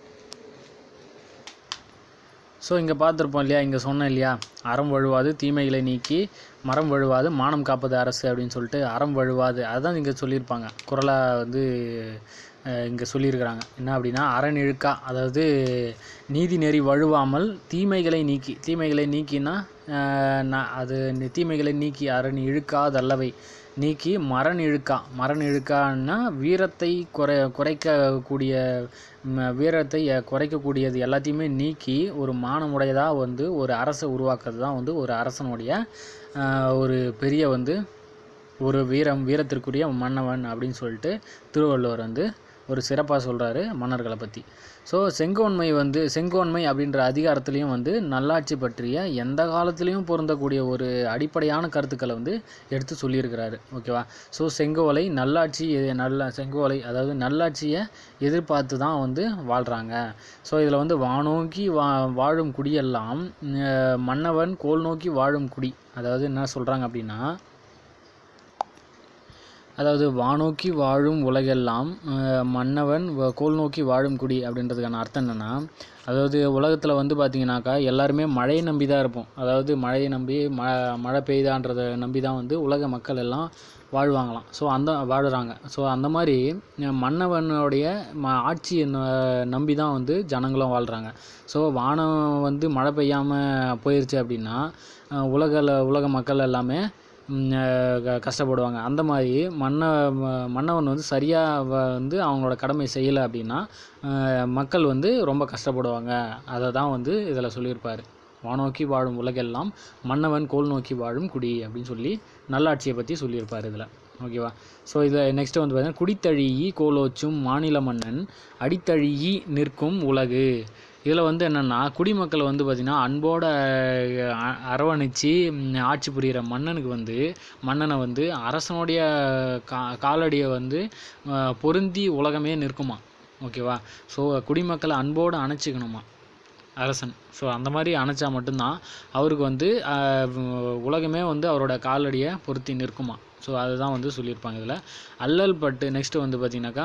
ஸோ இங்கே பார்த்துருப்போம் இல்லையா இங்கே சொன்னேன் இல்லையா அறம் வழுவாது தீமைகளை நீக்கி மரம் வழுவாது மானம் காப்பது அரசு அப்படின்னு சொல்லிட்டு அறம் வழுவாது அதுதான் இங்கே சொல்லியிருப்பாங்க குரலாக வந்து இங்கே சொல்லியிருக்கிறாங்க என்ன அப்படின்னா அரண் இழுக்கா அதாவது நீதி நெறி வழுவாமல் தீமைகளை நீக்கி தீமைகளை நீக்கினா அஹ், ந- அது நி- தீமைகளை நீக்கி அரண் இழுக்காதல்லவை நீக்கி மரண் இழுக்கா மரண் இழுக்கான்னா வீரத்தை குறை குறைக்கக்கூடிய ம, வீரத்தை அஹ், குறைக்கக்கூடியது எல்லாத்தையுமே நீக்கி ஒரு மானமுடையதாக வந்து ஒரு அரசை உருவாக்குறது தான் வந்து ஒரு அரசனுடைய அஹ், ஒரு பெரிய வந்து ஒரு வீரம் வீரத்திற்குரிய மன்னவன் அப்படின்னு சொல்லிட்டு திருவள்ளுவர் வந்து ஒரு சிறப்பாக சொல்கிறாரு மன்னர்களை பற்றி ஸோ செங்கோன்மை வந்து செங்கோன்மை அப்படின்ற அதிகாரத்துலேயும் வந்து நல்லாட்சி பற்றிய எந்த காலத்துலேயும் பொருந்தக்கூடிய ஒரு அடிப்படையான கருத்துக்களை வந்து எடுத்து சொல்லியிருக்கிறாரு ஓகேவா ஸோ செங்கோலை நல்லாட்சி எ- நல்ல செங்கோலை அதாவது நல்லாட்சியை எதிர்பார்த்து தான் வந்து வாழ்கிறாங்க ஸோ இதில் வந்து வானோக்கி வா வாழும் குடியெல்லாம் அஹ், மன்னவன் கோல் நோக்கி வாழும் குடி அதாவது என்ன சொல்கிறாங்க அப்படின்னா அதாவது வானோக்கி வாழும் உலகெல்லாம் அஹ், மன்னவன் வ- கோல் நோக்கி வாழும் குடி அப்படின்றதுக்கான அர்த்தம் என்னென்னா அதாவது உலகத்தில் வந்து பார்த்திங்கனாக்கா எல்லாருமே மழையை நம்பி தான் இருப்போம் அதாவது மழையை நம்பி ம மழை பெய்தான்றதை நம்பி தான் வந்து உலக மக்கள் எல்லாம் வாழ்வாங்களாம் ஸோ அந்த வாழுறாங்க ஸோ அந்த மாதிரி அஹ், மன்னவனுடைய ம ஆட்சியை ந- நம்பி தான் வந்து ஜனங்களும் வாழ்கிறாங்க ஸோ வானம் வந்து மழை பெய்யாமல் போயிடுச்சு அப்படின்னா அஹ், உலகில் உலக மக்கள் எல்லாமே ம், அஹ் க- கஷ்டப்படுவாங்க அந்த மாதிரி மன்ன ம- மன்னவன் வந்து சரியாக வந்து அவங்களோட கடமை செய்யலை அப்படின்னா அஹ் மக்கள் வந்து ரொம்ப கஷ்டப்படுவாங்க அதை தான் வந்து இதில் சொல்லியிருப்பார் வானோக்கி வாழும் உலகெல்லாம் மன்னவன் கோல் நோக்கி வாழும் குடி அப்படின்னு சொல்லி நல்லாட்சியை பற்றி சொல்லியிருப்பார் இதில் ஓகேவா ஸோ இதில் நெக்ஸ்ட்டு வந்து பார்த்தீங்கன்னா குடித்தழியி கோலோச்சும் மாநில மன்னன் அடித்தழியி நிற்கும் உலகு இதில் வந்து என்னென்னா குடிமக்கள் வந்து பார்த்திங்கன்னா அன்போட அ- அரவணைச்சு ம், ஆட்சி புரிகிற மன்னனுக்கு வந்து மன்னனை வந்து அரசனுடைய கா காலடியை வந்து அஹ், பொருந்தி உலகமே நிற்குமா ஓகேவா ஸோ குடிமக்களை அன்போடு அணைச்சிக்கணுமா அரசன் ஸோ அந்த மாதிரி அணைச்சா மட்டும்தான் அவருக்கு வந்து ஆஹ், உ- உலகமே வந்து அவரோட காலடியை பொருத்தி நிற்குமா ஸோ அதுதான் வந்து சொல்லியிருப்பாங்க இதில் அல்லல் பட்டு நெக்ஸ்ட்டு வந்து பார்த்திங்கனாக்கா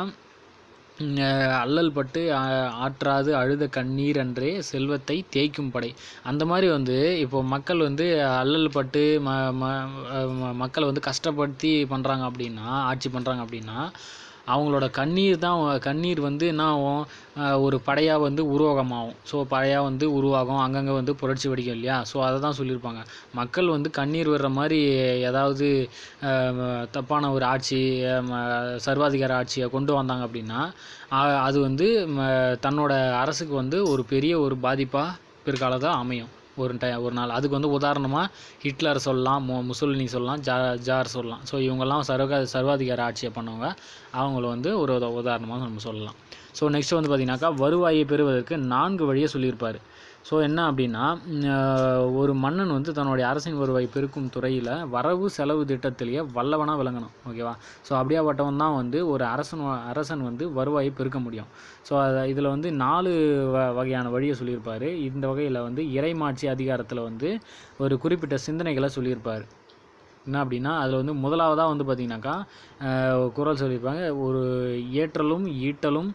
உம், அஹ், அல்லல் பட்டு ஆ- ஆற்றாது அழுத கண்ணீர் அன்றே செல்வத்தை தேய்க்கும் படை அந்த மாதிரி வந்து இப்போ மக்கள் வந்து அல்லல் பட்டு ம ம அஹ், ம- மக்களை வந்து கஷ்டப்படுத்தி பண்ணுறாங்க அப்படின்னா ஆட்சி பண்ணுறாங்க அப்படின்னா அவங்களோட கண்ணீர் தான் கண்ணீர் வந்து என்ன ஆகும் அஹ், ஒரு படையாக வந்து உருவாகமாகும் ஸோ படையாக வந்து உருவாகும் அங்கங்கே வந்து புரட்சி வெடிக்கும் இல்லையா ஸோ அதை தான் சொல்லியிருப்பாங்க மக்கள் வந்து கண்ணீர் வர்ற மாதிரி ஏதாவது அஹ், தப்பான ஒரு ஆட்சி அஹ், ம- சர்வாதிகார ஆட்சியை கொண்டு வந்தாங்க அப்படின்னா அ- அது வந்து ம, தன்னோட அரசுக்கு வந்து ஒரு பெரிய ஒரு பாதிப்பாக பிற்காலத்தில் அமையும் ஒரு டை ஒரு நாள் அதுக்கு வந்து உதாரணமாக ஹிட்லர் சொல்லலாம் மு முசோலினி சொல்லலாம் ஜா ஜார் சொல்லலாம் ஸோ இவங்கெல்லாம் சர்வ சர்வாதிகார ஆட்சியை பண்ணவங்க அவங்கள வந்து ஒரு உத உதாரணமாக நம்ம சொல்லலாம் ஸோ நெக்ஸ்ட் வந்து பார்த்திங்கனாக்கா வருவாயை பெறுவதற்கு நான்கு வழியை சொல்லியிருப்பார் ஸோ என்ன அப்படின்னா ம், அஹ், ஒரு மன்னன் வந்து தன்னுடைய அரசின் வருவாய் பெருக்கும் துறையில் வரவு செலவு திட்டத்திலேயே வல்லவனாக விளங்கணும் ஓகேவா ஸோ அப்படியாப்பட்டவன் தான் வந்து ஒரு அரசன் வ- அரசன் வந்து வருவாயை பெருக்க முடியும் ஸோ அதை இதில் வந்து நாலு வ வகையான வழியை சொல்லியிருப்பார் இந்த வகையில் வந்து இறைமாட்சி அதிகாரத்தில் வந்து ஒரு குறிப்பிட்ட சிந்தனைகளை சொல்லியிருப்பார் என்ன அப்படின்னா அதில் வந்து முதலாவதாக வந்து பார்த்திங்கனாக்கா அஹ், குறள் சொல்லியிருப்பாங்க ஒரு ஏற்றலும் ஈட்டலும்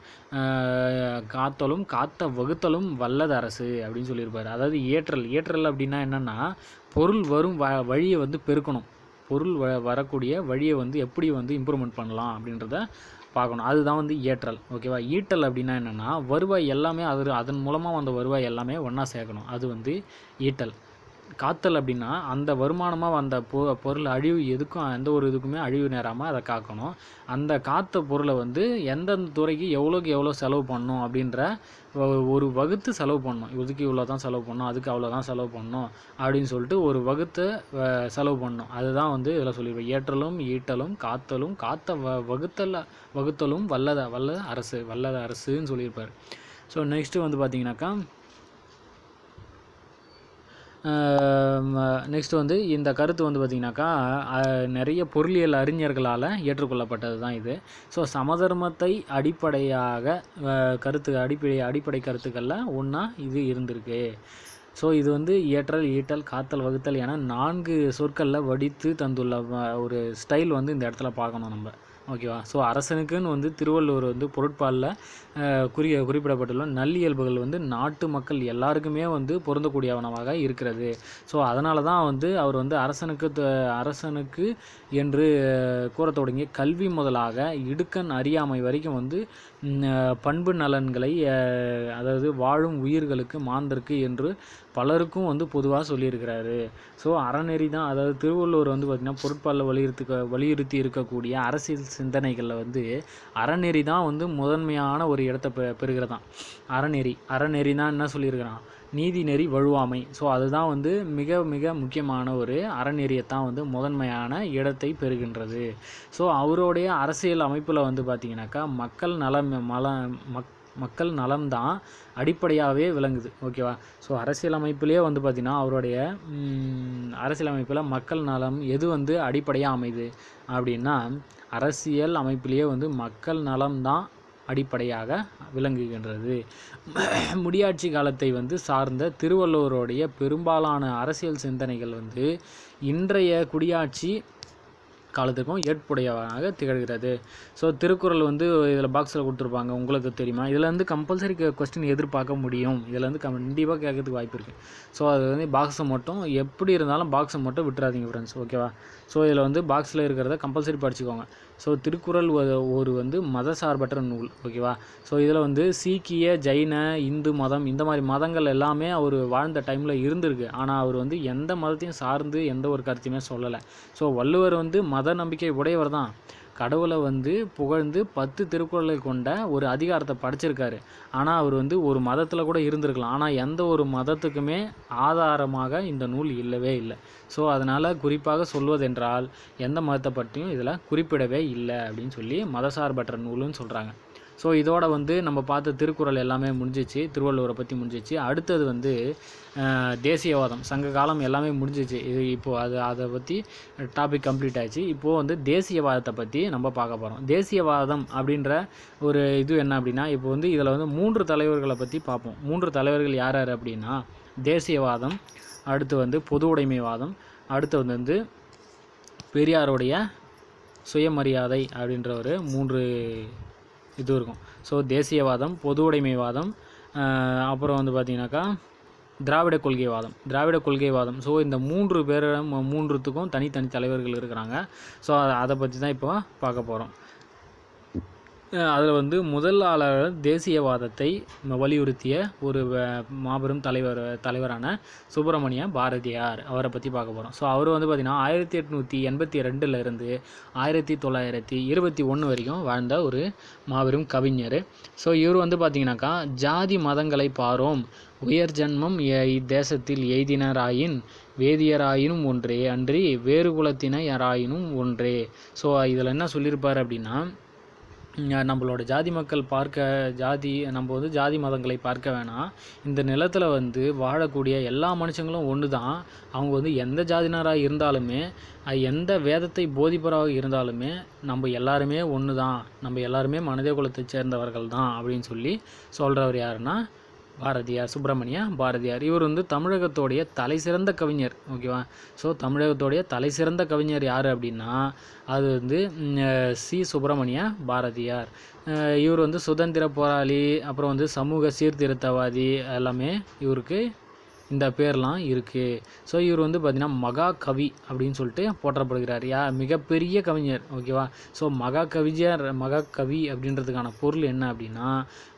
அஹ், காத்தலும் காத்த வகுத்தலும் வல்லது அரசு அப்படின்னு சொல்லியிருப்பாரு அதாவது ஏற்றல் ஏற்றல் அப்படின்னா என்னென்னா பொருள் வரும் வ வழியை வந்து பெருக்கணும் பொருள் வ வரக்கூடிய வழியை வந்து எப்படி வந்து இம்ப்ரூவ்மெண்ட் பண்ணலாம் அப்படின்றத பார்க்கணும் அதுதான் வந்து ஏற்றல் ஓகேவா ஈட்டல் அப்படின்னா என்னென்னா வருவாய் எல்லாமே அது அதன் மூலமாக வந்த வருவாய் எல்லாமே ஒன்றா சேர்க்கணும் அது வந்து ஈட்டல் காத்தல் அப்படின்னா அந்த வருமானமாக வந்த பொ பொருள் அழிவு எதுக்கும் எந்த ஒரு இதுக்குமே அழிவு நேராமல் அதை காக்கணும் அந்த காத்த பொருளை வந்து எந்தெந்த துறைக்கு எவ்வளோக்கு எவ்வளோ செலவு பண்ணணும் அப்படின்ற ஒ- ஒரு வகுத்து செலவு பண்ணணும் இதுக்கு இவ்வளோ தான் செலவு பண்ணணும் அதுக்கு அவ்வளோ தான் செலவு பண்ணணும் அப்படின்னு சொல்லிட்டு ஒரு வகுத்து அஹ், செலவு பண்ணணும் அதுதான் வந்து இதில் சொல்லியிருப்பேன் ஏற்றலும் ஈட்டலும் காத்தலும் காத்த வ வகுத்தல் வகுத்தலும் வல்லத வல்ல அரசு வல்லத அரசுன்னு சொல்லியிருப்பார் ஸோ நெக்ஸ்ட்டு வந்து பார்த்தீங்கன்னாக்கா நெக்ஸ்ட் வந்து இந்த கருத்து வந்து பார்த்திங்கனாக்கா அஹ், நிறைய பொருளியல் அறிஞர்களால் ஏற்றுக்கொள்ளப்பட்டது தான் இது ஸோ சமதர்மத்தை அடிப்படையாக அஹ், கருத்து அடிப்படை அடிப்படை கருத்துக்களில் ஒன்றா இது இருந்திருக்கு ஸோ இது வந்து இயற்றல் ஈட்டல் காத்தல் வகுத்தல் என நான்கு சொற்களில் வடித்து தந்துள்ள வ- ஒரு ஸ்டைல் வந்து இந்த இடத்துல பார்க்கணும் நம்ம ஓகேவா ஸோ அரசனுக்குன்னு வந்து திருவள்ளுவர் வந்து பொருட்பாலில் குறி குறிப்பிடப்பட்டுள்ள நல்லியல்புகள் வந்து நாட்டு மக்கள் எல்லாருக்குமே வந்து பொருந்தக்கூடியவனவாக இருக்கிறது ஸோ அதனால தான் வந்து அவர் வந்து அரசனுக்கு த- அரசனுக்கு என்று அஹ், கூறத் தொடங்கிய கல்வி முதலாக இடுக்கண் அறியாமை வரைக்கும் வந்து ம், அஹ், பண்பு நலன்களை அஹ், அதாவது வாழும் உயிர்களுக்கு மாந்தருக்கு என்று பலருக்கும் வந்து பொதுவாக சொல்லியிருக்கிறாரு ஸோ அறநெறி தான் அதாவது திருவள்ளுவர் வந்து பார்த்திங்கன்னா பொருட்பாலில் வலியுறுத்தி வலியுறுத்தி இருக்கக்கூடிய அரசியல் சிந்தனைகளில் வந்து அறநெறி தான் வந்து முதன்மையான ஒரு இடத்தை பெ பெறுகிறதாம் அறநெறி அறநெறினா என்ன சொல்லியிருக்கிறான் நீதி நெறி வழுவாமை ஸோ அதுதான் வந்து மிக மிக முக்கியமான ஒரு அறநெறியைத்தான் வந்து முதன்மையான இடத்தை பெறுகின்றது ஸோ அவருடைய அரசியல் அமைப்பில் வந்து பார்த்திங்கனாக்கா மக்கள் நலம் மல மக் மக்கள் நலம்தான் அடிப்படையாகவே விளங்குது ஓகேவா ஸோ அரசியல் அமைப்பிலேயே வந்து பார்த்திங்கன்னா அவருடைய ம், அரசியல் அமைப்பில் மக்கள் நலம் எது வந்து அடிப்படையாக அமையுது அப்படின்னா அரசியல் அமைப்பிலேயே வந்து மக்கள் நலம்தான் அடிப்படையாக விளங்குகின்றது முடியாட்சி காலத்தை வந்து சார்ந்த திருவள்ளுவருடைய பெரும்பாலான அரசியல் சிந்தனைகள் வந்து இன்றைய குடியாட்சி காலத்துக்கும் ஏற்புடையவனாக திகழ்கிறது ஸோ திருக்குறள் வந்து இதில் பாக்ஸில் கொடுத்துருப்பாங்க உங்களுக்கு தெரியுமா இதில் வந்து கம்பல்சரி கொஸ்டின் எதிர்பார்க்க முடியும் இதில் வந்து கண்டிப்பாக கேட்கறதுக்கு வாய்ப்பு இருக்குது ஸோ அது வந்து பாக்ஸை மட்டும் எப்படி இருந்தாலும் பாக்ஸை மட்டும் விட்டுறாதீங்க ஃப்ரெண்ட்ஸ் ஓகேவா ஸோ இதில் வந்து பாக்ஸில் இருக்கிறத கம்பல்சரி படிச்சுக்கோங்க ஸோ திருக்குறள் ஒரு- ஒரு வந்து மதசார்பற்ற நூல் ஓகேவா ஸோ இதில் வந்து சீக்கிய ஜைன இந்து மதம் இந்த மாதிரி மதங்கள் எல்லாமே அவர் வாழ்ந்த டைமில் இருந்திருக்கு ஆனால் அவர் வந்து எந்த மதத்தையும் சார்ந்து எந்த ஒரு கருத்தையுமே சொல்லலை ஸோ வள்ளுவர் வந்து மத நம்பிக்கை உடையவர் தான் கடவுளை வந்து புகழ்ந்து பத்து திருக்குறளை கொண்ட ஒரு அதிகாரத்தை படைச்சிருக்காரு ஆனால் அவர் வந்து ஒரு மதத்தில் கூட இருந்திருக்கலாம் ஆனால் எந்த ஒரு மதத்துக்குமே ஆதாரமாக இந்த நூல் இல்லவே இல்லை ஸோ அதனால் குறிப்பாக சொல்வதென்றால் எந்த மதத்தை பற்றியும் இதில் குறிப்பிடவே இல்லை அப்படின்னு சொல்லி மதசார்பற்ற நூலுன்னு சொல்கிறாங்க ஸோ இதோட வந்து நம்ம பார்த்த திருக்குறள் எல்லாமே முடிஞ்சிச்சு திருவள்ளுவரை பற்றி முடிஞ்சிச்சு அடுத்தது வந்து அஹ், தேசியவாதம் சங்க காலம் எல்லாமே முடிஞ்சிச்சு இது இப்போது அது அதை பற்றி டாபிக் கம்ப்ளீட் ஆயிடுச்சு இப்போது வந்து தேசியவாதத்தை பற்றி நம்ம பார்க்க போகிறோம் தேசியவாதம் அப்படின்ற ஒரு இது என்ன அப்படின்னா இப்போ வந்து இதில் வந்து மூன்று தலைவர்களை பற்றி பார்ப்போம் மூன்று தலைவர்கள் யார் யார் அப்படின்னா தேசியவாதம் அடுத்து வந்து பொது உடைமைவாதம் அடுத்து வந்து பெரியாருடைய சுயமரியாதை அப்படின்ற ஒரு மூன்று இது இருக்கும் ஸோ தேசியவாதம் பொது உடைமைவாதம் ஆஹ் அப்புறம் வந்து பார்த்திங்கனாக்கா திராவிட கொள்கைவாதம் திராவிட கொள்கைவாதம் ஸோ இந்த மூன்று பேர் மூன்றுத்துக்கும் தனித்தனி தலைவர்கள் இருக்கிறாங்க ஸோ அதை பற்றி தான் இப்போ பார்க்க போகிறோம் அதில் வந்து முதல் ஆளாக தேசியவாதத்தை ம- வலியுறுத்திய ஒரு வ- மாபெரும் தலைவர் தலைவரான சுப்பிரமணிய பாரதியார் அவரை பற்றி பார்க்க போகிறோம் ஸோ அவர் வந்து பார்த்திங்கன்னா ஆயிரத்தி எட்நூற்றி எண்பத்தி ரெண்டுலேருந்து ஆயிரத்தி தொள்ளாயிரத்தி இருபத்தி ஒன்று வரைக்கும் வாழ்ந்த ஒரு மாபெரும் கவிஞர் ஸோ இவர் வந்து பார்த்திங்கனாக்கா ஜாதி மதங்களை பாரோம் உயர் ஜன்மம் எ- இத்தேசத்தில் எய்தினராயின் வேதியராயினும் ஒன்றே அன்றி வேறு குலத்தினராயினும் ஒன்றே ஸோ இதில் என்ன சொல்லியிருப்பார் அப்படின்னா இங்க நம்மளோட ஜாதி மக்கள் பார்க்க ஜாதி நம்ம வந்து ஜாதி மதங்களை பார்க்க வேணாம் இந்த நிலத்தில் வந்து வாழக்கூடிய எல்லா மனுஷங்களும் ஒன்று தான் அவங்க வந்து எந்த ஜாதினராக இருந்தாலுமே அஹ் எந்த வேதத்தை போதிப்பவராக இருந்தாலுமே நம்ம எல்லாருமே ஒன்று தான் நம்ம எல்லாருமே மனித குலத்தை சேர்ந்தவர்கள் தான் அப்படின்னு சொல்லி சொல்கிறவர் யாருன்னா பாரதியார் சுப்பிரமணிய பாரதியார் இவர் வந்து தமிழகத்தோடைய தலை சிறந்த கவிஞர் ஓகேவா ஸோ தமிழகத்தோடைய தலை சிறந்த கவிஞர் யார் அப்படின்னா அது வந்து ம், அஹ், சி சுப்பிரமணிய பாரதியார் அஹ், இவர் வந்து சுதந்திர போராளி அப்புறம் வந்து சமூக சீர்திருத்தவாதி எல்லாமே இவருக்கு இந்த பேர்லாம் இருக்குது ஸோ இவர் வந்து பார்த்திங்கன்னா மகா கவி அப்படின்னு சொல்லிட்டு போற்றப்படுகிறார் யா மிகப்பெரிய கவிஞர் ஓகேவா ஸோ மகா கவிஞர் மகா கவி அப்படின்றதுக்கான பொருள் என்ன அப்படின்னா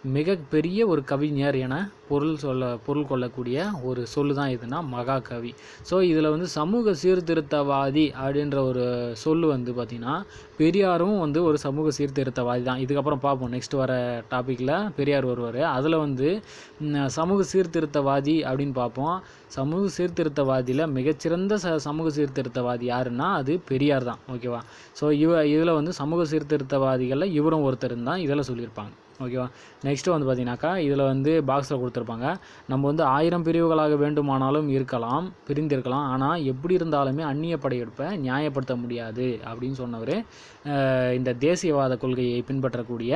மிகப்பெரிய ஒரு கவிஞர் என பொருள் சொல்ல பொருள் கொள்ளக்கூடிய ஒரு சொல்லு தான் எதுனா மகாகவி ஸோ இதில் வந்து சமூக சீர்திருத்தவாதி அப்படின்ற ஒரு சொல்லு வந்து பார்த்திங்கன்னா பெரியாரும் வந்து ஒரு சமூக சீர்திருத்தவாதி தான் இதுக்கப்புறம் பார்ப்போம் நெக்ஸ்ட் வர டாப்பிக்கில் பெரியார் வருவார் அதில் வந்து ம், சமூக சீர்திருத்தவாதி அப்படின்னு பார்ப்போம் சமூக சீர்திருத்தவாதியில் மிகச்சிறந்த ச சமூக சீர்திருத்தவாதி யாருன்னா அது பெரியார் தான் ஓகேவா ஸோ இவ இதில் வந்து சமூக சீர்திருத்தவாதிகளில் இவரும் ஒருத்தர் தான் இதில் சொல்லியிருப்பாங்க ஓகேவா நெக்ஸ்ட்டு வந்து பார்த்தீங்கன்னாக்கா இதில் வந்து பாக்ஸில் கொடுத்துருப்பாங்க நம்ம வந்து ஆயிரம் பிரிவுகளாக வேண்டுமானாலும் இருக்கலாம் பிரிந்திருக்கலாம் ஆனால் எப்படி இருந்தாலுமே அந்நிய படையெடுப்பை நியாயப்படுத்த முடியாது அப்படின்னு சொன்னவர் இந்த தேசியவாத கொள்கையை பின்பற்றக்கூடிய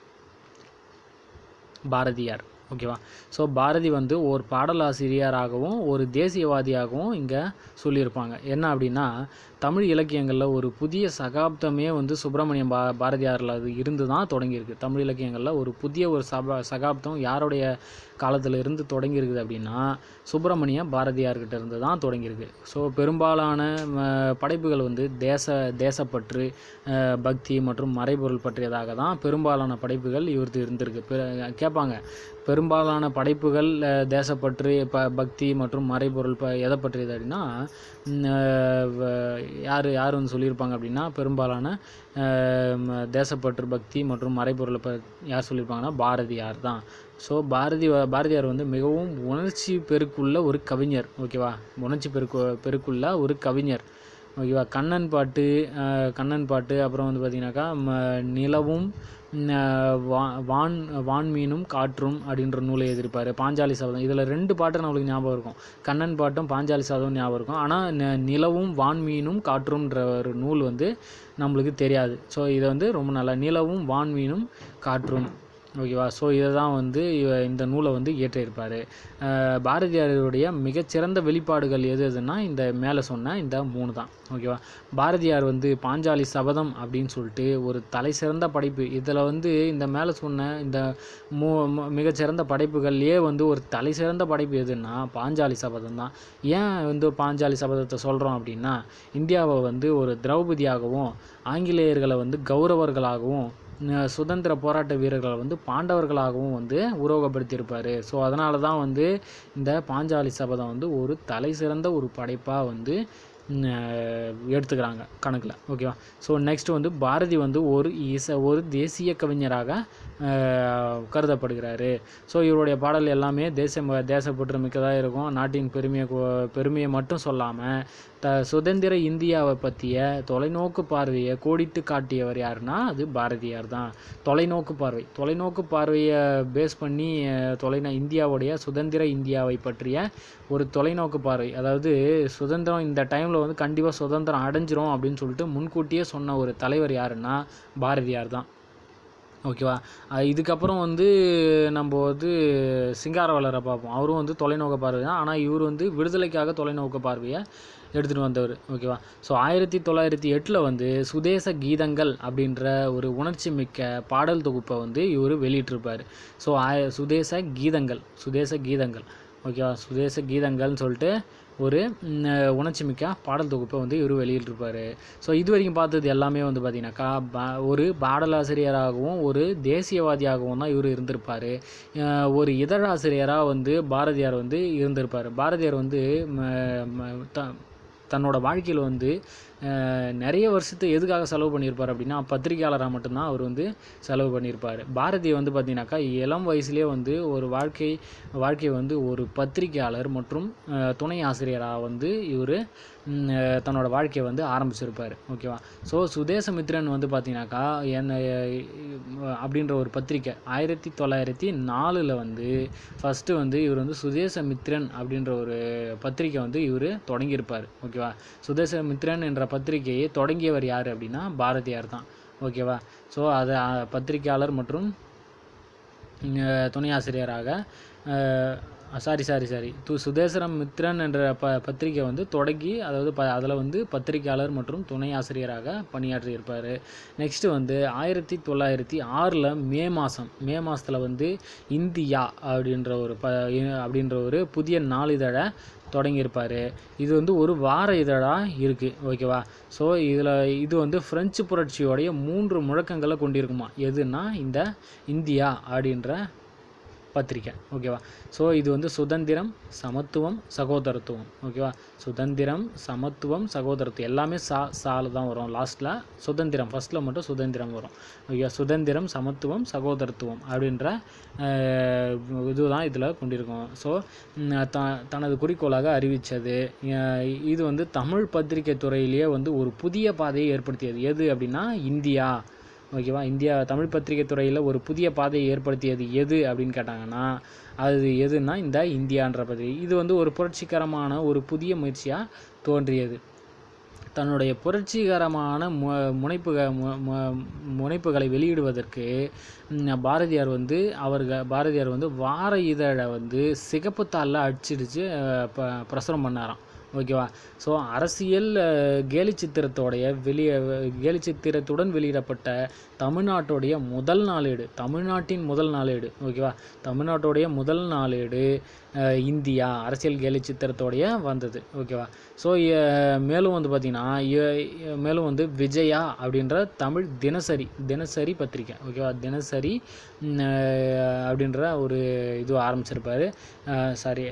பாரதியார் ஓகேவா ஸோ பாரதி வந்து ஒரு பாடலாசிரியராகவும் ஒரு தேசியவாதியாகவும் இங்கே சொல்லியிருப்பாங்க என்ன அப்படின்னா தமிழ் இலக்கியங்களில் ஒரு புதிய சகாப்தமே வந்து சுப்பிரமணியம் பா பாரதியாரில் அது இருந்து தான் தொடங்கியிருக்கு தமிழ் இலக்கியங்களில் ஒரு புதிய ஒரு சபா சகாப்தம் யாருடைய காலத்தில் இருந்து தொடங்கியிருக்குது அப்படின்னா சுப்பிரமணிய பாரதியார்கிட்ட இருந்து தான் தொடங்கியிருக்கு ஸோ பெரும்பாலான ம, படைப்புகள் வந்து தேச தேசப்பற்று அஹ், பக்தி மற்றும் மறைபொருள் பற்றியதாக தான் பெரும்பாலான படைப்புகள் இவரது இருந்திருக்கு பெ- கேட்பாங்க பெரும்பாலான படைப்புகள் அஹ், தேசப்பற்று ப பக்தி மற்றும் மறைபொருள் ப எதை பற்றியது அப்படின்னா ம், அஹ், வ- யார் யார் வந்து சொல்லியிருப்பாங்க அப்படின்னா பெரும்பாலான அஹ், ம- தேசப்பற்று பக்தி மற்றும் மறைபொருளை ப யார் சொல்லியிருப்பாங்கன்னா பாரதியார் தான் ஸோ பாரதி வ- பாரதியார் வந்து மிகவும் உணர்ச்சி பெருக்குள்ள ஒரு கவிஞர் ஓகேவா உணர்ச்சி பெருக்கு பெருக்குள்ள ஒரு கவிஞர் ஓகேவா கண்ணன் பாட்டு அஹ், கண்ணன் பாட்டு அப்புறம் வந்து பார்த்தீங்கன்னாக்கா ம- நிலவும் ம், அஹ், வா வான் வான்மீனும் காற்றும் அப்படின்ற நூலை எழுதியிருப்பார் பாஞ்சாலி சபதம் இதில் ரெண்டு பாட்டு நம்மளுக்கு ஞாபகம் இருக்கும் கண்ணன் பாட்டும் பாஞ்சாலி சபதம் ஞாபகம் இருக்கும் ஆனால் நிலவும் வான்மீனும் காற்றும்ன்ற ஒரு நூல் வந்து நம்மளுக்கு தெரியாது ஸோ இதை வந்து ரொம்ப நல்லா நிலவும் வான்மீனும் காற்றும் ஓகேவா ஸோ இதை தான் வந்து இவ இந்த நூலை வந்து இயற்றியிருப்பார் பாரதியாருடைய மிகச்சிறந்த வெளிப்பாடுகள் எது எதுன்னா இந்த மேலே சொன்ன இந்த மூணு தான் ஓகேவா பாரதியார் வந்து பாஞ்சாலி சபதம் அப்படின்னு சொல்லிட்டு ஒரு தலை சிறந்த படைப்பு இதில் வந்து இந்த மேலே சொன்ன இந்த மூ மு- மிகச்சிறந்த படைப்புகள்லேயே வந்து ஒரு தலை சிறந்த படைப்பு எதுன்னா பாஞ்சாலி சபதம் தான் ஏன் வந்து பாஞ்சாலி சபதத்தை சொல்கிறோம் அப்படின்னா இந்தியாவை வந்து ஒரு திரௌபதியாகவும் ஆங்கிலேயர்களை வந்து கௌரவர்களாகவும் ந- சுதந்திர போராட்ட வீரர்களை வந்து பாண்டவர்களாகவும் வந்து உருவகப்படுத்தியிருப்பார் ஸோ அதனால தான் வந்து இந்த பாஞ்சாலி சபதம் வந்து ஒரு தலை சிறந்த ஒரு படைப்பாக வந்து ம், அஹ், எடுத்துக்கிறாங்க கணக்கில் ஓகேவா ஸோ நெக்ஸ்ட் வந்து பாரதி வந்து ஒரு இச ஒரு தேசிய கவிஞராக அஹ், கருதப்படுகிறாரு ஸோ இவருடைய பாடல் எல்லாமே தேசம் தேசப்பற்று மிக்கதாக இருக்கும் நாட்டின் பெருமையை கு- பெருமையை மட்டும் சொல்லாமல் த சுதந்திர இந்தியாவை பற்றிய தொலைநோக்கு பார்வையை கோடிட்டு காட்டியவர் யாருன்னா அது பாரதியார் தான் தொலைநோக்கு பார்வை தொலைநோக்கு பார்வையை பேஸ் பண்ணி அஹ், தொலைநா இந்தியாவுடைய சுதந்திர இந்தியாவை பற்றிய ஒரு தொலைநோக்கு பார்வை அதாவது சுதந்திரம் இந்த டைமில் வந்து கண்டிப்பாக சுதந்திரம் அடைஞ்சிரும் அப்படின்னு சொல்லிட்டு முன்கூட்டியே சொன்ன ஒரு தலைவர் யாருன்னா பாரதியார் தான் ஓகேவா அஹ் இதுக்கப்புறம் வந்து நம்ம வந்து சிங்காரவலரை பார்ப்போம் அவரும் வந்து தொலைநோக்கு பார்வை தான் ஆனால் இவர் வந்து விடுதலைக்காக தொலைநோக்கு பார்வையை எடுத்துகிட்டு வந்தவர் ஓகேவா ஸோ ஆயிரத்தி தொள்ளாயிரத்தி எட்டில் வந்து சுதேச கீதங்கள் அப்படின்ற ஒரு உணர்ச்சி மிக்க பாடல் தொகுப்பை வந்து இவர் வெளியிட்டிருப்பார் ஸோ ஆய சுதேச கீதங்கள் சுதேச கீதங்கள் ஓகேவா சுதேச கீதங்கள்னு சொல்லிட்டு ஒரு ம், உணர்ச்சி மிக்க பாடல் தொகுப்பை வந்து இவர் வெளியிட்டிருப்பார் ஸோ இது வரைக்கும் பார்த்தது எல்லாமே வந்து பார்த்தீங்கன்னாக்கா பா- ஒரு பாடலாசிரியராகவும் ஒரு தேசியவாதியாகவும் தான் இவர் இருந்திருப்பார் ஒரு இதழாசிரியராக வந்து பாரதியார் வந்து இருந்திருப்பார் பாரதியார் வந்து ம- ம- த தன்னோட வாழ்க்கையில் வந்து அஹ், நிறைய வருஷத்தை எதுக்காக செலவு பண்ணியிருப்பார் அப்படின்னா பத்திரிகையாளராக மட்டும்தான் அவர் வந்து செலவு பண்ணியிருப்பார் பாரதி வந்து பார்த்தீங்கன்னாக்கா இளம் வயசுலேயே வந்து ஒரு வாழ்க்கை வாழ்க்கையை வந்து ஒரு பத்திரிகையாளர் மற்றும் அஹ், துணை ஆசிரியராக வந்து இவர் தன்னோட வாழ்க்கையை வந்து ஆரம்பிச்சிருப்பார் ஓகேவா ஸோ சுதேசமித்ரன் வந்து பார்த்தீங்கன்னாக்கா என்ன அஹ், அப்படின்ற ஒரு பத்திரிக்கை ஆயிரத்தி தொள்ளாயிரத்தி நாலில் வந்து ஃபஸ்ட்டு வந்து இவர் வந்து சுதேசமித்ரன் அப்படின்ற ஒரு பத்திரிக்கை வந்து இவர் தொடங்கியிருப்பார் ஓகேவா சுதேசமித்ரன் என்ற பத்திரிகையை தொடங்கியவர் யார் அப்படின்னா பாரதியார் தான் ஓகேவா ஸோ அது அஹ், பத்திரிகையாளர் மற்றும் அஹ், துணை ஆசிரியராக அஹ், சாரி சாரி சாரி து சுதேசரம் மித்ரன் என்ற ப பத்திரிகை வந்து தொடங்கி அதாவது ப அதில் வந்து பத்திரிகையாளர் மற்றும் துணை ஆசிரியராக பணியாற்றியிருப்பார் நெக்ஸ்ட்டு வந்து ஆயிரத்தி தொள்ளாயிரத்தி ஆறில் மே மாதம் மே மாதத்தில் வந்து இந்தியா அப்படின்ற ஒரு ப அப்படின்ற ஒரு புதிய நாளிதழை தொடங்கியிருப்பார் இது வந்து ஒரு வார இதழாக இருக்குது ஓகேவா ஸோ இதில் இது வந்து ஃப்ரெஞ்சு புரட்சியோடைய மூன்று முழக்கங்களை கொண்டிருக்குமா எதுனா இந்த இந்தியா அப்படின்ற பத்திரிக்கை ஓகேவா ஸோ இது வந்து சுதந்திரம் சமத்துவம் சகோதரத்துவம் ஓகேவா சுதந்திரம் சமத்துவம் சகோதரத்துவம் எல்லாமே சா சால தான் வரும் லாஸ்ட்டில் சுதந்திரம் ஃபஸ்ட்டில் மட்டும் சுதந்திரம் வரும் ஓகே சுதந்திரம் சமத்துவம் சகோதரத்துவம் அப்படின்ற அஹ், இதுதான் இதில் கொண்டிருக்கும் ஸோ த தனது குறிக்கோளாக அறிவித்தது இது வந்து தமிழ் பத்திரிகை துறையிலேயே வந்து ஒரு புதிய பாதையை ஏற்படுத்தியது எது அப்படின்னா இந்தியா ஓகேவா இந்தியா தமிழ் பத்திரிகை துறையில் ஒரு புதிய பாதையை ஏற்படுத்தியது எது அப்படின்னு கேட்டாங்கன்னா அது எதுன்னா இந்த இந்தியான்ற பத்திரிகை இது வந்து ஒரு புரட்சிகரமான ஒரு புதிய முயற்சியாக தோன்றியது தன்னுடைய புரட்சிகரமான மு முனைப்புக மு- மு- முனைப்புகளை வெளியிடுவதற்கு ம், பாரதியார் வந்து அவர்கள் பாரதியார் வந்து வார இதழை வந்து சிகப்பு தாளில் அடிச்சிடிச்சு அஹ், ப பிரசுரம் பண்ணாராம் ஓகேவா ஸோ அரசியல் அஹ், கேலி சித்திரத்தோடைய வெளியே கேலி சித்திரத்துடன் வெளியிடப்பட்ட தமிழ்நாட்டுடைய முதல் நாளேடு தமிழ்நாட்டின் முதல் நாளேடு ஓகேவா தமிழ்நாட்டுடைய முதல் நாளேடு அஹ், இந்தியா அரசியல் கேலி சித்திரத்தோடைய வந்தது ஓகேவா ஸோ மேலும் வந்து பார்த்திங்கன்னா இ- மேலும் வந்து விஜயா அப்படின்ற தமிழ் தினசரி தினசரி பத்திரிக்கை ஓகேவா தினசரி ம், அஹ், அப்படின்ற ஒரு இது ஆரம்பிச்சிருப்பார் சாரி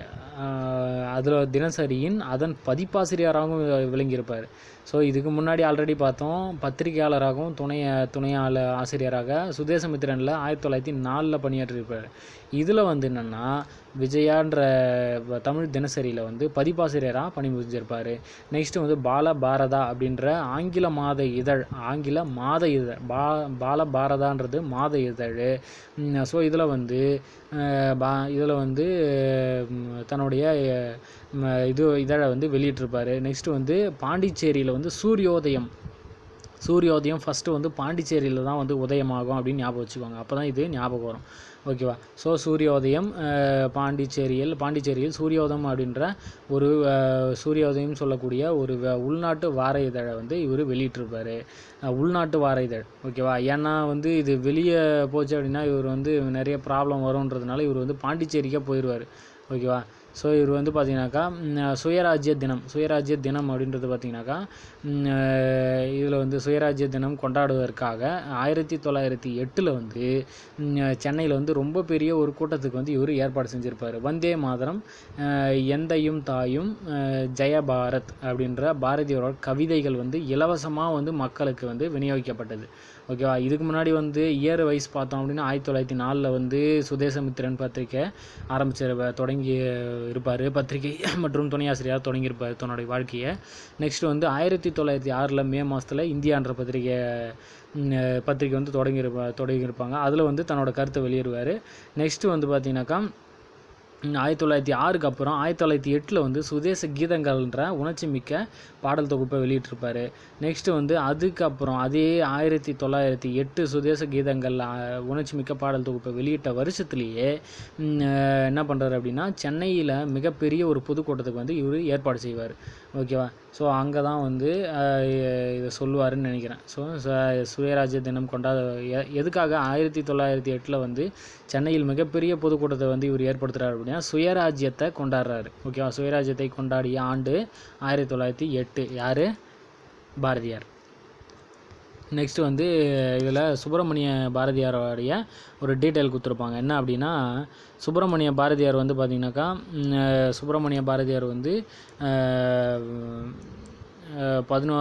அதில் தினசரியின் அதன் பதிப்பாசிரியராகவும் வி- விளங்கியிருப்பார் ஸோ இதுக்கு முன்னாடி ஆல்ரெடி பார்த்தோம் பத்திரிகையாளராகவும் துணை துணையாள ஆசிரியராக சுதேசமித்திரனில் ஆயிரத்தி தொள்ளாயிரத்தி நாலில் பணியாற்றியிருப்பார் இதில் வந்து என்னென்னா விஜயான்ற வ- தமிழ் தினசரியில் வந்து பதிப்பாசிரியராக பணி புரிஞ்சிருப்பார் நெக்ஸ்ட்டு வந்து பால பாரதா அப்படின்ற ஆங்கில மாத இதழ் ஆங்கில மாத இதழ் பா பால பாரதான்றது மாத இதழ் ஸோ இதில் வந்து அஹ், பா இதில் வந்து ம், தன்னுடைய ம், இது இதழை வந்து வெளியிட்டிருப்பார் நெக்ஸ்ட்டு வந்து பாண்டிச்சேரியில் வந்து சூரியோதயம் சூரியோதயம் ஃபஸ்ட்டு வந்து பாண்டிச்சேரியில் தான் வந்து உதயமாகும் அப்படின்னு ஞாபகம் வச்சுக்கோங்க அப்போ தான் இது ஞாபகம் வரும் ஓகேவா ஸோ சூரியோதயம் அஹ், பாண்டிச்சேரியில் பாண்டிச்சேரியில் சூரியோதயம் அப்படின்ற ஒரு அஹ், சூரியோதயம் சொல்லக்கூடிய ஒரு வ- உள்நாட்டு வார இதழை வந்து இவர் வெளியிட்டிருப்பார் உள்நாட்டு வார இதழ் ஓகேவா ஏன்னா வந்து இது வெளியே போச்சு அப்படின்னா இவர் வந்து நிறைய ப்ராப்ளம் வரும்ன்றதுனால இவர் வந்து பாண்டிச்சேரிக்கே போயிடுவார் ஓகேவா ஸோ இவர் வந்து பார்த்தீங்கன்னாக்கா ம், சுயராஜ்ய தினம் சுயராஜ்ய தினம் அப்படின்றது பார்த்தீங்கன்னாக்கா இதில் வந்து சுயராஜ்ய தினம் கொண்டாடுவதற்காக ஆயிரத்தி தொள்ளாயிரத்தி எட்டில் வந்து சென்னையில் வந்து ரொம்ப பெரிய ஒரு கூட்டத்துக்கு வந்து இவர் ஏற்பாடு செஞ்சுருப்பார் வந்தே மாதரம் அஹ், எந்தையும் தாயும் அஹ், ஜெய பாரத் அப்படின்ற பாரதியோட கவிதைகள் வந்து இலவசமாக வந்து மக்களுக்கு வந்து விநியோகிக்கப்பட்டது ஓகேவா இதுக்கு முன்னாடி வந்து இயர் வைஸ் பார்த்தோம் அப்படின்னா ஆயிரத்தி தொள்ளாயிரத்தி நாலில் வந்து சுதேசமித்திரன் பத்திரிக்கை ஆரம்பிச்சிருப்ப தொடங்கி இருப்பார் பத்திரிகை மற்றும் துணையாசிரியராக தொடங்கியிருப்பார் தன்னுடைய வாழ்க்கையை நெக்ஸ்ட் வந்து ஆயிரத்தி தொள்ளாயிரத்தி ஆறில் மே மாதத்தில் இந்தியான்ற பத்திரிகை ம், பத்திரிகை வந்து தொடங்கியிருப்பா தொடங்கியிருப்பாங்க அதில் வந்து தன்னோட கருத்தை வெளியிடுவார் நெக்ஸ்ட்டு வந்து பார்த்தீங்கன்னாக்கா ம், ஆயிரத்தி தொள்ளாயிரத்தி ஆறுக்கு அப்புறம் ஆயிரத்தி தொள்ளாயிரத்தி எட்டில் வந்து சுதேச கீதங்கள்ன்ற உணர்ச்சி மிக்க பாடல் தொகுப்பை வெளியிட்டிருப்பார் நெக்ஸ்ட்டு வந்து அதுக்கப்புறம் அதே ஆயிரத்தி தொள்ளாயிரத்தி எட்டு சுதேச கீதங்கள் ஆ, உணர்ச்சி மிக்க பாடல் தொகுப்பை வெளியிட்ட வருஷத்துலேயே ம், அஹ், என்ன பண்ணுறாரு அப்படின்னா சென்னையில் மிகப்பெரிய ஒரு பொதுக்கூட்டத்துக்கு வந்து இவர் ஏற்பாடு செய்வார் ஓகேவா ஸோ அங்கே தான் வந்து அஹ், இதை சொல்லுவாருன்னு நினைக்கிறேன் ஸோ சுயராஜ்ய தினம் கொண்டாட எ- எதுக்காக ஆயிரத்தி தொள்ளாயிரத்தி எட்டில் வந்து சென்னையில் மிகப்பெரிய பொதுக்கூட்டத்தை வந்து இவர் ஏற்படுத்துகிறார் அப்படின்னா சுயராஜ்யத்தை கொண்டாடுறாரு ஓகேவா சுயராஜ்யத்தை கொண்டாடிய ஆண்டு ஆயிரத்தி தொள்ளாயிரத்தி எட்டு யார் பாரதியார் நெக்ஸ்ட் வந்து இதில் சுப்பிரமணிய பாரதியாரோடைய ஒரு டீட்டெயில் கொடுத்துருப்பாங்க என்ன அப்படின்னா சுப்பிரமணிய பாரதியார் வந்து பார்த்திங்கனாக்கா ம், அஹ், சுப்பிரமணிய பாரதியார் வந்து பதினோ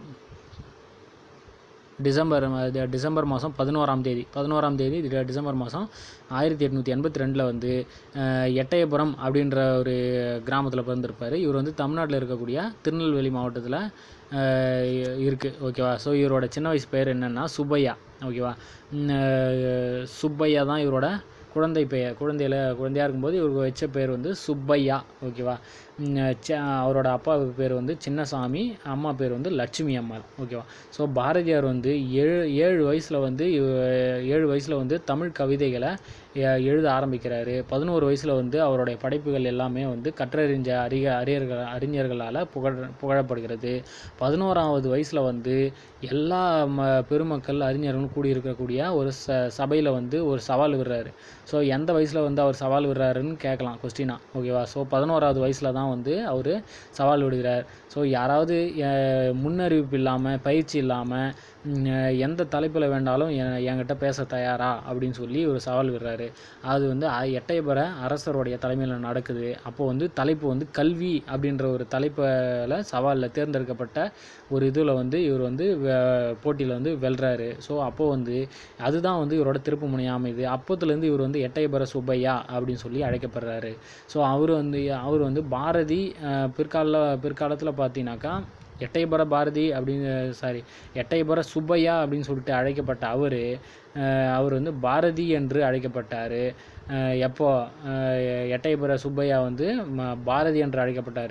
டிசம்பர் ம- டி- டிசம்பர் மாதம் பதினோராம் தேதி பதினோராம் தேதி டி- டிசம்பர் மாதம் ஆயிரத்தி எட்நூற்றி எண்பத்தி ரெண்டில் வந்து அஹ், எட்டயபுரம் அப்படின்ற ஒரு கிராமத்தில் பிறந்திருப்பார் இவர் வந்து தமிழ்நாட்டில் இருக்கக்கூடிய திருநெல்வேலி மாவட்டத்தில் இருக்குது ஓகேவா ஸோ இவரோட சின்ன வயசு பேர் என்னென்னா சுப்பையா ஓகேவா உம், அஹ், சுப்பையா தான் இவரோட குழந்தை பெயர் குழந்தையில குழந்தையாக இருக்கும்போது இவருக்கு வச்ச பேர் வந்து சுப்பையா ஓகேவா ம், ச- அவரோட அப்பா பேர் வந்து சின்னசாமி அம்மா பேர் வந்து லட்சுமி அம்மாள் ஓகேவா ஸோ பாரதியார் வந்து ஏழு ஏழு வயசில் வந்து இவ- ஏழு வயசில் வந்து தமிழ் கவிதைகளை எ- எழுத ஆரம்பிக்கிறாரு பதினோரு வயசில் வந்து அவருடைய படைப்புகள் எல்லாமே வந்து கற்றறிஞ்ச அறிக அறிஞர்கள் அறிஞர்களால் புகழ் புகழப்படுகிறது பதினோராவது வயசில் வந்து எல்லா ம பெருமக்கள் அறிஞர்களும் கூடியிருக்கக்கூடிய ஒரு ச சபையில் வந்து ஒரு சவால் விடுறாரு ஸோ எந்த வயசில் வந்து அவர் சவால் விடுறாருன்னு கேட்கலாம் கொஸ்டினா ஓகேவா ஸோ பதினோராவது வயசில் தான் வந்து அவர் சவால் விடுகிறார் ஸோ யாராவது அஹ், முன்னறிவிப்பு இல்லாமல் பயிற்சி இல்லாமல் எந்த தலைப்பில் வேண்டாலும் என் என்கிட்ட பேச தயாரா அப்படின்னு சொல்லி ஒரு சவால் விடுறாரு அது வந்து அ- எட்டயபுர அரசருடைய தலைமையில் நடக்குது அப்போ வந்து தலைப்பு வந்து கல்வி அப்படின்ற ஒரு தலைப்பில் சவாலில் தேர்ந்தெடுக்கப்பட்ட ஒரு இதில் வந்து இவர் வந்து போட்டியில் வந்து வெல்றாரு ஸோ அப்போது வந்து அதுதான் வந்து இவரோட திருப்பு முனையா அமையுது அப்போத்துலேருந்து இவர் வந்து எட்டயபுர சுப்பையா அப்படின்னு சொல்லி அழைக்கப்படுறாரு ஸோ அவர் வந்து அவர் வந்து பாரதி அஹ், பிற்கால பிற்காலத்தில் பார்த்தீங்கன்னாக்கா எட்டயபுர பாரதி அப்படின்னு சாரி எட்டயபுர சுப்பையா அப்படின்னு சொல்லிட்டு அழைக்கப்பட்ட அவர் அவர் வந்து பாரதி என்று அழைக்கப்பட்டார் எப்போ அஹ், எட்டயபுர சுப்பையா வந்து ம- பாரதி என்று அழைக்கப்பட்டார்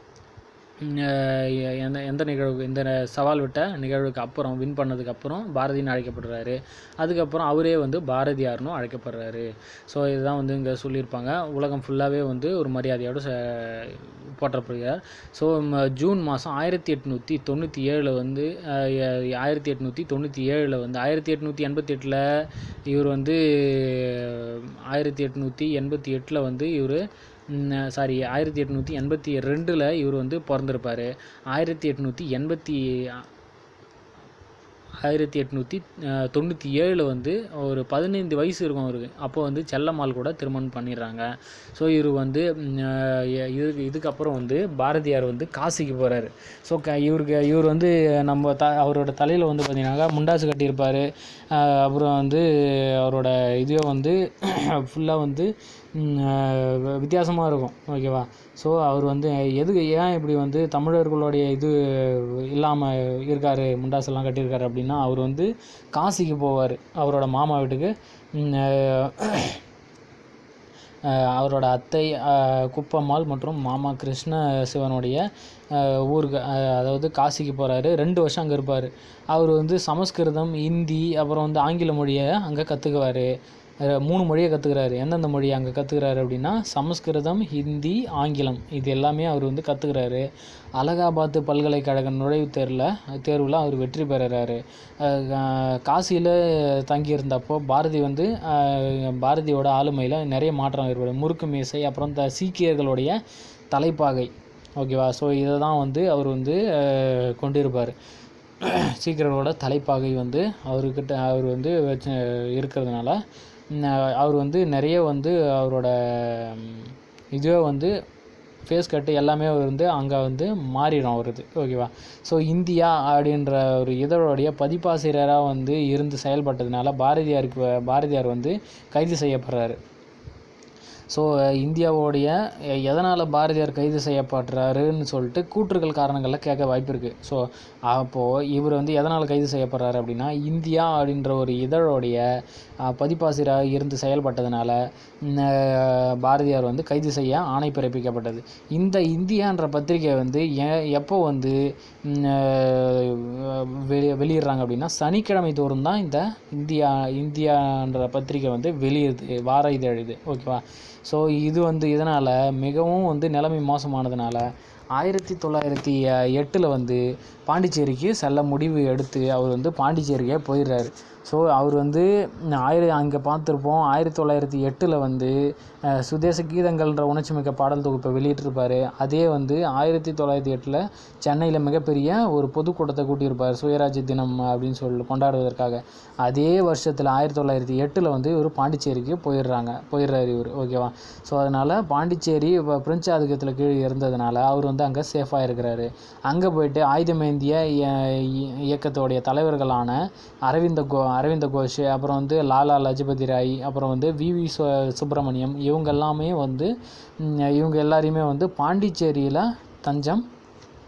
எந்த எந்த நிகழ்வு இந்த சவால் விட்ட நிகழ்வுக்கு அப்புறம் வின் பண்ணதுக்கு அப்புறம் பாரதின்னு அழைக்கப்படுறாரு அதுக்கப்புறம் அவரே வந்து பாரதியார்னும் அழைக்கப்படுறாரு ஸோ இதுதான் வந்து இங்கே சொல்லியிருப்பாங்க உலகம் ஃபுல்லாகவே வந்து ஒரு மரியாதையோடு ச போற்றப்படுகிறார் ஸோ ஜூன் மாதம் ஆயிரத்தி எட்நூற்றி தொண்ணூற்றி ஏழில் வந்து அஹ், எ- ஆயிரத்தி எட்நூற்றி தொண்ணூற்றி ஏழில் வந்து ஆயிரத்தி எட்நூற்றி எண்பத்தி எட்டில் இவர் வந்து ஆயிரத்தி எட்நூற்றி எண்பத்தி எட்டில் வந்து இவர் சாரி ஆயிரத்தி எட்நூற்றி எண்பத்தி ரெண்டில் இவர் வந்து பிறந்திருப்பார் ஆயிரத்தி எட்நூற்றி எண்பத்தி ஆயிரத்தி எட்நூற்றி தொண்ணூற்றி ஏழில் வந்து ஒரு பதினைந்து வயசு இருக்கும் அவருக்கு அப்போ வந்து செல்லம்மாள் கூட திருமணம் பண்ணிடுறாங்க ஸோ இவர் வந்து ம், அஹ், இதுக்கு இதுக்கப்புறம் வந்து பாரதியார் வந்து காசிக்கு போகிறாரு ஸோ க இவருக்கு இவர் வந்து நம்ம த அவரோட தலையில் வந்து பார்த்தீங்கன்னாக்கா முண்டாசு கட்டியிருப்பார் அப்புறம் வந்து அவரோட இதுவே வந்து ஃபுல்லாக வந்து வித்தியாசமாக இருக்கும் ஓகேவா ஸோ அவர் வந்து எதுக்கு ஏன் இப்படி வந்து தமிழர்களுடைய இது இல்லாமல் இருக்கார் முண்டாசெல்லாம் கட்டியிருக்காரு அப்படின்னா அவர் வந்து காசிக்கு போவார் அவரோட மாமா வீட்டுக்கு ம், அஹ், அஹ், அவரோட அத்தை அஹ், குப்பம்மாள் மற்றும் மாமா கிருஷ்ண சிவனுடைய அஹ், ஊருக்கு அஹ், அதாவது காசிக்கு போகிறாரு ரெண்டு வருஷம் அங்கே இருப்பார் அவர் வந்து சமஸ்கிருதம் ஹிந்தி அப்புறம் வந்து ஆங்கில மொழியை அங்கே கற்றுக்குவார் மூணு மொழியை கற்றுக்கிறாரு எந்தெந்த மொழியை அங்கே கற்றுக்கிறாரு அப்படின்னா சமஸ்கிருதம் ஹிந்தி ஆங்கிலம் இது எல்லாமே அவர் வந்து கற்றுக்கிறாரு அலகாபாத் பல்கலைக்கழக நுழைவுத் தேர்வில் தேர்வில் அவர் வெற்றி பெறுறாரு காசியில் தங்கியிருந்தப்போ பாரதி வந்து அஹ், பாரதியோட ஆளுமையில் நிறைய மாற்றம் ஏற்படும் முறுக்கு மீசை அப்புறம் இந்த சீக்கியர்களுடைய தலைப்பாகை ஓகேவா ஸோ இதை தான் வந்து அவர் வந்து அஹ், கொண்டிருப்பார் சீக்கியர்களோட தலைப்பாகை வந்து அவர்கிட்ட அவர் வந்து வச்சு இருக்கிறதுனால ம், அவர் வந்து நிறைய வந்து அவரோட ம், இதுவே வந்து ஃபேஸ் கட்டு எல்லாமே வந்து அங்கே வந்து மாறிடும் அவரது ஓகேவா ஸோ இந்தியா அப்படின்ற ஒரு இதழோடைய பதிப்பாசிரியராக வந்து இருந்து செயல்பட்டதுனால பாரதியாருக்கு பாரதியார் வந்து கைது செய்யப்படுறாரு ஸோ இந்தியாவோடைய எதனால் பாரதியார் கைது செய்யப்படுறாருன்னு சொல்லிட்டு கூற்றுகள் காரணங்களில் கேட்க வாய்ப்பு இருக்குது ஸோ அப்போது இவர் வந்து எதனால் கைது செய்யப்படுறாரு அப்படின்னா இந்தியா அப்படின்ற ஒரு இதழோடைய அஹ், பதிப்பாசிரியராக இருந்து செயல்பட்டதுனால ம், அஹ், பாரதியார் வந்து கைது செய்ய ஆணை பிறப்பிக்கப்பட்டது இந்த இந்தியான்ற பத்திரிகை வந்து எ- எப்போ வந்து ம், அஹ், வெளி வெளியிடுறாங்க அப்படின்னா சனிக்கிழமை தோறும் தான் இந்த இந்தியா இந்தியான்ற பத்திரிகை வந்து வெளியிடுது வார இதழ் இது ஓகேவா ஸோ இது வந்து இதனால் மிகவும் வந்து நிலைமை மோசமானதுனால ஆயிரத்தி தொள்ளாயிரத்தி எட்டில் வந்து பாண்டிச்சேரிக்கு செல்ல முடிவு எடுத்து அவர் வந்து பாண்டிச்சேரிக்கே போயிடுறாரு ஸோ அவர் வந்து ஆயிர அங்கே பார்த்துருப்போம் ஆயிரத்தி தொள்ளாயிரத்தி எட்டில் வந்து அஹ், சுதேச கீதங்கள்ன்ற உணர்ச்சிமிக்க பாடல் தொகுப்பை வெளியிட்டிருப்பார் அதே வந்து ஆயிரத்தி தொள்ளாயிரத்தி எட்டில் சென்னையில் மிகப்பெரிய ஒரு பொதுக்கூட்டத்தை கூட்டியிருப்பார் சுயராஜ்ய தினம் அப்படின்னு சொல்லி கொண்டாடுவதற்காக அதே வருஷத்தில் ஆயிரத்தி தொள்ளாயிரத்தி எட்டில் வந்து இவர் பாண்டிச்சேரிக்கு போயிடுறாங்க போயிடுறாரு இவர் ஓகேவா ஸோ அதனால் பாண்டிச்சேரி இப்போ பிரெஞ்சு ஆதிக்கத்தில் கீழே இருந்ததுனால அவர் வந்து அங்கே சேஃபாக இருக்கிறாரு அங்கே போயிட்டு ஆயுதமேந்திய இய- இய- இயக்கத்தோடைய தலைவர்களான அரவிந்த கோ அரவிந்த கோஷ் அப்புறம் வந்து லாலா லஜபதி ராய் அப்புறம் வந்து விவி சு சுப்பிரமணியம் இவங்க எல்லாமே வந்து ம், இவங்க எல்லாரையுமே வந்து பாண்டிச்சேரியில் தஞ்சம்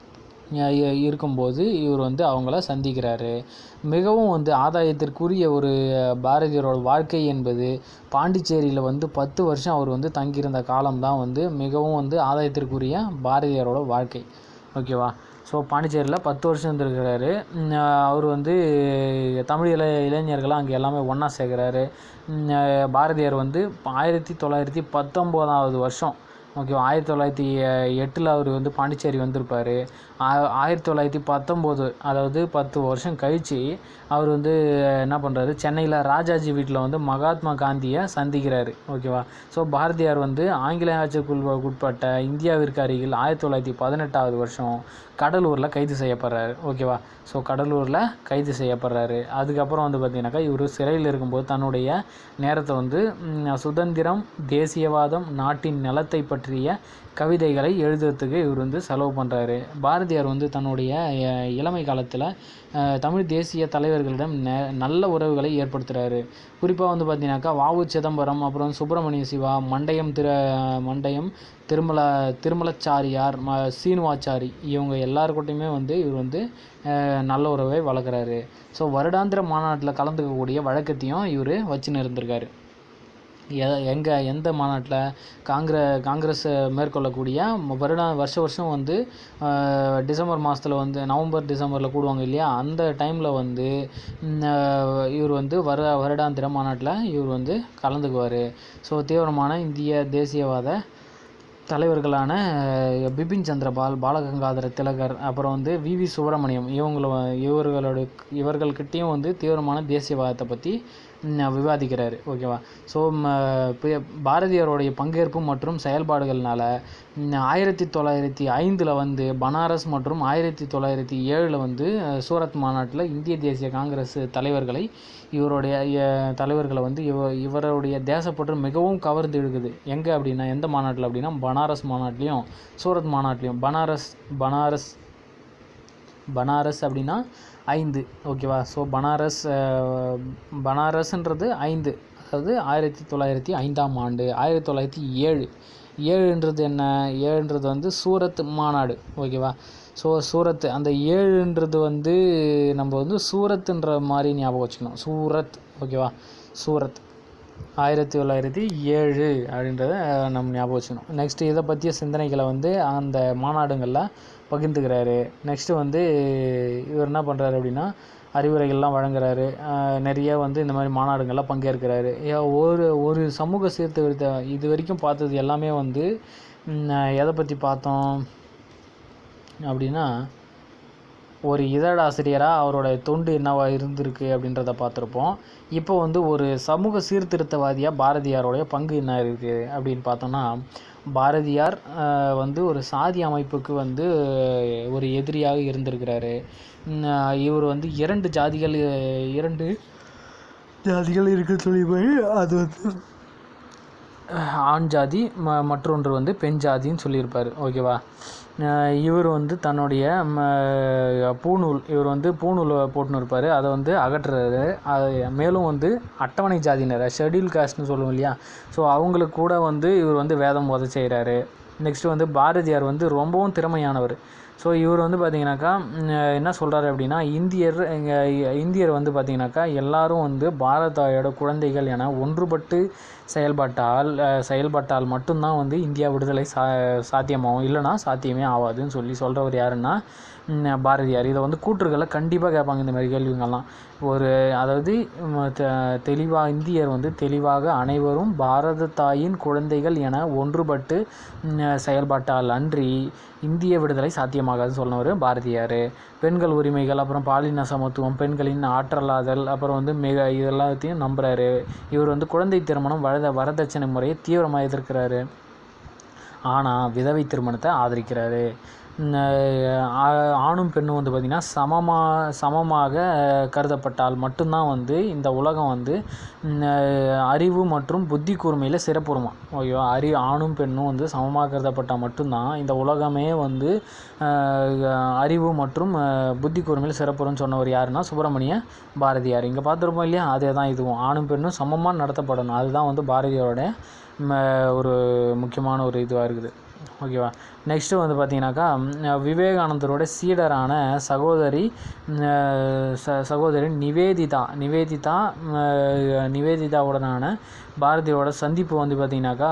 அஹ் இ- இருக்கும்போது இவர் வந்து அவங்கள சந்திக்கிறாரு மிகவும் வந்து ஆதாயத்திற்குரிய ஒரு பாரதியாரோட வாழ்க்கை என்பது பாண்டிச்சேரியில் வந்து பத்து வருஷம் அவர் வந்து தங்கியிருந்த காலம்தான் வந்து மிகவும் வந்து ஆதாயத்திற்குரிய பாரதியாரோட வாழ்க்கை ஓகேவா ஸோ பாண்டிச்சேரியில் பத்து வருஷம் இருந்திருக்கிறாரு உம், அஹ் அவர் வந்து தமிழ் இள இளைஞர்களாக அங்கே எல்லாமே ஒன்றா சேர்க்குறாரு உம், அஹ் பாரதியார் வந்து ஆயிரத்தி தொள்ளாயிரத்தி பத்தொம்போதாவது வருஷம் ஓகே ஆயிரத்தி தொள்ளாயிரத்தி எட்டில் அவர் வந்து பாண்டிச்சேரி வந்திருப்பார் ஆயிரத்தி தொள்ளாயிரத்தி பத்தொம்போது அதாவது பத்து வருஷம் கழித்து அவர் வந்து என்ன பண்ணுறாரு சென்னையில் ராஜாஜி வீட்டில் வந்து மகாத்மா காந்தியை சந்திக்கிறாரு ஓகேவா ஸோ பாரதியார் வந்து ஆங்கில ஆட்சிக்குள் உட்பட்ட இந்தியாவிற்கு அருகில் ஆயிரத்தி தொள்ளாயிரத்தி பதினெட்டாவது வருஷம் கடலூரில் கைது செய்யப்படுறாரு ஓகேவா ஸோ கடலூரில் கைது செய்யப்படுறாரு அதுக்கப்புறம் வந்து பார்த்தீங்கன்னாக்கா இவர் சிறையில் இருக்கும்போது தன்னுடைய நேரத்தை வந்து ம், சுதந்திரம் தேசியவாதம் நாட்டின் நலத்தை பற்றிய கவிதைகளை எழுதுறதுக்கு இவர் வந்து செலவு பண்ணுறாரு பாரதியார் வந்து தன்னுடைய அஹ், இளமை காலத்தில் தமிழ் தேசிய தலைவர்களிடம் நெ- நல்ல உறவுகளை ஏற்படுத்துகிறாரு குறிப்பாக வந்து பார்த்தீங்கன்னாக்கா வாவு சிதம்பரம் அப்புறம் சுப்பிரமணிய சிவா மண்டயம் திரு மண்டயம் திருமல திருமலச்சாரியார் ம சீனுவாச்சாரி இவங்க எல்லாருக்கிட்டையுமே வந்து இவர் வந்து அஹ், நல்ல உறவை வளர்க்குறாரு ஸோ வருடாந்திர மாநாட்டில் கலந்துக்கக்கூடிய வழக்கத்தையும் இவர் வச்சுன்னு இருந்திருக்காரு எ எங்கே எந்த மாநாட்டில் காங்கிர காங்கிரஸ் மேற்கொள்ளக்கூடிய ம- வருடா வருஷ வருஷம் வந்து ஆஹ், டிசம்பர் மாதத்தில் வந்து நவம்பர் டிசம்பரில் கூடுவாங்க இல்லையா அந்த டைமில் வந்து ம், ஆஹ், இவர் வந்து வர வருடாந்திர மாநாட்டில் இவர் வந்து கலந்துக்குவார் ஸோ தீவிரமான இந்திய தேசியவாத தலைவர்களான அஹ், பிபின் சந்திரபால் பாலகங்காதர திலகர் அப்புறம் வந்து விவி சுப்பிரமணியம் இவங்கள இவர்களோட இவர்கள்கிட்டயும் வந்து தீவிரமான தேசியவாதத்தை பற்றி விவாதிக்கிறாரு ஓகேவா ஸோ பாரதியாருடைய பங்கேற்பு மற்றும் செயல்பாடுகள்னால ம், ஆயிரத்தி தொள்ளாயிரத்தி ஐந்தில் வந்து பனாரஸ் மற்றும் ஆயிரத்தி தொள்ளாயிரத்தி ஏழில் வந்து அஹ், சூரத் மாநாட்டில் இந்திய தேசிய காங்கிரஸ் தலைவர்களை இவருடைய அஹ், தலைவர்களை வந்து இவ இவருடைய தேசப்பற்று மிகவும் கவர்ந்து இழுக்குது எங்கே அப்படின்னா எந்த மாநாட்டில் அப்படின்னா பனாரஸ் மாநாட்டிலையும் சூரத் மாநாட்டிலையும் பனாரஸ் பனாரஸ் பனாரஸ் அப்படின்னா ஐந்து ஓகேவா ஸோ பனாரஸ் அஹ், பனாரஸ்ன்றது ஐந்து அதாவது ஆயிரத்தி தொள்ளாயிரத்தி ஐந்தாம் ஆண்டு ஆயிரத்தி தொள்ளாயிரத்தி ஏழு ஏழுன்றது என்ன ஏழுன்றது வந்து சூரத் மாநாடு ஓகேவா ஸோ சூரத் அந்த ஏழுன்றது வந்து நம்ம வந்து சூரத்துன்ற மாதிரி ஞாபகம் வச்சுக்கணும் சூரத் ஓகேவா சூரத் ஆயிரத்தி தொள்ளாயிரத்தி ஏழு அப்படின்றத அஹ், நம்ம ஞாபகம் வச்சுக்கணும் நெக்ஸ்ட் இதை பற்றிய சிந்தனைகளை வந்து அந்த மாநாடுங்களில் பகிர்ந்துக்கிறாரு நெக்ஸ்ட்டு வந்து இவர் என்ன பண்ணுறாரு அப்படின்னா அறிவுரைகள்லாம் வழங்குறாரு அஹ், நிறைய வந்து இந்த மாதிரி மாநாடுகள்லாம் பங்கேற்கிறாரு ஏ- ஒரு ஒரு சமூக சீர்திருத்த இது வரைக்கும் பார்த்தது எல்லாமே வந்து ம், எதை பற்றி பார்த்தோம் அப்படின்னா ஒரு இதழாசிரியராக அவரோட தொண்டு என்னவா இருந்திருக்கு அப்படின்றத பார்த்துருப்போம் இப்போ வந்து ஒரு சமூக சீர்திருத்தவாதியாக பாரதியாரோடைய பங்கு என்ன இருக்குது அப்படின்னு பார்த்தோம்னா பாரதியார் ஆஹ், வந்து ஒரு சாதி அமைப்புக்கு வந்து ஆஹ், ஒரு எதிரியாக இருந்திருக்கிறாரு உம், ஆஹ், இவர் வந்து இரண்டு ஜாதிகள் ஆஹ், இரண்டு ஜாதிகள் இருக்குன்னு சொல்லி போய் அது வந்து ஆண் ஜாதி ம மற்றொன்று வந்து பெண் ஜாதின்னு சொல்லியிருப்பார் ஓகேவா அஹ் இவர் வந்து தன்னுடைய ம, பூணூல் இவர் வந்து பூணூல் போட்டுன்னு இருப்பார் அதை வந்து அகற்றுறாரு அது மேலும் வந்து அட்டவணை ஜாதியினர் ஷெட்யூல் காஸ்ட்னு சொல்லுவோம் இல்லையா ஸோ அவங்களுக்கு கூட வந்து இவர் வந்து வேதம் உதவி செய்கிறாரு நெக்ஸ்ட் வந்து பாரதியார் வந்து ரொம்பவும் திறமையானவர் ஸோ இவர் வந்து பார்த்தீங்கன்னாக்கா ம், என்ன சொல்கிறாரு அப்படின்னா இந்தியர் இங்க இந்தியர் வந்து பார்த்தீங்கன்னாக்கா எல்லாரும் வந்து பாரதாயோட குழந்தைகள் என ஒன்றுபட்டு செயல்பட்டால் அஹ், செயல்பட்டால் மட்டும்தான் வந்து இந்தியா விடுதலை சா சாத்தியமாகும் இல்லைன்னா சாத்தியமே ஆகாதுன்னு சொல்லி சொல்கிறவர் யாருன்னா ம், பாரதியார் இதை வந்து கூற்றுகளை கண்டிப்பாக கேட்பாங்க இந்த மாதிரி கேள்விங்கள்லாம் ஒரு அதாவது தெளிவாக இந்தியர் வந்து தெளிவாக அனைவரும் பாரத தாயின் குழந்தைகள் என ஒன்றுபட்டு ம், செயல்பட்டால் அன்றி இந்திய விடுதலை சாத்தியமாகாதுன்னு சொன்னவர் பாரதியார் பெண்கள் உரிமைகள் அப்புறம் பாலின சமத்துவம் பெண்களின் ஆற்றலாதல் அப்புறம் வந்து மிக இதெல்லாத்தையும் நம்புறாரு இவர் வந்து குழந்தை திருமணம் வரத வரதட்சணை முறையை தீவிரமாக எதிர்க்கிறாரு ஆனால் விதவை திருமணத்தை ஆதரிக்கிறாரு உம், ஆ- ஆணும் பெண்ணும் வந்து பார்த்திங்கன்னா சமமாக சமமாக அஹ், கருதப்பட்டால் மட்டும்தான் வந்து இந்த உலகம் வந்து உம், அஹ், அறிவு மற்றும் புத்தி கூர்மையில் சிறப்புறுமா ஓகேவா அறி ஆணும் பெண்ணும் வந்து சமமாக கருதப்பட்டால் மட்டும்தான் இந்த உலகமே வந்து அஹ், அறிவு மற்றும் அஹ், புத்தி கூர்மையில் சிறப்புறும்னு சொன்னவர் யாருன்னா சுப்பிரமணிய பாரதியார் இங்கே பார்த்துருப்போம் இல்லையா அதே தான் இதுவும் ஆணும் பெண்ணும் சமமாக நடத்தப்படணும் அதுதான் வந்து பாரதியாரோட ம, ஒரு முக்கியமான ஒரு இதுவாக இருக்குது ஓகேவா நெக்ஸ்ட்டு வந்து பார்த்தீங்கன்னாக்கா ம், விவேகானந்தரோட சீடரான சகோதரி ம், ச சகோதரி நிவேதிதா நிவேதிதா ம், நிவேதிதாவுடனான பாரதியோட சந்திப்பு வந்து பார்த்திங்கனாக்கா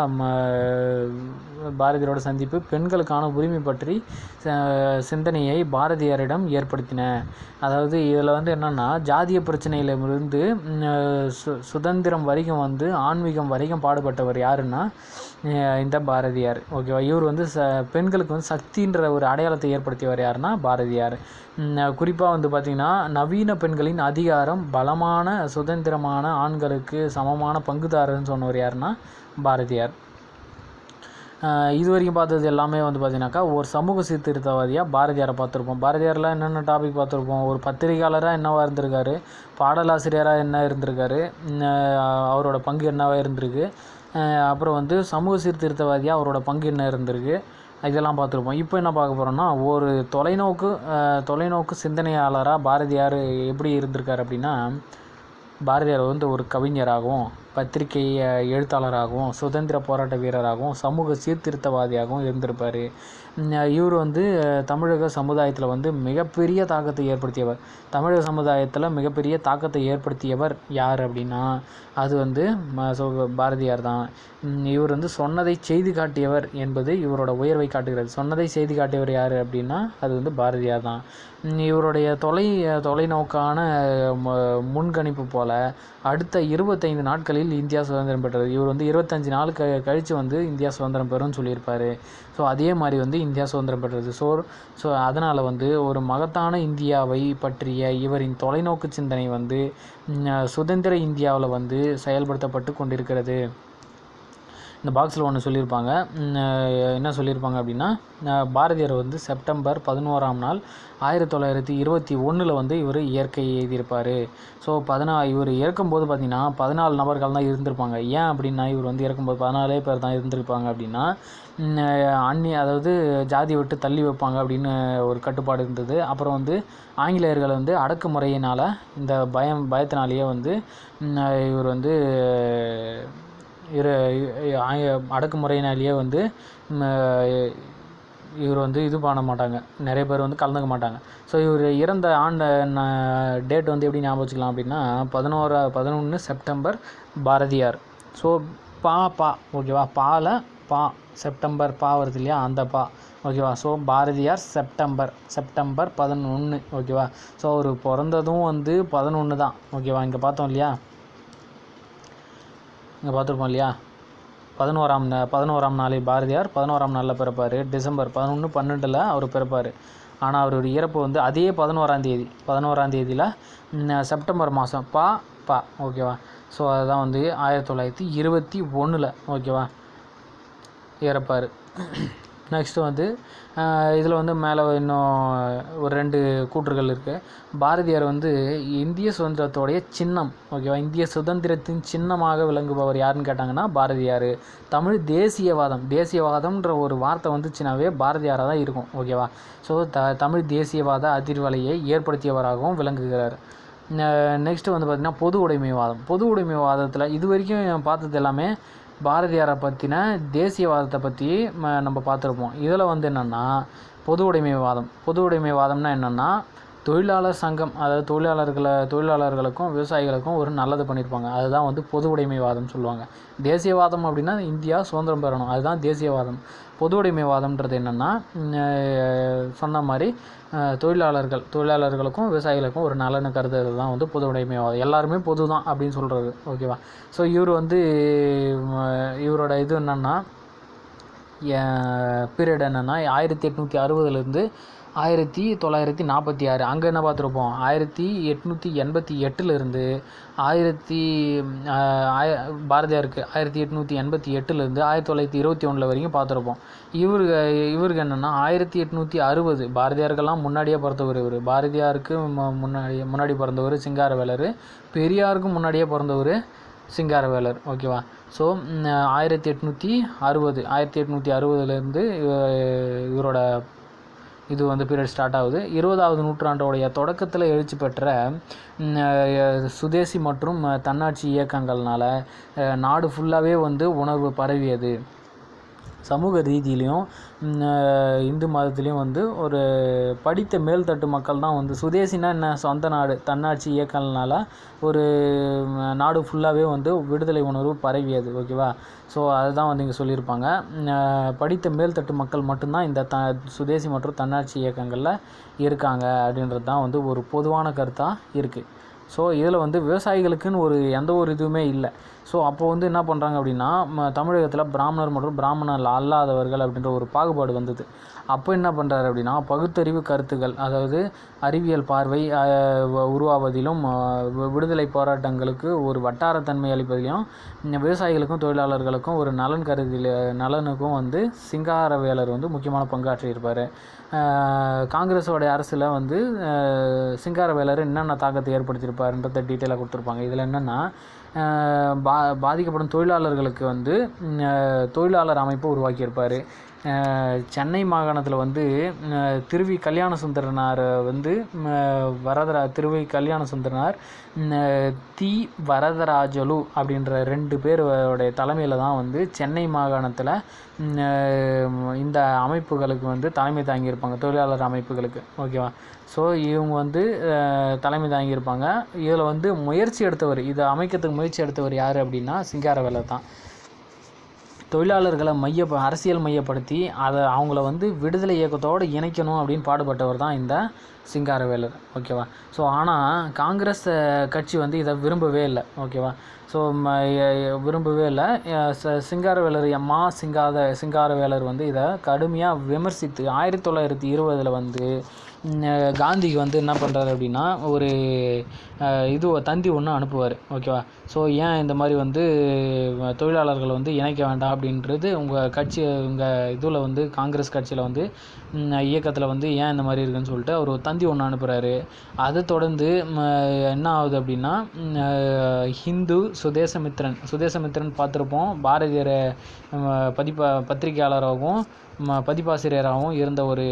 பாரதியோட சந்திப்பு பெண்களுக்கான உரிமை பற்றி அஹ், சிந்தனையை பாரதியாரிடம் ஏற்படுத்தின அதாவது இதில் வந்து என்னென்னா ஜாதிய பிரச்சனையிலிருந்து ம், சு சுதந்திரம் வரைக்கும் வந்து ஆன்மீகம் வரைக்கும் பாடுபட்டவர் யாருன்னா அஹ், இந்த பாரதியார் ஓகேவா இவர் வந்து ச பெண்களுக்கு வந்து சக்தின்ற ஒரு அடையாளத்தை ஏற்படுத்தியவர் யாருன்னா பாரதியார் குறிப்பாக வந்து பார்த்திங்கன்னா நவீன பெண்களின் அதிகாரம் பலமான சுதந்திரமான ஆண்களுக்கு சமமான பங்குதாரர்னு சொன்னவர் யாருன்னா பாரதியார் ஆஹ் இது வரைக்கும் பார்த்தது எல்லாமே வந்து பார்த்தீங்கன்னாக்கா ஒரு சமூக சீர்திருத்தவாதியாக பாரதியாரை பார்த்துருப்போம் பாரதியாரில் என்னென்ன டாபிக் பார்த்துருப்போம் ஒரு பத்திரிகையாளராக என்னவா இருந்திருக்காரு பாடலாசிரியராக என்ன இருந்திருக்காரு உம் ஆஹ் அவரோட பங்கு என்னவா இருந்திருக்கு ஆஹ் அப்புறம் வந்து சமூக சீர்திருத்தவாதியாக அவரோட பங்கு என்ன இருந்திருக்கு இதெல்லாம் பார்த்துருப்போம் இப்போ என்ன பார்க்க போகிறோம்னா ஒரு தொலைநோக்கு ஆஹ் தொலைநோக்கு சிந்தனையாளராக பாரதியார் எப்படி இருந்திருக்காரு அப்படின்னா பாரதியார் வந்து ஒரு கவிஞராகவும் பத்திரிகை அஹ், எழுத்தாளராகவும் சுதந்திர போராட்ட வீரராகவும் சமூக சீர்திருத்தவாதியாகவும் இருந்திருப்பார் இவர் வந்து அஹ், தமிழக சமுதாயத்தில் வந்து மிகப்பெரிய தாக்கத்தை ஏற்படுத்தியவர் தமிழக சமுதாயத்தில் மிகப்பெரிய தாக்கத்தை ஏற்படுத்தியவர் யார் அப்படின்னா அது வந்து ம- சொ- பாரதியார் தான் உம், இவர் வந்து சொன்னதை செய்து காட்டியவர் என்பது இவரோட உயர்வை காட்டுகிறது சொன்னதை செய்து காட்டியவர் யார் அப்படின்னா அது வந்து பாரதியார் தான் உம், இவருடைய தொலை தொலைநோக்கான ம- முன்கணிப்பு போல அடுத்த இருபத்தைந்து நாட்களில் இந்தியா சுதந்திரம் பெற்றது இவர் வந்து இருபத்தஞ்சு நாள் க கழித்து வந்து இந்தியா சுதந்திரம் பெறும்னு சொல்லியிருப்பார் ஸோ அதே மாதிரி வந்து இந்தியா சுதந்திரம் பெற்றது ஸோ ஸோ அதனால் வந்து ஒரு மகத்தான இந்தியாவை பற்றிய இவரின் தொலைநோக்கு சிந்தனை வந்து உம், சுதந்திர இந்தியாவில் வந்து செயல்படுத்தப்பட்டு கொண்டிருக்கிறது இந்த பாக்ஸில் ஒன்று சொல்லியிருப்பாங்க உம், அஹ் என்ன சொல்லியிருப்பாங்க அப்படின்னா அஹ் பாரதியார் வந்து செப்டம்பர் பதினோராம் நாள் ஆயிரத்தி தொள்ளாயிரத்தி இருபத்தி ஒன்றில் வந்து இவர் இயற்கை எழுதியிருப்பார் ஸோ பதினா இவர் இறக்கும்போது பார்த்தீங்கன்னா பதினாலு நபர்கள் தான் இருந்திருப்பாங்க ஏன் அப்படின்னா இவர் வந்து இறக்கும்போது பதினாலே பேர் தான் இருந்திருப்பாங்க அப்படின்னா உம், அஹ் அந்நிய அதாவது ஜாதி விட்டு தள்ளி வைப்பாங்க அப்படின்னு ஒரு கட்டுப்பாடு இருந்தது அப்புறம் வந்து ஆங்கிலேயர்கள் வந்து அடக்குமுறையினால் இந்த பயம் பயத்தினாலேயே வந்து உம், இவர் வந்து இரு ஆய- அடக்குமுறையினாலேயே வந்து ம், இவர் வந்து இது பண்ண மாட்டாங்க நிறைய பேர் வந்து கலந்துக்க மாட்டாங்க ஸோ இவர் இறந்த ஆண்டு டேட் வந்து எப்படி ஞாபகம் வச்சுக்கலாம் அப்படின்னா பதினோரா பதினொன்று செப்டம்பர் பாரதியார் ஸோ பா பா ஓகேவா பால பா செப்டம்பர் பா வருது இல்லையா அந்த பா ஓகேவா ஸோ பாரதியார் செப்டம்பர் செப்டம்பர் பதினொன்று ஓகேவா ஸோ அவர் பிறந்ததும் வந்து பதினொன்று தான் ஓகேவா இங்கே பார்த்தோம் இல்லையா இங்கே பார்த்துருப்போம் இல்லையா பதினோராம் நா- பதினோராம் நாளில் பாரதியார் பதினோராம் நாளில் பிறப்பார் டிசம்பர் பதினொன்று பன்னெண்டில் அவர் பிறப்பார் ஆனால் அவருடைய இறப்பு வந்து அதே பதினோராம் தேதி பதினோராம் தேதியில் செப்டம்பர் மாதம் பா பா ஓகேவா ஸோ அதுதான் வந்து ஆயிரத்தி தொள்ளாயிரத்தி இருபத்தி ஒன்றில் ஓகேவா இறப்பார் நெக்ஸ்ட்டு வந்து இதில் வந்து மேலே இன்னும் ஒரு ரெண்டு கூற்றுகள் இருக்குது பாரதியார் வந்து இந்திய சுதந்திரத்தோடைய சின்னம் ஓகேவா இந்திய சுதந்திரத்தின் சின்னமாக விளங்குபவர் யாருன்னு கேட்டாங்கன்னா பாரதியார் தமிழ் தேசியவாதம் தேசியவாதம்ன்ற ஒரு வார்த்தை வந்துச்சுனாவே பாரதியாராக தான் இருக்கும் ஓகேவா ஸோ த தமிழ் தேசியவாத அதிர்வலையை ஏற்படுத்தியவராகவும் விளங்குகிறார் நெக்ஸ்ட்டு வந்து பார்த்திங்கன்னா பொது உடைமைவாதம் பொது உடைமைவாதத்தில் இது வரைக்கும் பார்த்தது எல்லாமே பாரதியாரை பற்றின தேசியவாதத்தை பற்றி ம- நம்ம பார்த்துருப்போம் இதில் வந்து என்னென்னா பொது உடைமைவாதம் பொது உடைமைவாதம்னா என்னென்னா தொழிலாளர் சங்கம் அதாவது தொழிலாளர்களை தொழிலாளர்களுக்கும் விவசாயிகளுக்கும் ஒரு நல்லது பண்ணியிருப்பாங்க அதுதான் வந்து பொது உடைமைவாதம் சொல்லுவாங்க தேசியவாதம் அப்படின்னா இந்தியா சுதந்திரம் பெறணும் அதுதான் தேசியவாதம் பொது உடைமைவாதம்ன்றது என்னென்னா சொன்ன மாதிரி அஹ், தொழிலாளர்கள் தொழிலாளர்களுக்கும் விவசாயிகளுக்கும் ஒரு நலனை கருதுறது தான் வந்து பொது உடைமைவாதம் எல்லாருமே பொது தான் அப்படின்னு சொல்கிறது ஓகேவா ஸோ இவர் வந்து ம- இவரோட இது என்னென்னா பீரியட் என்னென்னா ஆயிரத்தி எட்நூற்றி அறுபதுலேருந்து ஆயிரத்தி தொள்ளாயிரத்தி நாற்பத்தி ஆறு அங்கே என்ன பார்த்துருப்போம் ஆயிரத்தி எட்நூற்றி எண்பத்தி எட்டுலேருந்து ஆயிரத்தி ஆஹ், ஆய பாரதியாருக்கு ஆயிரத்தி எட்நூற்றி எண்பத்தி எட்டுலேருந்து ஆயிரத்தி தொள்ளாயிரத்தி இருபத்தி ஒன்றில் வரைக்கும் பார்த்துருப்போம் இவருக்கு இவருக்கு என்னென்னா ஆயிரத்தி எட்நூற்றி அறுபது பாரதியாருக்கெல்லாம் முன்னாடியே பிறந்தவர் இவர் பாரதியாருக்கு மு- முன்னாடி முன்னாடி பிறந்தவர் சிங்காரவேலர் பெரியாருக்கு முன்னாடியே பிறந்தவர் சிங்காரவேலர் ஓகேவா ஸோ ஆயிரத்தி எட்நூற்றி அறுபது ஆயிரத்தி எட்நூற்றி அறுபதுலேருந்து இவரோட இது வந்து பீரியட் ஸ்டார்ட் ஆகுது இருபதாவது நூற்றாண்டோடைய தொடக்கத்தில் எழுச்சி பெற்ற ம், அஹ், சுதேசி மற்றும் அஹ், தன்னாட்சி இயக்கங்கள்னால அஹ், நாடு ஃபுல்லாகவே வந்து உணர்வு பரவியது சமூக ரீதியிலையும் ம், அஹ், இந்து மதத்துலேயும் வந்து ஒரு படித்த மேல்தட்டு மக்கள் தான் வந்து சுதேசினா என்ன சொந்த நாடு தன்னாட்சி இயக்கங்களால ஒரு ம், நாடு ஃபுல்லாகவே வந்து விடுதலை உணர்வு பரவியது ஓகேவா ஸோ அதுதான் வந்து இங்கே சொல்லியிருப்பாங்க ம், அஹ், படித்த மேல்தட்டு மக்கள் மட்டும்தான் இந்த த சுதேசி மற்றும் தன்னாட்சி இயக்கங்களில் இருக்காங்க அப்படின்றது தான் வந்து ஒரு பொதுவான கருத்தாக இருக்குது ஸோ இதில் வந்து விவசாயிகளுக்குன்னு ஒரு எந்த ஒரு இதுவுமே இல்லை ஸோ அப்போ வந்து என்ன பண்ணுறாங்க அப்படின்னா ம- தமிழகத்தில் பிராமணர் மற்றும் பிராமணர் அல்லாதவர்கள் அப்படின்ற ஒரு பாகுபாடு வந்தது அப்போ என்ன பண்ணுறாரு அப்படின்னா பகுத்தறிவு கருத்துக்கள் அதாவது அறிவியல் பார்வை அஹ், வ- உருவாவதிலும் அஹ், வி- விடுதலை போராட்டங்களுக்கு ஒரு வட்டாரத்தன்மை அளிப்பதிலும் இந்த விவசாயிகளுக்கும் தொழிலாளர்களுக்கும் ஒரு நலன் கருதி நலனுக்கும் வந்து சிங்காரவேலர் வந்து முக்கியமான பங்காற்றியிருப்பார் காங்கிரஸோடைய அரசில் வந்து அஹ், சிங்காரவேலர் என்னென்ன தாக்கத்தை ஏற்படுத்தியிருப்பாருன்றத டீட்டெயிலாக கொடுத்துருப்பாங்க இதில் என்னென்னா பா பாதிக்கப்படும் தொழிலாளர்களுக்கு வந்து ம், அஹ், தொழிலாளர் அமைப்பை உருவாக்கியிருப்பார் அஹ், சென்னை மாகாணத்தில் வந்து அஹ், திருவி கல்யாண சுந்தரனார் வந்து ம், அஹ், வரதரா திருவி கல்யாண சுந்தரனார் ம், அஹ், தி வரதராஜலு அப்படின்ற ரெண்டு பேரோடைய தலைமையில் தான் வந்து சென்னை மாகாணத்தில் ம், அஹ், இந்த அமைப்புகளுக்கு வந்து தலைமை தாங்கியிருப்பாங்க தொழிலாளர் அமைப்புகளுக்கு ஓகேவா ஸோ இவங்க வந்து அஹ், தலைமை தாங்கியிருப்பாங்க இதில் வந்து முயற்சி எடுத்தவர் இதை அமைக்கிறதுக்கு முயற்சி எடுத்தவர் யார் அப்படின்னா சிங்காரவேலர் தான் தொழிலாளர்களை மைய அரசியல் மையப்படுத்தி அதை அவங்கள வந்து விடுதலை இயக்கத்தோடு இணைக்கணும் அப்படின்னு பாடுபட்டவர் தான் இந்த சிங்காரவேலர் ஓகேவா ஸோ ஆனால் காங்கிரஸ் அஹ், கட்சி வந்து இதை விரும்பவே இல்லை ஓகேவா ஸோ விரும்பவே இல்லை அஹ், ச- சிங்காரவேலர் எம் மா சிங்காத சிங்காரவேலர் வந்து இதை கடுமையாக விமர்சித்து ஆயிரத்தி தொள்ளாயிரத்தி இருபதில் வந்து ம், அஹ், காந்திக்கு வந்து என்ன பண்ணுறாரு அப்படின்னா ஒரு அஹ், இது தந்தி ஒன்று அனுப்புவார் ஓகேவா ஸோ ஏன் இந்த மாதிரி வந்து அஹ், தொழிலாளர்களை வந்து இணைக்க வேண்டாம் அப்படின்றது உங்கள் கட்சி உங்கள் இதில் வந்து காங்கிரஸ் கட்சியில் வந்து இயக்கத்தில் வந்து ஏன் இந்த மாதிரி இருக்குன்னு சொல்லிட்டு அவர் ஒரு தந்தி ஒன்று அனுப்புகிறாரு அதை தொடர்ந்து ம், என்ன ஆகுது அப்படின்னா ம், அஹ், ஹிந்து சுதேசமித்ரன் சுதேசமித்ரன் பார்த்துருப்போம் பாரதியர் அஹ், பதிப்ப பத்திரிகையாளராகவும் ம- பதிப்பாசிரியராகவும் இருந்த ஒரு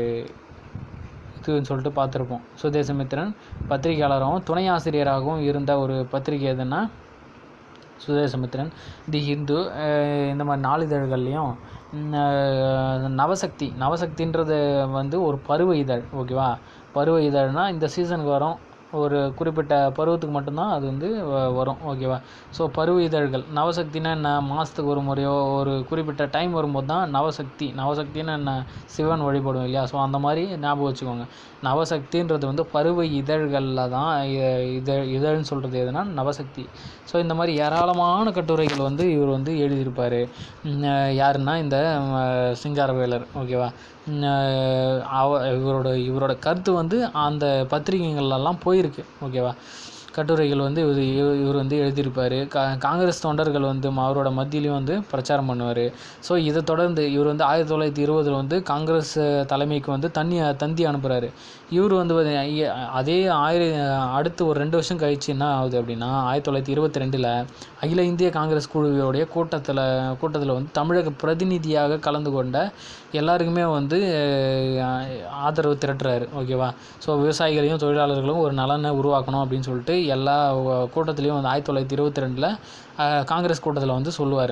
இதுன்னு சொல்லிட்டு பார்த்துருப்போம் சுதேசமித்ரன் பத்திரிகையாளராகவும் துணை ஆசிரியராகவும் இருந்த ஒரு பத்திரிகை எதுன்னா சுதேசமித்ரன் தி ஹிந்து அஹ் இந்த மாதிரி நாளிதழ்கள்லையும் ம், அஹ், நவசக்தி நவசக்தின்றது வந்து ஒரு பருவ இதழ் ஓகேவா பருவ இதழ்னா இந்த சீசனுக்கு வரும் ஒரு குறிப்பிட்ட பருவத்துக்கு மட்டும்தான் அது வந்து வ- வரும் ஓகேவா ஸோ பருவ இதழ்கள் நவசக்தினா என்ன மாதத்துக்கு ஒரு முறையோ ஒரு குறிப்பிட்ட டைம் வரும்போது தான் நவசக்தி நவசக்தின்னா என்ன சிவன் வழிபடும் இல்லையா ஸோ அந்த மாதிரி ஞாபகம் வச்சுக்கோங்க நவசக்தின்றது வந்து பருவ இதழ்களில் தான் இ- இதழ் இதழ்னு சொல்கிறது எதுனா நவசக்தி ஸோ இந்த மாதிரி ஏராளமான கட்டுரைகள் வந்து இவர் வந்து எழுதியிருப்பார் யாருன்னா இந்த ம், சிங்காரவேலர் ஓகேவா ம், அவ இவரோட இவரோட கருத்து வந்து அந்த பத்திரிகைகள்லாம் போயிருக்கு ஓகேவா கட்டுரைகள் வந்து இவர் இவர் இவர் வந்து எழுதியிருப்பார் கா காங்கிரஸ் தொண்டர்கள் வந்து ம- அவரோட மத்தியிலையும் வந்து பிரச்சாரம் பண்ணுவார் ஸோ இதை தொடர்ந்து இவர் வந்து ஆயிரத்தி தொள்ளாயிரத்தி இருபதில் வந்து காங்கிரஸ் அஹ், தலைமைக்கு வந்து தண்ணி தந்தி அனுப்புகிறாரு இவர் வந்து பாத்தீங்கன்னா, இ- அதே ஆயிர அடுத்து ஒரு ரெண்டு வருஷம் கழிச்சு என்ன ஆகுது அப்படின்னா ஆயிரத்தி தொள்ளாயிரத்தி இருபத்தி ரெண்டில் அகில இந்திய காங்கிரஸ் குழுவோடைய கூட்டத்தில் கூட்டத்தில் வந்து தமிழக பிரதிநிதியாக கலந்து கொண்ட எல்லாருக்குமே வந்து அஹ், ஆதரவு திரட்டுறாரு ஓகேவா ஸோ விவசாயிகளையும் தொழிலாளர்களும் ஒரு நலனை உருவாக்கணும் அப்படின்னு சொல்லிட்டு எல்லா அஹ், கூட்டத்துலேயும் வந்து ஆயிரத்தி தொள்ளாயிரத்தி இருபத்தி ரெண்டில் காங்கிரஸ் கூட்டத்தில் வந்து சொல்லுவார்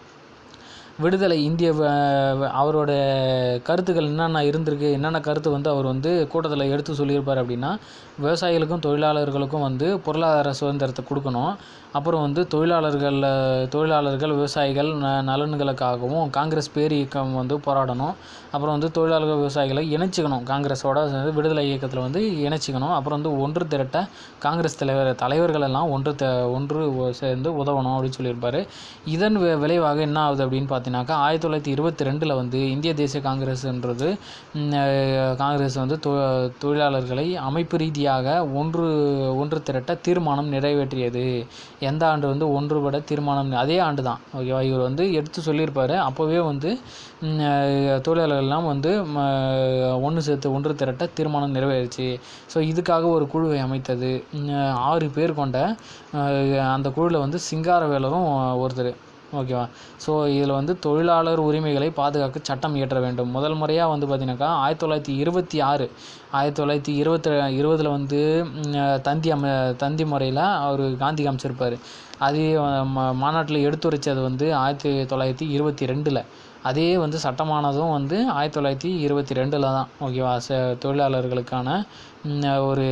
விடுதலை இந்திய வ- வ- அவரோட கருத்துக்கள் என்னென்ன இருந்திருக்கு என்னென்ன கருத்து வந்து அவர் வந்து கூட்டத்தில் எடுத்து சொல்லியிருப்பார் அப்படின்னா விவசாயிகளுக்கும் தொழிலாளர்களுக்கும் வந்து பொருளாதார சுதந்திரத்தை கொடுக்கணும் அப்புறம் வந்து தொழிலாளர்கள் தொழிலாளர்கள் விவசாயிகள் ந நலன்களுக்காகவும் காங்கிரஸ் பேர் இயக்கம் வந்து போராடணும் அப்புறம் வந்து தொழிலாளர்கள் விவசாயிகளை இணைச்சிக்கணும் காங்கிரஸோட சேர்ந்து விடுதலை இயக்கத்தில் வந்து இணைச்சிக்கணும் அப்புறம் வந்து ஒன்று திரட்ட காங்கிரஸ் தலைவர் தலைவர்கள் எல்லாம் ஒன்று த ஒன்று ஒ- சேர்ந்து உதவணும் அப்படின்னு சொல்லியிருப்பாரு இதன் வி- விளைவாக என்ன ஆகுது அப்படின்னு பார்த்தீங்கன்னாக்கா ஆயிரத்தி தொள்ளாயிரத்தி இருபத்தி ரெண்டில் வந்து இந்திய தேசிய காங்கிரஸ்ன்றது ம், அஹ், காங்கிரஸ் வந்து தொ தொழிலாளர்களை அமைப்பு ரீதியாக ஒன்று ஒன்று திரட்ட தீர்மானம் நிறைவேற்றியது எந்த ஆண்டு வந்து ஒன்றுபட தீர்மானம் அதே ஆண்டு தான் ஓகேவா இவர் வந்து எடுத்து சொல்லியிருப்பாரு அப்போவே வந்து ம், அஹ், தொழிலாளர்கள்லாம் வந்து ஒன்று சேர்த்து ஒன்று திரட்ட தீர்மானம் நிறைவேறிச்சு ஸோ இதுக்காக ஒரு குழுவை அமைத்தது ம், ஆறு பேர் கொண்ட அஹ், அந்த குழுவில் வந்து சிங்காரவேலரும் ஒருத்தர் ஓகேவா ஸோ இதில் வந்து தொழிலாளர் உரிமைகளை காக்க சட்டம் இயற்ற வேண்டும் முதல் முறையாக வந்து பார்த்தீங்கன்னாக்கா ஆயிரத்தி தொள்ளாயிரத்தி இருபத்தி ஆறு ஆயிரத்தி தொள்ளாயிரத்தி இருபத்தி இருபதில் வந்து ம், தந்தி அம தந்தி முறையில் அவர் காந்தி அமைச்சிருப்பார் அது மாநாட்டில் எடுத்துரைச்சது வந்து ஆயிரத்தி தொள்ளாயிரத்தி இருபத்தி ரெண்டில் அதே வந்து சட்டமானதும் வந்து ஆயிரத்தி தொள்ளாயிரத்தி இருபத்தி ரெண்டில் தான் ஓகேவா ச தொழிலாளர்களுக்கான ம், ஒரு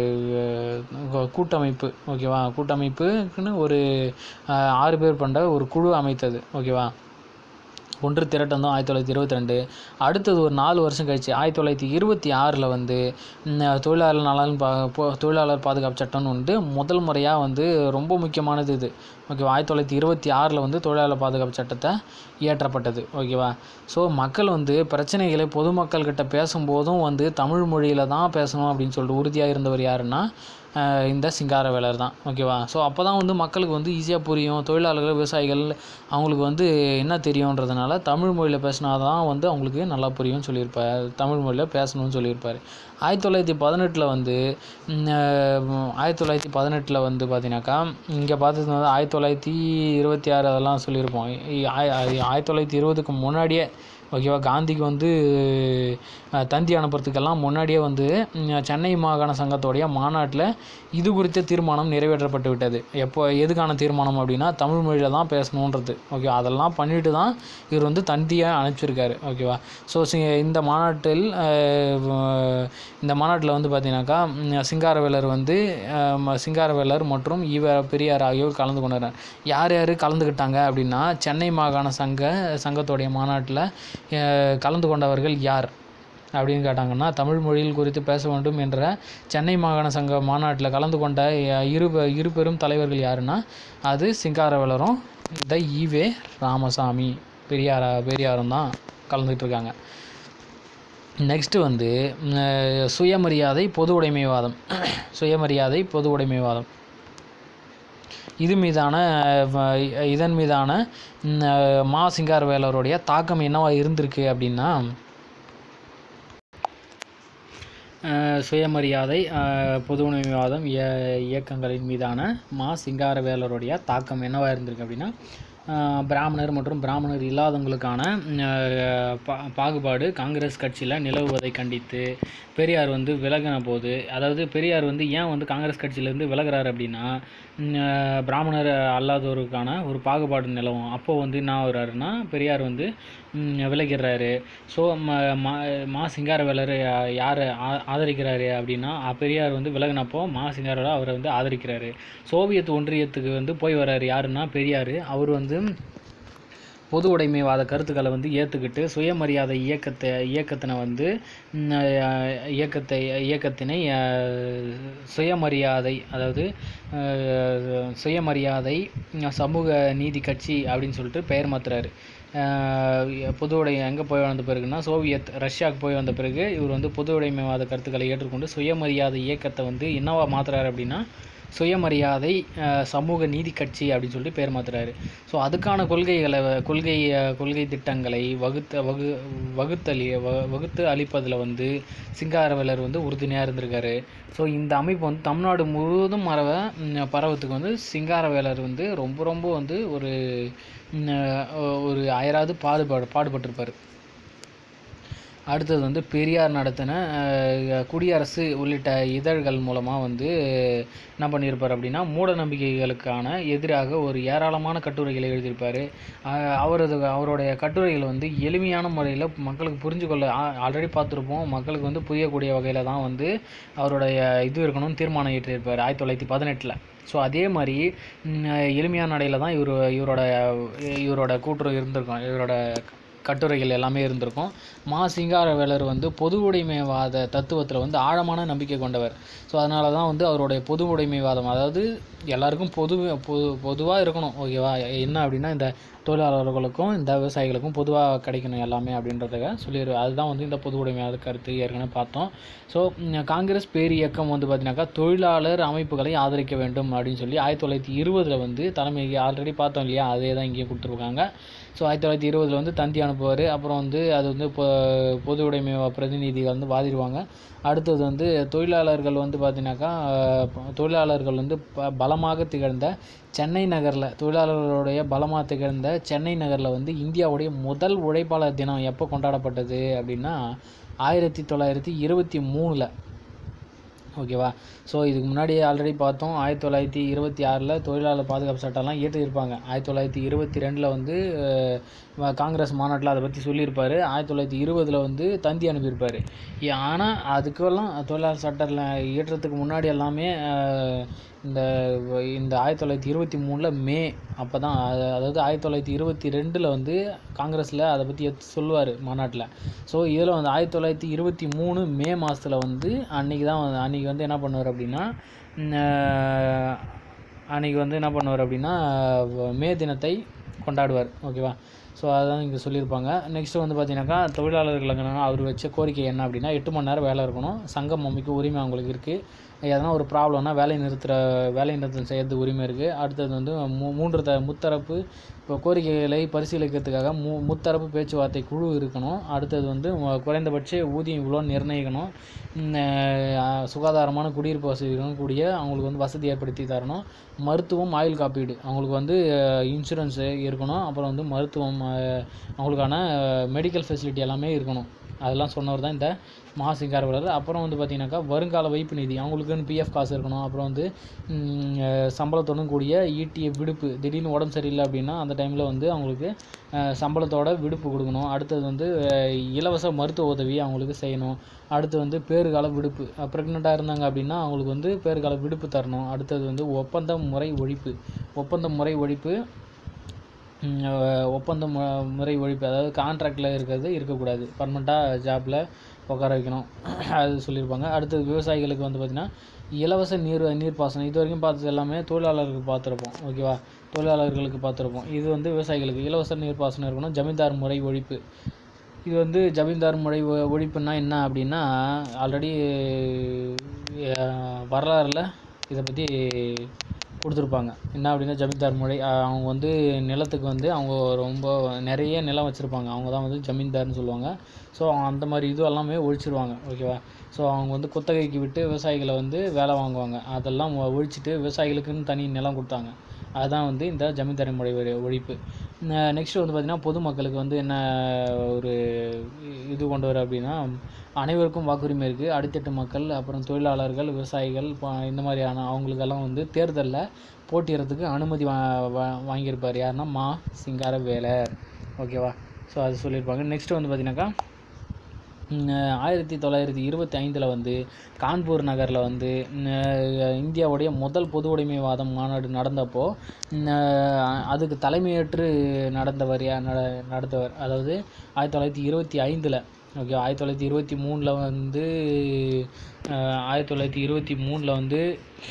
அஹ், கூட்டமைப்பு ஓகேவா கூட்டமைப்புக்குன்னு ஒரு அஹ், ஆறு பேர் கொண்ட ஒரு குழு அமைத்தது ஓகேவா ஒன்று திரட்டம் ஆயிரத்தி தொள்ளாயிரத்தி இருபத்தி ரெண்டு அடுத்தது ஒரு நாலு வருஷம் கழிச்சு ஆயிரத்தி தொள்ளாயிரத்தி இருபத்தி ஆறில் வந்து ம், தொழிலாளர் நலன் பா போ- தொழிலாளர் பாதுகாப்பு சட்டம்னு வந்து முதல் முறையாக வந்து ரொம்ப முக்கியமானது இது ஓகேவா ஆயிரத்தி தொள்ளாயிரத்தி இருபத்தி ஆறில் வந்து தொழிலாளர் பாதுகாப்பு சட்டத்தை இயற்றப்பட்டது ஓகேவா ஸோ மக்கள் வந்து பிரச்சனைகளை பொதுமக்கள்கிட்ட பேசும்போதும் வந்து தமிழ் மொழியில் தான் பேசணும் அப்படின்னு சொல்லிட்டு உறுதியாக இருந்தவர் யாருன்னா அஹ், இந்த சிங்காரவேலர் தான் ஓகேவா ஸோ அப்போ தான் வந்து மக்களுக்கு வந்து ஈஸியாக புரியும் தொழிலாளர்கள் விவசாயிகள் அவங்களுக்கு வந்து என்ன தெரியுன்றதுனால தமிழ் மொழியில் பேசினா தான் வந்து அவங்களுக்கு நல்லா புரியும்னு சொல்லியிருப்பார் தமிழ் மொழியில் பேசணும்னு சொல்லியிருப்பார் ஆயிரத்தி தொள்ளாயிரத்தி பதினெட்டில் வந்து ம், அஹ், ஆயிரத்தி தொள்ளாயிரத்தி பதினெட்டில் வந்து பார்த்தீங்கன்னாக்கா இங்கே பார்த்தது வந்து ஆயிரத்தி தொள்ளாயிரத்தி இருபத்தி ஆறு அதெல்லாம் சொல்லியிருப்போம் இ- ஆய- ஆய- ஆயிரத்தி தொள்ளாயிரத்தி இருபதுக்கு முன்னாடியே ஓகேவா காந்திக்கு வந்து அஹ், தந்தி அனுப்புறதுக்கெல்லாம் முன்னாடியே வந்து ம், சென்னை மாகாண சங்கத்தோடைய மாநாட்டில் இது குறித்த தீர்மானம் நிறைவேற்றப்பட்டு விட்டது எப்போ எதுக்கான தீர்மானம் அப்படின்னா தமிழ் மொழியில் தான் பேசணுன்றது ஓகே அதெல்லாம் பண்ணிட்டு தான் இவர் வந்து தந்தியை அனுப்பிச்சிருக்காரு ஓகேவா ஸோ இந்த மாநாட்டில் அஹ், இந்த மாநாட்டில் வந்து பார்த்தீங்கன்னாக்கா ம், சிங்காரவேலர் வந்து அஹ், ம- சிங்காரவேலர் மற்றும் ஈவ பெரியார் ஆகியோர் கலந்து கொண்டார் யார் யார் கலந்துக்கிட்டாங்க அப்படின்னா சென்னை மாகாண சங்க சங்கத்தோடைய மாநாட்டில் கலந்து கொண்டவர்கள் யார் அப்படின்னு கேட்டாங்கன்னா தமிழ் மொழியில் குறித்து பேச வேண்டும் என்ற சென்னை மாகாண சங்க மாநாட்டில் கலந்து கொண்ட அஹ், இரு ப- இரு பெரும் தலைவர்கள் யாருன்னா அது சிங்காரவேலரும் த ஈவே ராமசாமி பெரியாரா பெரியாரும் தான் கலந்துக்கிட்டு இருக்காங்க நெக்ஸ்ட்டு வந்து ம், அஹ், சுயமரியாதை பொது உடைமைவாதம் சுயமரியாதை பொது உடைமைவாதம் இது மீதான அஹ், வ- இதன் மீதான ம், அஹ், மா சிங்காரவேலருடைய தாக்கம் என்னவா இருந்திருக்கு அப்படின்னா அஹ், சுயமரியாதை அஹ், பொது உடைமைவாதம் இய- இயக்கங்களின் மீதான மா சிங்காரவேலருடைய தாக்கம் என்னவா இருந்திருக்கு அப்படின்னா அஹ், பிராமணர் மற்றும் பிராமணர் இல்லாதவங்களுக்கான அஹ், பா- பாகுபாடு காங்கிரஸ் கட்சியில் நிலவுவதை கண்டித்து பெரியார் வந்து விலகின போது அதாவது பெரியார் வந்து ஏன் வந்து காங்கிரஸ் கட்சியிலேருந்து விலகுறாரு அப்படின்னா ம், அஹ், பிராமணர் அல்லாதோருக்கான ஒரு பாகுபாடு நிலவும் அப்போ வந்து என்ன ஆகுறாருன்னா பெரியார் வந்து ம், விலகிடுறாரு ஸோ மா சிங்காரவேலர் யார் ஆதரிக்கிறாரு அப்படின்னா அ, பெரியார் வந்து விலகினப்போ மா சிங்காரவேலர் அவரை வந்து ஆதரிக்கிறாரு சோவியத் ஒன்றியத்துக்கு வந்து போய் வர்றாரு யாருன்னா பெரியார் அவர் வந்து பொது உடைமைவாத கருத்துக்களை வந்து ஏற்றுக்கிட்டு சுயமரியாதை இயக்கத்தை இயக்கத்தினை வந்து ம், அஹ், இயக்கத்தை இயக்கத்தினை அஹ், சுயமரியாதை அதாவது அஹ், சுயமரியாதை ம், சமூக நீதி கட்சி அப்படின்னு சொல்லிட்டு பெயர் மாத்துறாரு அஹ், பொது உடை எங்கே போய் வந்த பிறகுன்னா சோவியத் ரஷ்யாவுக்கு போய் வந்த பிறகு இவர் வந்து பொது உடைமைவாத கருத்துக்களை ஏற்றுக்கொண்டு சுயமரியாதை இயக்கத்தை வந்து என்னவா மாத்துறாரு அப்படின்னா சுயமரியாதை அஹ், சமூக நீதி கட்சி அப்படின்னு சொல்லிட்டு பேர் மாத்துறாரு ஸோ அதுக்கான கொள்கைகளை வ- கொள்கை அஹ், கொள்கை திட்டங்களை வகுத்த வகு வகுத்தளி வ- வகுத்து அளிப்பதில் வந்து சிங்காரவேலர் வந்து உறுதுணையாக இருந்திருக்காரு ஸோ இந்த அமைப்பு வந்து தமிழ்நாடு முழுவதும் பரவ ம், பரவத்துக்கு வந்து சிங்காரவேலர் வந்து ரொம்ப ரொம்ப வந்து ஒரு ம், அஹ், ஒரு அயராது பாடுபாடு பாடுபட்டிருப்பார் அடுத்தது வந்து பெரியார் நடத்தின அஹ், குடியரசு உள்ளிட்ட இதழ்கள் மூலமாக வந்து என்ன பண்ணியிருப்பார் அப்படின்னா மூட நம்பிக்கைகளுக்கான எதிராக ஒரு ஏராளமான கட்டுரைகளை எழுதியிருப்பார் அவரது அவருடைய கட்டுரைகள் வந்து எளிமையான முறையில் மக்களுக்கு புரிஞ்சு கொள்ள ஆல்ரெடி பார்த்துருப்போம் மக்களுக்கு வந்து புரியக்கூடிய வகையில் தான் வந்து அவருடைய இது இருக்கணும்னு தீர்மானம் ஏற்றிருப்பார் ஆயிரத்தி தொள்ளாயிரத்தி பதினெட்டில் ஸோ அதே மாதிரி ம், எளிமையான நடையில் தான் இவர் இவரோட இவரோட கூட்டுரை இருந்திருக்கும் இவரோட கட்டுரைகள் எல்லாமே இருந்திருக்கும் மா சிங்காரவேலர் வந்து பொது உடைமைவாத தத்துவத்தில் வந்து ஆழமான நம்பிக்கை கொண்டவர் ஸோ அதனால தான் வந்து அவருடைய பொது உடைமைவாதம் அதாவது எல்லாருக்கும் பொது பொது பொதுவாக இருக்கணும் ஓகேவா என்ன அப்படின்னா இந்த தொழிலாளர்களுக்கும் இந்த விவசாயிகளுக்கும் பொதுவாக கிடைக்கணும் எல்லாமே அப்படின்றத சொல்லிடு அதுதான் வந்து இந்த பொது உடைமைவாத கருத்து ஏற்கனவே பார்த்தோம் ஸோ காங்கிரஸ் பேர் இயக்கம் வந்து பார்த்தீங்கன்னாக்கா தொழிலாளர் அமைப்புகளை ஆதரிக்க வேண்டும் அப்படின்னு சொல்லி ஆயிரத்தி தொள்ளாயிரத்தி இருபதில் வந்து தலைமை ஆல்ரெடி பார்த்தோம் இல்லையா அதே தான் இங்கேயும் கொடுத்துருக்காங்க ஸோ ஆயிரத்தி தொள்ளாயிரத்தி இருபதில் வந்து தந்தி அனுப்புவார் அப்புறம் வந்து அது வந்து பொ பொது உடைமை பிரதிநிதிகள் வந்து வாதிடுவாங்க அடுத்தது வந்து தொழிலாளர்கள் வந்து பார்த்தீங்கன்னாக்கா அஹ், தொழிலாளர்கள் வந்து ப பலமாக திகழ்ந்த சென்னை நகரில் தொழிலாளர்களுடைய பலமாக திகழ்ந்த சென்னை நகரில் வந்து இந்தியாவுடைய முதல் உழைப்பாளர் தினம் எப்போ கொண்டாடப்பட்டது அப்படின்னா ஆயிரத்தி தொள்ளாயிரத்தி இருபத்தி மூணில் ஓகேவா ஸோ இதுக்கு முன்னாடி ஆல்ரெடி பார்த்தோம் ஆயிரத்தி தொள்ளாயிரத்தி இருபத்தி ஆறில் தொழிலாளர் பாதுகாப்பு சட்டம்லாம் இயற்றியிருப்பாங்க ஆயிரத்தி தொள்ளாயிரத்தி இருபத்தி ரெண்டில் வந்து அஹ், காங்கிரஸ் மாநாட்டில் அதை பற்றி சொல்லியிருப்பார் ஆயிரத்தி தொள்ளாயிரத்தி இருபதில் வந்து தந்தி அனுப்பியிருப்பார் ஆனால் அதுக்கெல்லாம் தொழிலாளர் சட்டத்தில் இயற்றத்துக்கு முன்னாடி எல்லாமே அஹ், இந்த இந்த ஆயிரத்தி தொள்ளாயிரத்தி இருபத்தி மூணில் மே அப்போ தான் அதாவது ஆயிரத்தி தொள்ளாயிரத்தி இருபத்தி ரெண்டில் வந்து காங்கிரஸில் அதை பற்றி சொல்லுவார் மாநாட்டில் ஸோ இதில் வந்து ஆயிரத்தி தொள்ளாயிரத்தி இருபத்தி மூணு மே மாதத்தில் வந்து அன்றைக்கி தான் வந்து அன்றைக்கி வந்து என்ன பண்ணுவார் அப்படின்னா ம், அஹ், அன்றைக்கி வந்து என்ன பண்ணுவார் அப்படின்னா வ- மே தினத்தை கொண்டாடுவார் ஓகேவா ஸோ அதான் இங்கே சொல்லியிருப்பாங்க நெக்ஸ்ட்டு வந்து பார்த்தீங்கன்னாக்கா தொழிலாளர்களுக்கு அவர் வச்ச கோரிக்கை என்ன அப்படின்னா எட்டு மணி நேரம் வேலை இருக்கணும் சங்கம் அமைக்க உரிமை அவங்களுக்கு இருக்குது எதனா ஒரு ப்ராப்ளம்னா வேலை நிறுத்துகிற வேலை நிறுத்தம் செய்யறதுக்கு உரிமை இருக்குது அடுத்தது வந்து மூ மூன்று த முத்தரப்பு இப்போ கோரிக்கைகளை பரிசீலிக்கிறதுக்காக மு முத்தரப்பு பேச்சுவார்த்தை குழு இருக்கணும் அடுத்தது வந்து ம- குறைந்தபட்ச ஊதியம் இவ்வளோ நிர்ணயிக்கணும் ம், அஹ், சுகாதாரமான குடியிருப்பு வசதிகளும் கூடிய அவங்களுக்கு வந்து வசதி ஏற்படுத்தி தரணும் மருத்துவம் ஆயுள் காப்பீடு அவங்களுக்கு வந்து இன்சூரன்ஸு இருக்கணும் அப்புறம் வந்து மருத்துவம் அஹ், அவங்களுக்கான மெடிக்கல் ஃபெசிலிட்டி எல்லாமே இருக்கணும் அதெல்லாம் சொன்னவர் தான் இந்த மா சிங்காரவேலர் அப்புறம் வந்து பார்த்தீங்கன்னாக்கா வருங்கால வைப்பு நிதி அவங்களுக்குன்னு பிஎஃப் காசு இருக்கணும் அப்புறம் வந்து ம், அஹ், சம்பளத்துடன் கூடிய ஈட்டிய விடுப்பு திடீர்னு உடம்பு சரியில்லை அப்படின்னா அந்த டைமில் வந்து அவங்களுக்கு அஹ், சம்பளத்தோட விடுப்பு கொடுக்கணும் அடுத்தது வந்து அஹ், இலவச மருத்துவ உதவி அவங்களுக்கு செய்யணும் அடுத்து வந்து பேறுகால விடுப்பு ப்ரெக்னெண்ட்டாக இருந்தாங்க அப்படின்னா அவங்களுக்கு வந்து பேறுகால விடுப்பு தரணும் அடுத்தது வந்து ஒப்பந்த முறை ஒழிப்பு ஒப்பந்த முறை ஒழிப்பு ம், அஹ், ஒப்பந்த மு- முறை ஒழிப்பு அதாவது கான்ட்ராக்டில் இருக்கிறது இருக்கக்கூடாது பர்மனெண்ட்டாக ஜாப்பில் உட்கார வைக்கணும் அது சொல்லியிருப்பாங்க அடுத்தது விவசாயிகளுக்கு வந்து பார்த்திங்கன்னா இலவச நீர் நீர்ப்பாசனம் இது வரைக்கும் பார்த்தது எல்லாமே தொழிலாளர்களுக்கு பார்த்துருப்போம் ஓகேவா தொழிலாளர்களுக்கு பார்த்துருப்போம் இது வந்து விவசாயிகளுக்கு இலவச நீர்ப்பாசனம் இருக்கணும் ஜமீன்தார் முறை ஒழிப்பு இது வந்து ஜமீன்தார் முறை ஒ- ஒழிப்புன்னா என்ன அப்படின்னா ஆல்ரெடி வரலாறில் இதை பற்றி கொடுத்துருப்பாங்க என்ன அப்படின்னா ஜமீன்தார் முறை அஹ் அவங்க வந்து நிலத்துக்கு வந்து அவங்க ரொம்ப நிறைய நிலம் வச்சுருப்பாங்க அவங்க தான் வந்து ஜமீன்தார்னு சொல்லுவாங்க ஸோ அந்த மாதிரி இது எல்லாமே ஒழிச்சிருவாங்க ஓகேவா ஸோ அவங்க வந்து குத்தகைக்கு விட்டு விவசாயிகளை வந்து வேலை வாங்குவாங்க அதெல்லாம் ஒ- ஒழிச்சிட்டு விவசாயிகளுக்குன்னு தனி நிலம் கொடுத்தாங்க அதுதான் வந்து இந்த ஜமீன்தாரி முறை ஒழி- ஒழிப்பு நெக்ஸ்ட் வந்து பார்த்திங்கன்னா பொதுமக்களுக்கு வந்து என்ன ஒரு இது கொண்டு வர அப்படின்னா அனைவருக்கும் வாக்குரிமை இருக்குது அடித்தட்டு மக்கள் அப்புறம் தொழிலாளர்கள் விவசாயிகள் ப- இந்த மாதிரியான அவங்களுக்கெல்லாம் வந்து தேர்தலில் போட்டியிடறதுக்கு அனுமதி வா வா- வாங்கியிருப்பார் யாருன்னா மா சிங்காரவேலர் ஓகேவா ஸோ அது சொல்லியிருப்பாங்க நெக்ஸ்ட் வந்து பார்த்தீங்கன்னாக்கா ம், ஆயிரத்தி தொள்ளாயிரத்தி இருபத்தி ஐந்தில் வந்து கான்பூர் நகரில் வந்து ம், இந்தியாவுடைய முதல் பொது உடைமைவாதம் மாநாடு நடந்தப்போ ம், அதுக்கு தலைமையேற்று நடந்தவர் யார் நட நடந்தவர் அதாவது ஆயிரத்தி தொள்ளாயிரத்தி இருபத்தி ஐந்தில் ஓகே ஆயிரத்தி தொள்ளாயிரத்தி இருபத்தி மூணில் வந்து அஹ், ஆயிரத்தி தொள்ளாயிரத்தி இருபத்தி மூணில் வந்து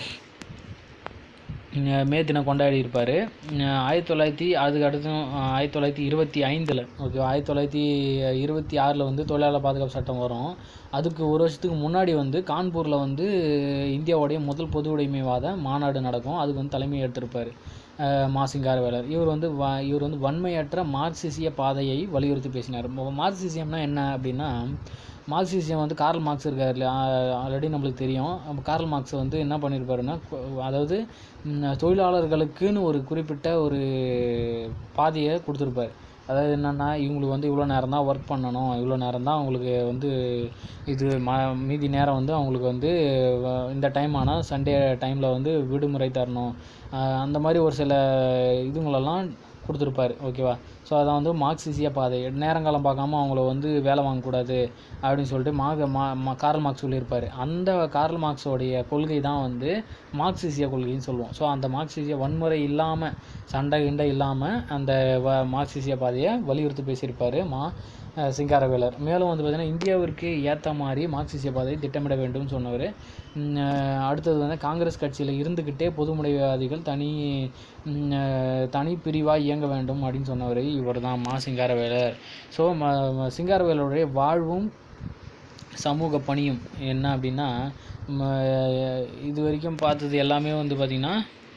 அஹ் மே தினம் கொண்டாடி இருப்பார் ஆயிரத்தி தொள்ளாயிரத்தி அதுக்கு அடுத்து அஹ் ஆயிரத்தி தொள்ளாயிரத்தி இருபத்தி ஐந்தில் ஓகே ஆயிரத்தி தொள்ளாயிரத்தி இருபத்தி ஆறில் வந்து தொழிலாளர் பாதுகாப்பு சட்டம் வரும் அதுக்கு ஒரு வருஷத்துக்கு முன்னாடி வந்து கான்பூரில் வந்து இந்தியாவுடைய முதல் பொது உடைமைவாத மாநாடு நடக்கும் அதுக்கு வந்து தலைமை ஏற்றிருப்பார் மாசிங்காரவேலர் இவர் வந்து வ இவர் வந்து வன்மையற்ற மார்க்சிசிய பாதையை வலியுறுத்தி பேசினார் மொ- மார்க்சிசியம்னா என்ன அப்படின்னா மார்க்சிசியம் வந்து கார்ல் மார்க்ஸ் இருக்கார் இல்லையா ஆல்ரெடி நம்மளுக்கு தெரியும் அப்ப கார்ல் மார்க்ஸ் வந்து என்ன பண்ணியிருப்பாருன்னா கொ- அதாவது ம், தொழிலாளர்களுக்குன்னு ஒரு குறிப்பிட்ட ஒரு பாதையை கொடுத்துருப்பார் அதாவது என்னென்னா இவங்களுக்கு வந்து இவ்வளோ நேரம் தான் ஒர்க் பண்ணணும் இவ்வளோ நேரம் தான் அவங்களுக்கு வந்து இது ம மீதி நேரம் வந்து அவங்களுக்கு வந்து வ- இந்த டைம் ஆனால் சண்டே டைமில் வந்து விடுமுறை தரணும் ஆஹ் அந்த மாதிரி ஒரு சில இதுங்களெல்லாம் கொடுத்துருப்பாரு ஓகேவா ஸோ அதான் வந்து மார்க்சிசிய பாதை நேரங்காலம் பார்க்காம அவங்கள வந்து வேலை வாங்கக்கூடாது அப்படின்னு சொல்லிட்டு மாக மா மா கார்ல் மார்க்ஸ் சொல்லியிருப்பார் அந்த கார்ல் மார்க்ஸோடைய கொள்கை தான் வந்து மார்க்சிசிய கொள்கைன்னு சொல்லுவோம் ஸோ அந்த மார்க்சிசிய வன்முறை இல்லாமல் சண்டை கிண்டை இல்லாமல் அந்த வ மார்க்சிசிய பாதையை வலியுறுத்தி பேசியிருப்பார் மா அஹ் சிங்காரவேலர் மேலும் வந்து பார்த்திங்கன்னா இந்தியாவிற்கு ஏற்ற மாதிரி மார்க்சிசிய பாதையை திட்டமிட வேண்டும் சொன்னவர் அடுத்தது வந்து காங்கிரஸ் கட்சியில் இருந்துக்கிட்டே பொதுமுடைவாதிகள் தனி ம், அஹ், தனி பிரிவாக இயங்க வேண்டும் அப்படின்னு சொன்னவர் இவர் தான் மா சிங்காரவேலர் ஸோ ம ம- சிங்காரவேலருடைய வாழ்வும் சமூக பணியும் என்ன அப்படின்னா ம, இது வரைக்கும் பார்த்தது எல்லாமே வந்து பார்த்திங்கன்னா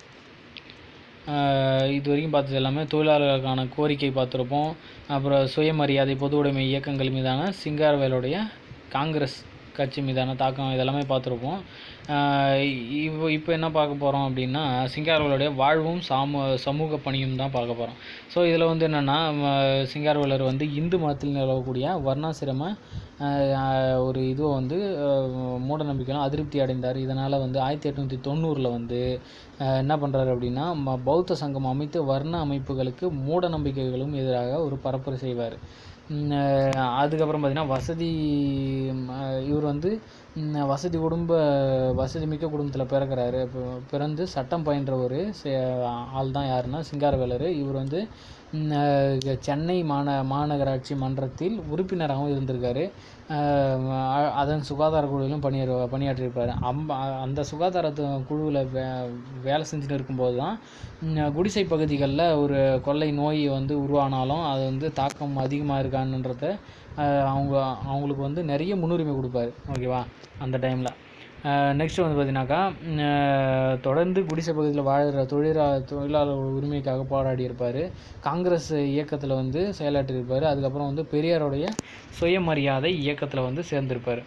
ஆஹ் இது வரைக்கும் பார்த்தது எல்லாமே தொழிலாளர்களுக்கான கோரிக்கை பார்த்துருப்போம் அப்புறம் சுயமரியாதை பொது உடைமை இயக்கங்கள் மீதான சிங்காரவேலுடைய காங்கிரஸ் கட்சி மீதான தாக்கம் இதெல்லாமே பார்த்துருப்போம் இப்போ இப்போ என்ன பார்க்க போகிறோம் அப்படின்னா சிங்காரவேலருடைய வாழ்வும் சாமு சமூக பணியும் தான் பார்க்க போகிறோம் ஸோ இதில் வந்து என்னென்னா சிங்காரவேலர் வந்து இந்து மதத்தில் நிலவக்கூடிய வர்ணாசிரம ஆஹ், ஒரு இதுவை வந்து ஆஹ், மூட நம்பிக்கைலாம் அதிருப்தி அடைந்தார் இதனால் வந்து ஆயிரத்தி எட்நூற்றி தொண்ணூறில் வந்து ஆஹ், என்ன பண்ணுறாரு அப்படின்னா ம- பௌத்த சங்கம் அமைத்து வர்ண அமைப்புகளுக்கு மூட நம்பிக்கைகளும் எதிராக ஒரு பரப்புரை செய்வார் உம், ஆஹ், அதுக்கப்புறம் பார்த்திங்கன்னா வசதி ம், ஆஹ், இவர் வந்து ம், வசதி குடும்ப வசதி மிக்க குடும்பத்தில் பிறக்கிறாரு இப்போ பிறந்து சட்டம் பயின்ற ஒரு செ- ஆள் தான் யாருன்னா சிங்காரவேலர் இவர் வந்து ம், ஆஹ், சென்னை மாந மாநகராட்சி மன்றத்தில் உறுப்பினராகவும் இருந்திருக்காரு ஆஹ், அ- அதன் சுகாதார குழுவிலும் பணியாறு பணியாற்றியிருப்பார் அம் அந்த சுகாதார குழுவில் வே வேலை செஞ்சுட்டு இருக்கும்போது தான் ம், குடிசை பகுதிகளில் ஒரு கொள்ளை நோய் வந்து உருவானாலும் அது வந்து தாக்கம் அதிகமாக இருக்கான்றத அவங்க அவங்களுக்கு வந்து நிறைய முன்னுரிமை கொடுப்பாரு ஓகேவா அந்த டைமில் நெக்ஸ்ட் வந்து பார்த்தீங்கன்னாக்கா ம், அஹ், தொடர்ந்து குடிசை பகுதியில் வாழ்கிற தொழிலா தொழிலாளர் உரிமைக்காக போராடி இருப்பார் காங்கிரஸ் இயக்கத்தில் வந்து செயலாற்றியிருப்பார் அதுக்கப்புறம் வந்து பெரியாருடைய சுயமரியாதை இயக்கத்தில் வந்து சேர்ந்திருப்பார்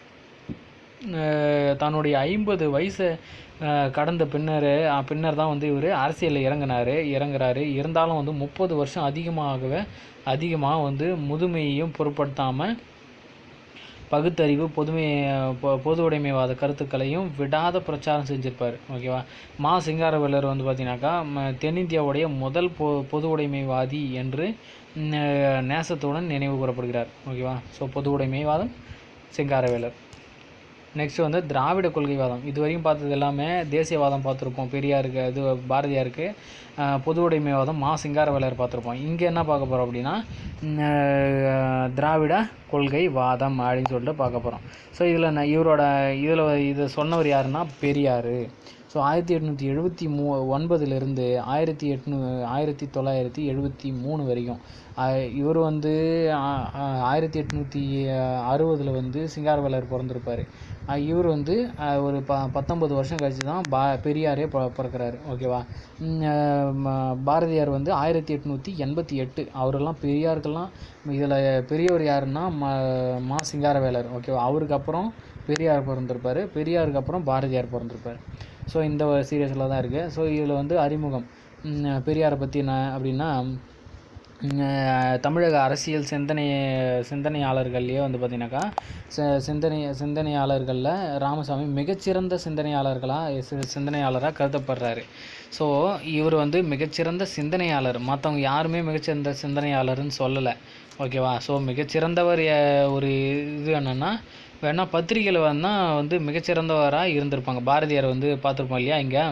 அஹ் தன்னுடைய ஐம்பது வயசு அஹ், கடந்த பின்னர் அஹ், பின்னர் தான் வந்து இவர் அரசியலில் இறங்கினார் இறங்குறாரு இருந்தாலும் வந்து முப்பது வருஷம் அதிகமாகவே அதிகமாக வந்து முதுமையையும் பொருட்படுத்தாமல் பகுத்தறிவு பொதுமை பொ- பொது உடைமைவாத கருத்துக்களையும் விடாத பிரச்சாரம் செஞ்சிருப்பார் ஓகேவா மா சிங்காரவேலர் வந்து பார்த்தீங்கன்னாக்கா ம- தென்னிந்தியாவுடைய முதல் பொ பொது உடைமைவாதி என்று ம், நேசத்துடன் நினைவு கூறப்படுகிறார் ஓகேவா ஸோ பொது உடைமைவாதம் சிங்காரவேலர் நெக்ஸ்ட் வந்து திராவிட கொள்கைவாதம் இது வரைக்கும் பார்த்தது எல்லாமே தேசியவாதம் பார்த்துருப்போம் பெரியாருக்கு இது பாரதியாருக்கு அஹ், பொது உடைமைவாதம் மா சிங்காரவேலர் பார்த்துருப்போம் இங்கே என்ன பார்க்க போகிறோம் அப்படின்னா ம், அஹ், திராவிட கொள்கை வாதம் அப்படின்னு சொல்லிட்டு பார்க்க போகிறோம் ஸோ இதில் நான் இவரோட இதில் இதை சொன்னவர் யாருன்னா பெரியார் ஸோ ஆயிரத்தி எட்நூற்றி எழுபத்தி மூ ஒன்பதுலேருந்து ஆயிரத்தி எட்நூ ஆயிரத்தி தொள்ளாயிரத்தி எழுபத்தி மூணு வரைக்கும் இவர் வந்து ஆ- ஆ- ஆயிரத்தி எட்நூற்றி அறுபதில் வந்து சிங்காரவேலர் பிறந்திருப்பார் இவர் வந்து அஹ், ஒரு ப பத்தொம்பது வருஷம் கழிச்சு தான் பா பெரியாரே ப பிறக்கிறாரு ஓகேவா ம், அஹ், ம- பாரதியார் வந்து ஆயிரத்தி எட்நூற்றி எண்பத்தி எட்டு அவரெல்லாம் பெரியாருக்கெல்லாம் இதில் பெரியவர் யாருன்னா ம மா சிங்காரவேலர் ஓகேவா அவருக்கு அப்புறம் பெரியார் பிறந்திருப்பார் பெரியாருக்கு அப்புறம் பாரதியார் பிறந்திருப்பார் ஸோ இந்த சீரியஸில் தான் இருக்குது ஸோ இதில் வந்து அறிமுகம் ம், பெரியாரை பற்றி என்ன அப்படின்னா அஹ் தமிழக அரசியல் சிந்தனை சிந்தனையாளர்கள்லேயே வந்து பார்த்தீங்கன்னாக்கா சி- சிந்தனை சிந்தனையாளர்களில் ராமசாமி மிகச்சிறந்த சிந்தனையாளர்களாக சிந்தனையாளராக கருதப்படுறாரு ஸோ இவர் வந்து மிகச்சிறந்த சிந்தனையாளர் மற்றவங்க யாருமே மிகச்சிறந்த சிந்தனையாளர்னு சொல்லலை ஓகேவா ஸோ மிகச்சிறந்தவர் அஹ், ஒரு இது என்னென்னா வேணா பத்திரிகையில் வேணால் வந்து மிகச்சிறந்தவராக இருந்திருப்பாங்க பாரதியார் வந்து பார்த்துருப்போம் இல்லையா இங்கே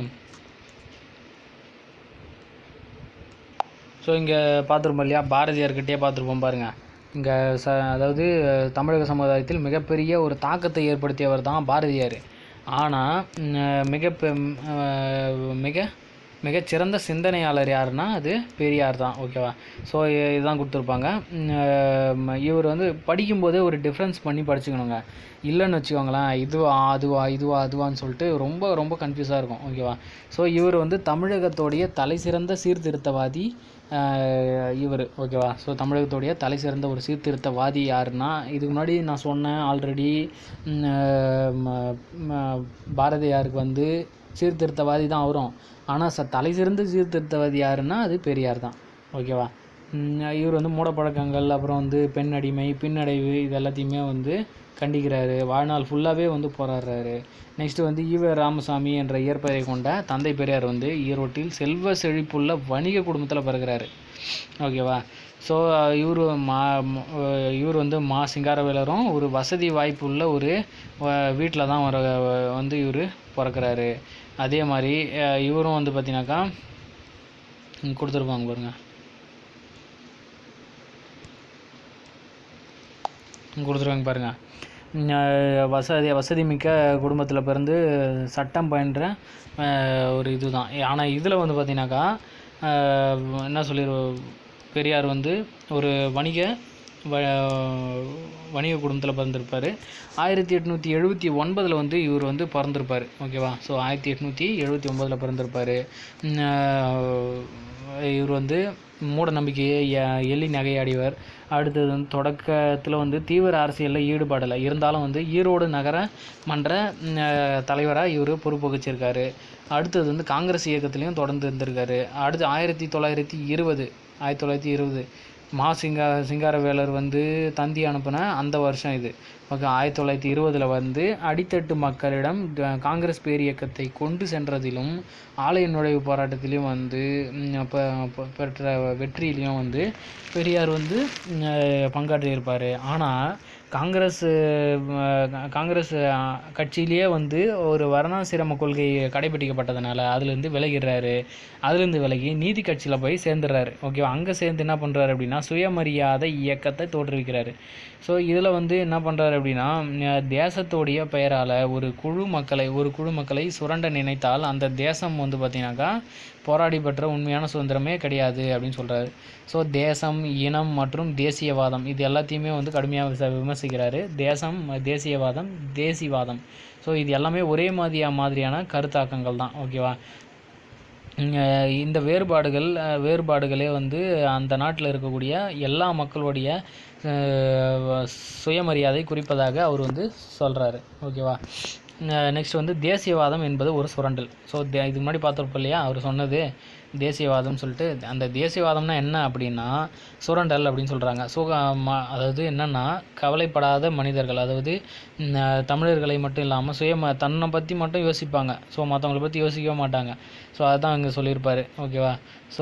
ஸோ இங்கே பார்த்துருப்போம் இல்லையா பாரதியார்கிட்டயே பார்த்துருப்போம் பாருங்கள் இங்கே ச அதாவது தமிழக சமுதாயத்தில் மிகப்பெரிய ஒரு தாக்கத்தை ஏற்படுத்தியவர் தான் பாரதியார் ஆனால் மிக பெ- ம், அஹ், மிக மிகச்சிறந்த சிந்தனையாளர் யாருன்னா அது பெரியார் தான் ஓகேவா ஸோ இதுதான் கொடுத்துருப்பாங்க ம், அஹ், இவர் வந்து படிக்கும்போதே ஒரு டிஃப்ரென்ஸ் பண்ணி படிச்சுக்கணுங்க இல்லைன்னு வச்சுக்கோங்களேன் இதுவா அதுவா இதுவா அதுவான்னு சொல்லிட்டு ரொம்ப ரொம்ப கன்ஃபியூஸாக இருக்கும் ஓகேவா ஸோ இவர் வந்து தமிழகத்தோடைய தலைசிறந்த சீர்திருத்தவாதி இவர் ஓகேவா ஸோ தமிழகத்தோடைய தலைசிறந்த ஒரு சீர்திருத்தவாதி யாருன்னா இதுக்கு முன்னாடி நான் சொன்னேன் ஆல்ரெடி பாரதியாருக்கு வந்து சீர்திருத்தவாதி தான் வரும் ஆனால் ச தலைசிறந்த சீர்திருத்தவாதி யாருன்னா அது பெரியார் தான் ஓகேவா ம், இவர் வந்து மூடப்பழக்கங்கள் அப்புறம் வந்து பெண் அடிமை பின்னடைவு இது எல்லாத்தையுமே வந்து கண்டிக்கிறாரு வாழ்நாள் ஃபுல்லாகவே வந்து போராடுறாரு நெக்ஸ்ட் வந்து ஈவ ராமசாமி என்ற இயற்பெயரை கொண்ட தந்தை பெரியார் வந்து ஈரோட்டில் செல்வ செழிப்புள்ள வணிக குடும்பத்தில் பிறகுறாரு ஓகேவா ஸோ இவர் மா ம- அஹ் இவர் வந்து மா சிங்காரவேலரும் ஒரு வசதி வாய்ப்புள்ள ஒரு வீட்டில் தான் வர வந்து இவர் பிறக்கிறாரு அதே மாதிரி அஹ் இவரும் வந்து பார்த்தீங்கன்னாக்கா இங்க கொடுத்துருப்பாங்க பாருங்க இங்க கொடுத்துருவாங்க பாருங்க உம் அஹ் வசதி வசதி மிக்க குடும்பத்தில் பிறந்து சட்டம் பயின்ற அஹ் ஒரு இதுதான் ஆனால் இதில் வந்து பார்த்தீங்கன்னாக்கா அஹ் என்ன சொல்லிரு பெரியார் வந்து ஒரு வணிக வ வணிக குடும்பத்தில் பிறந்திருப்பார் ஆயிரத்தி எட்நூற்றி எழுபத்தி ஒன்பதில் வந்து இவர் வந்து பிறந்திருப்பார் ஓகேவா ஸோ ஆயிரத்தி எட்நூற்றி எழுபத்தி ஒன்பதில் பிறந்திருப்பார் இவர் வந்து மூட நம்பிக்கையை எ- எள்ளி நகையாடியவர் அடுத்தது வந்து தொடக்கத்தில் வந்து தீவிர அரசியலில் ஈடுபாடில்லை இருந்தாலும் வந்து ஈரோடு நகர மன்ற தலைவராக இவர் பொறுப்பு வகிச்சிருக்காரு அடுத்தது வந்து காங்கிரஸ் இயக்கத்துலேயும் தொடர்ந்து இருந்திருக்காரு அடுத்து ஆயிரத்தி தொள்ளாயிரத்தி இருபது ஆயிரத்தி தொள்ளாயிரத்தி இருபது மா சிங்கா சிங்காரவேலர் வந்து தந்தி அனுப்பின அந்த வருஷம் இது ஓகே ஆயிரத்தி தொள்ளாயிரத்தி இருபதில் வந்து அடித்தட்டு மக்களிடம் க- காங்கிரஸ் பேரியக்கத்தை கொண்டு சென்றதிலும் ஆலய நுழைவு போராட்டத்திலையும் வந்து ம், ப- ப- பெற்ற வெற்றியிலையும் வந்து பெரியார் வந்து ம், அஹ், பங்காற்றியிருப்பார் ஆனால் காங்கிரஸ் அஹ், காங்கிரஸ் அஹ், கட்சியிலேயே வந்து ஒரு வர்ணாசிரம கொள்கை கடைபிடிக்கப்பட்டதுனால அதுலேருந்து விலகிடுறாரு அதுலேருந்து விலகி நீதி கட்சியில் போய் சேர்ந்துடுறாரு ஓகேவா அங்கே சேர்ந்து என்ன பண்ணுறாரு அப்படின்னா சுயமரியாதை இயக்கத்தை தோற்றுவிக்கிறாரு ஸோ இதில் வந்து என்ன பண்ணுறாரு அப்படின்னா அஹ், தேசத்துடைய பெயரால் ஒரு குழு மக்களை ஒரு குழு மக்களை சுரண்ட நினைத்தால் அந்த தேசம் வந்து பார்த்தீங்கன்னாக்கா போராடி பெற்ற உண்மையான சுதந்திரமே கிடையாது அப்படின்னு சொல்கிறாரு ஸோ தேசம் இனம் மற்றும் தேசியவாதம் இது எல்லாத்தையுமே வந்து கடுமையாக விச விமர்சிக்கிறாரு தேசம் தேசியவாதம் தேசிவாதம் ஸோ இது எல்லாமே ஒரே மாதிரியா மாதிரியான கருத்தாக்கங்கள் தான் ஓகேவா இங்க இந்த வேறுபாடுகள் அஹ், வேறுபாடுகளே வந்து அந்த நாட்டில் இருக்கக்கூடிய எல்லா மக்களுடைய அஹ், சுயமரியாதை குறிப்பதாக அவர் வந்து சொல்கிறாரு ஓகேவா நெக்ஸ்ட் வந்து தேசியவாதம் என்பது ஒரு சுரண்டல் ஸோ தே இதுக்கு முன்னாடி பார்த்துருப்போம் இல்லையா அவர் சொன்னது தேசியவாதம்னு சொல்லிட்டு அந்த தேசியவாதம்னா என்ன அப்படின்னா சுரண்டல் அப்படின்னு சொல்கிறாங்க ஸோ அதாவது என்னென்னா கவலைப்படாத மனிதர்கள் அதாவது ம், அஹ், தமிழர்களை மட்டும் இல்லாமல் சுயம தன்னை பற்றி மட்டும் யோசிப்பாங்க ஸோ மற்றவங்களை பற்றி யோசிக்கவே மாட்டாங்க ஸோ அதுதான் இங்கே சொல்லியிருப்பாரு ஓகேவா ஸோ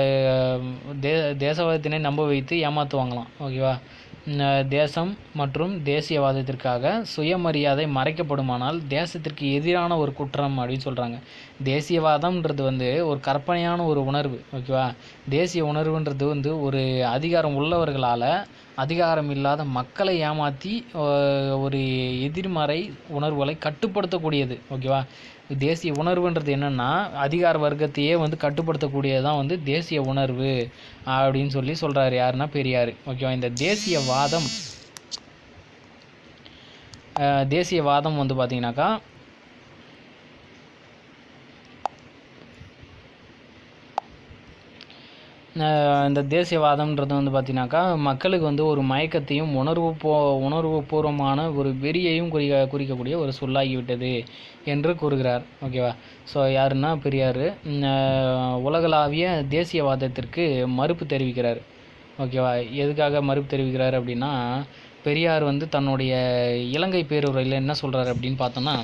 தே தேசவாதத்தினை நம்ப வைத்து ஏமாற்றுவாங்களாம் ஓகேவா ம், அஹ், தேசம் மற்றும் தேசியவாதத்திற்காக சுயமரியாதை மறைக்கப்படுமானால் தேசத்திற்கு எதிரான ஒரு குற்றம் அப்படின்னு சொல்கிறாங்க தேசியவாதம்ன்றது வந்து ஒரு கற்பனையான ஒரு உணர்வு ஓகேவா தேசிய உணர்வுன்றது வந்து ஒரு அதிகாரம் உள்ளவர்களால் அதிகாரம் இல்லாத மக்களை ஏமாற்றி ஒரு எதிர்மறை உணர்வுகளை கட்டுப்படுத்தக்கூடியது ஓகேவா தேசிய உணர்வுன்றது என்னென்னா அதிகார வர்க்கத்தையே வந்து கட்டுப்படுத்தக்கூடியது வந்து தேசிய உணர்வு அப்படின்னு சொல்லி சொல்கிறாரு யாருன்னா பெரியார் ஓகேவா இந்த தேசியவாதம் அஹ், தேசியவாதம் வந்து பார்த்தீங்கன்னாக்கா அஹ் இந்த தேசியவாதம்ன்றது வந்து பார்த்தீங்கன்னாக்கா மக்களுக்கு வந்து ஒரு மயக்கத்தையும் உணர்வு போ உணர்வு பூர்வமான ஒரு வெறியையும் குறிக்க குறிக்கக்கூடிய ஒரு சொல்லாகிவிட்டது என்று கூறுகிறார் ஓகேவா ஸோ யாருன்னா பெரியார் உம், அஹ் உலகளாவிய தேசியவாதத்திற்கு மறுப்பு தெரிவிக்கிறார் ஓகேவா எதுக்காக மறுப்பு தெரிவிக்கிறார் அப்படின்னா பெரியார் வந்து தன்னுடைய இலங்கை பேருரையில் என்ன சொல்கிறார் அப்படின்னு பார்த்தோன்னா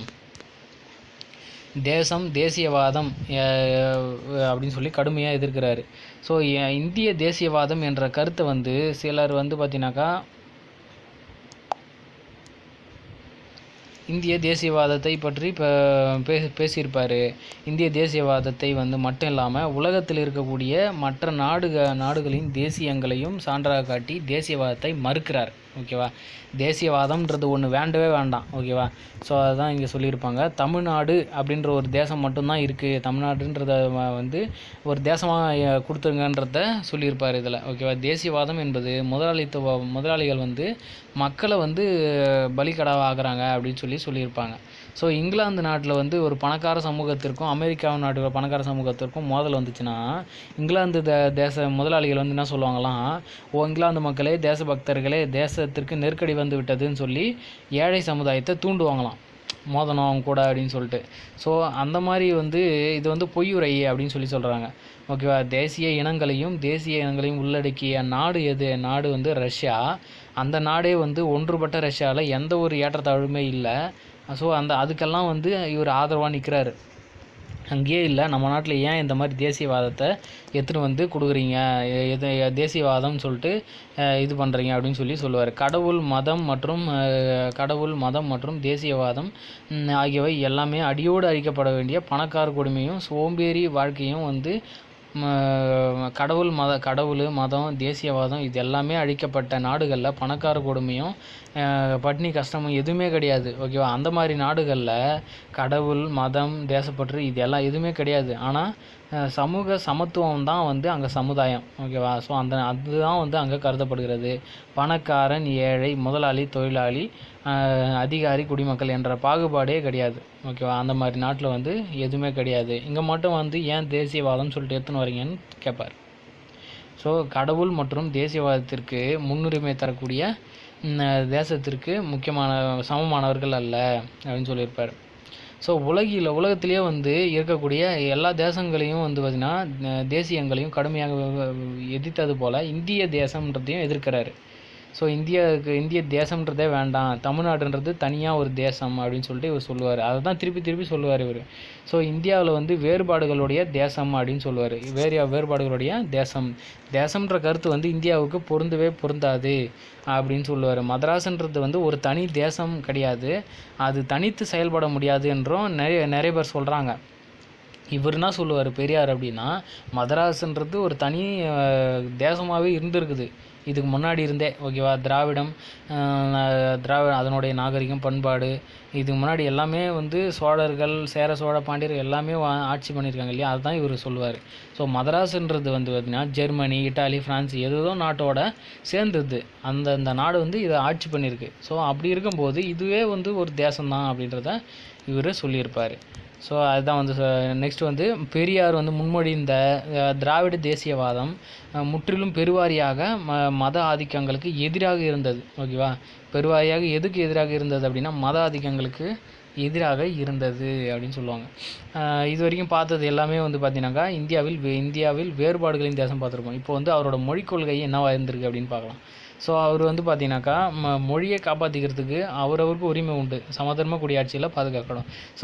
தேசம் தேசியவாதம் அஹ், அப்படின்னு சொல்லி கடுமையாக எதிர்க்கிறாரு ஸோ இந்திய தேசியவாதம் என்ற கருத்தை வந்து சிலர் வந்து பார்த்தீங்கன்னாக்கா இந்திய தேசியவாதத்தை பற்றி இப்போ பே பேசியிருப்பார் இந்திய தேசியவாதத்தை வந்து மட்டும் இல்லாமல் உலகத்தில் இருக்கக்கூடிய மற்ற நாடுக நாடுகளின் தேசியங்களையும் சான்றாக காட்டி தேசியவாதத்தை மறுக்கிறார் ஓகேவா தேசியவாதம்ன்றது ஒன்று வேண்டவே வேண்டாம் ஓகேவா ஸோ அதுதான் இங்கே சொல்லியிருப்பாங்க தமிழ்நாடு அப்படின்ற ஒரு தேசம் மட்டும்தான் இருக்குது தமிழ்நாடுன்றத வ- வந்து ஒரு தேசமாக கொடுத்துருங்கன்றத சொல்லியிருப்பார் இதில் ஓகேவா தேசியவாதம் என்பது முதலாளித்துவ முதலாளிகள் வந்து மக்களை வந்து பலிகடாவாக ஆக்குறாங்க அப்படின்னு சொல்லி சொல்லியிருப்பாங்க ஸோ இங்கிலாந்து நாட்டில் வந்து ஒரு பணக்கார சமூகத்திற்கும் அமெரிக்கா நாட்டு பணக்கார சமூகத்திற்கும் மோதல் வந்துச்சுன்னா இங்கிலாந்து தே தேச முதலாளிகள் வந்து என்ன சொல்லுவாங்களாம் ஓ இங்கிலாந்து மக்களே தேசபக்தர்களே தேசத்திற்கு நெருக்கடி வந்து விட்டதுன்னு சொல்லி ஏழை சமுதாயத்தை தூண்டுவாங்களாம் மோதணும் அவங்க கூட அப்படின்னு சொல்லிட்டு ஸோ அந்த மாதிரி வந்து இது வந்து பொய்யுரை அப்படின்னு சொல்லி சொல்கிறாங்க ஓகேவா தேசிய இனங்களையும் தேசிய இனங்களையும் உள்ளடக்கிய நாடு எது நாடு வந்து ரஷ்யா அந்த நாடே வந்து ஒன்றுபட்ட ரஷ்யாவில் எந்த ஒரு ஏற்றத்தாழ்வுமே இல்லை ஸோ அந்த அதுக்கெல்லாம் வந்து இவர் ஆதரவாக நிற்கிறாரு அங்கேயே இல்லை நம்ம நாட்டில் ஏன் இந்த மாதிரி தேசியவாதத்தை எடுத்துகிட்டு வந்து கொடுக்குறீங்க எ- எது தேசியவாதம்னு சொல்லிட்டு அஹ், இது பண்ணுறீங்க அப்படின்னு சொல்லி சொல்லுவார் கடவுள் மதம் மற்றும் அஹ், கடவுள் மதம் மற்றும் தேசியவாதம் ம், ஆகியவை எல்லாமே அடியோடு அழிக்கப்பட வேண்டிய பணக்கார கொடுமையும் சோம்பேறி வாழ்க்கையும் வந்து ம, கடவுள் மத கடவுள் மதம் தேசியவாதம் இது எல்லாமே அழிக்கப்பட்ட நாடுகளில் பணக்கார கொடுமையும் அஹ், பட்டினி கஷ்டமும் எதுவுமே கிடையாது ஓகேவா அந்த மாதிரி நாடுகளில் கடவுள் மதம் தேசப்பற்று இது எல்லாம் எதுவுமே கிடையாது ஆனால் சமூக சமத்துவம் தான் வந்து அங்கே சமுதாயம் ஓகேவா ஸோ அந்த அதுதான் வந்து அங்கே கருதப்படுகிறது பணக்காரன் ஏழை முதலாளி தொழிலாளி அஹ், அதிகாரி குடிமக்கள் என்ற பாகுபாடே கிடையாது ஓகேவா அந்த மாதிரி நாட்டில் வந்து எதுவுமே கிடையாது இங்கே மட்டும் வந்து ஏன் தேசியவாதம்னு சொல்லிட்டு எடுத்துன்னு வரீங்கன்னு கேட்பார் ஸோ கடவுள் மற்றும் தேசியவாதத்திற்கு முன்னுரிமை தரக்கூடிய ம், தேசத்திற்கு முக்கியமான சமமானவர்கள் அல்ல அப்படின்னு சொல்லியிருப்பார் ஸோ உலகில் உலகத்திலேயே வந்து இருக்கக்கூடிய எல்லா தேசங்களையும் வந்து பார்த்திங்கன்னா அஹ், தேசியங்களையும் கடுமையாக எதிர்த்தது போல் இந்திய தேசம்ன்றதையும் எதிர்க்கிறாரு ஸோ இந்தியாவுக்கு இந்திய தேசம்ன்றதே வேண்டாம் தமிழ்நாடுன்றது தனியாக ஒரு தேசம் அப்படின்னு சொல்லிட்டு இவர் சொல்லுவார் அதை தான் திருப்பி திருப்பி சொல்லுவார் இவர் ஸோ இந்தியாவில் வந்து வேறுபாடுகளுடைய தேசம் அப்படின்னு சொல்லுவார் வேறு வேறுபாடுகளுடைய தேசம் தேசம்ன்ற கருத்து வந்து இந்தியாவுக்கு பொருந்தவே பொருந்தாது அப்படின்னு சொல்லுவார் மதராஸ்ன்றது வந்து ஒரு தனி தேசம் கிடையாது அது தனித்து செயல்பட முடியாது என்றும் நிறைய நிறைய பேர் சொல்கிறாங்க இவர் என்ன சொல்லுவார் பெரியார் அப்படின்னா மதராஸ்ன்றது ஒரு தனி தேசமாகவே இருந்திருக்குது இதுக்கு முன்னாடி இருந்தே ஓகேவா திராவிடம் அஹ், திராவிட அதனுடைய நாகரிகம் பண்பாடு இதுக்கு முன்னாடி எல்லாமே வந்து சோழர்கள் சேர சோழ பாண்டியர்கள் எல்லாமே வா- ஆட்சி பண்ணியிருக்காங்க இல்லையா அதுதான் இவர் சொல்லுவார் ஸோ மதராஸ்ன்றது வந்து பார்த்திங்கன்னா ஜெர்மனி இட்டாலி ஃப்ரான்ஸ் எதுதோ நாட்டோட சேர்ந்தது அந்த அந்த நாடு வந்து இதை ஆட்சி பண்ணியிருக்கு ஸோ அப்படி இருக்கும்போது இதுவே வந்து ஒரு தேசம்தான் அப்படின்றத இவர் சொல்லியிருப்பார் ஸோ அதுதான் வந்து நெக்ஸ்ட் வந்து பெரியார் வந்து முன்மொழிந்த அஹ், திராவிட தேசியவாதம் அஹ், முற்றிலும் பெருவாரியாக ம மத ஆதிக்கங்களுக்கு எதிராக இருந்தது ஓகேவா பெருவாரியாக எதுக்கு எதிராக இருந்தது அப்படின்னா மத ஆதிக்கங்களுக்கு எதிராக இருந்தது அப்படின்னு சொல்லுவாங்க அஹ், இது வரைக்கும் பார்த்தது எல்லாமே வந்து பார்த்தீங்கன்னாக்கா இந்தியாவில் வே- இந்தியாவில் வேறுபாடுகளின் தேசம் பார்த்துருப்போம் இப்போ வந்து அவரோட மொழிக் கொள்கை என்னவா இருந்திருக்கு அப்படின்னு பார்க்கலாம் ஸோ அவர் வந்து பார்த்தீங்கன்னாக்கா ம மொழியை காப்பாற்றிக்கிறதுக்கு அவரவருக்கு உரிமை உண்டு சமதர்ம குடியாட்சியில் பாதுகாக்கணும் ஸோ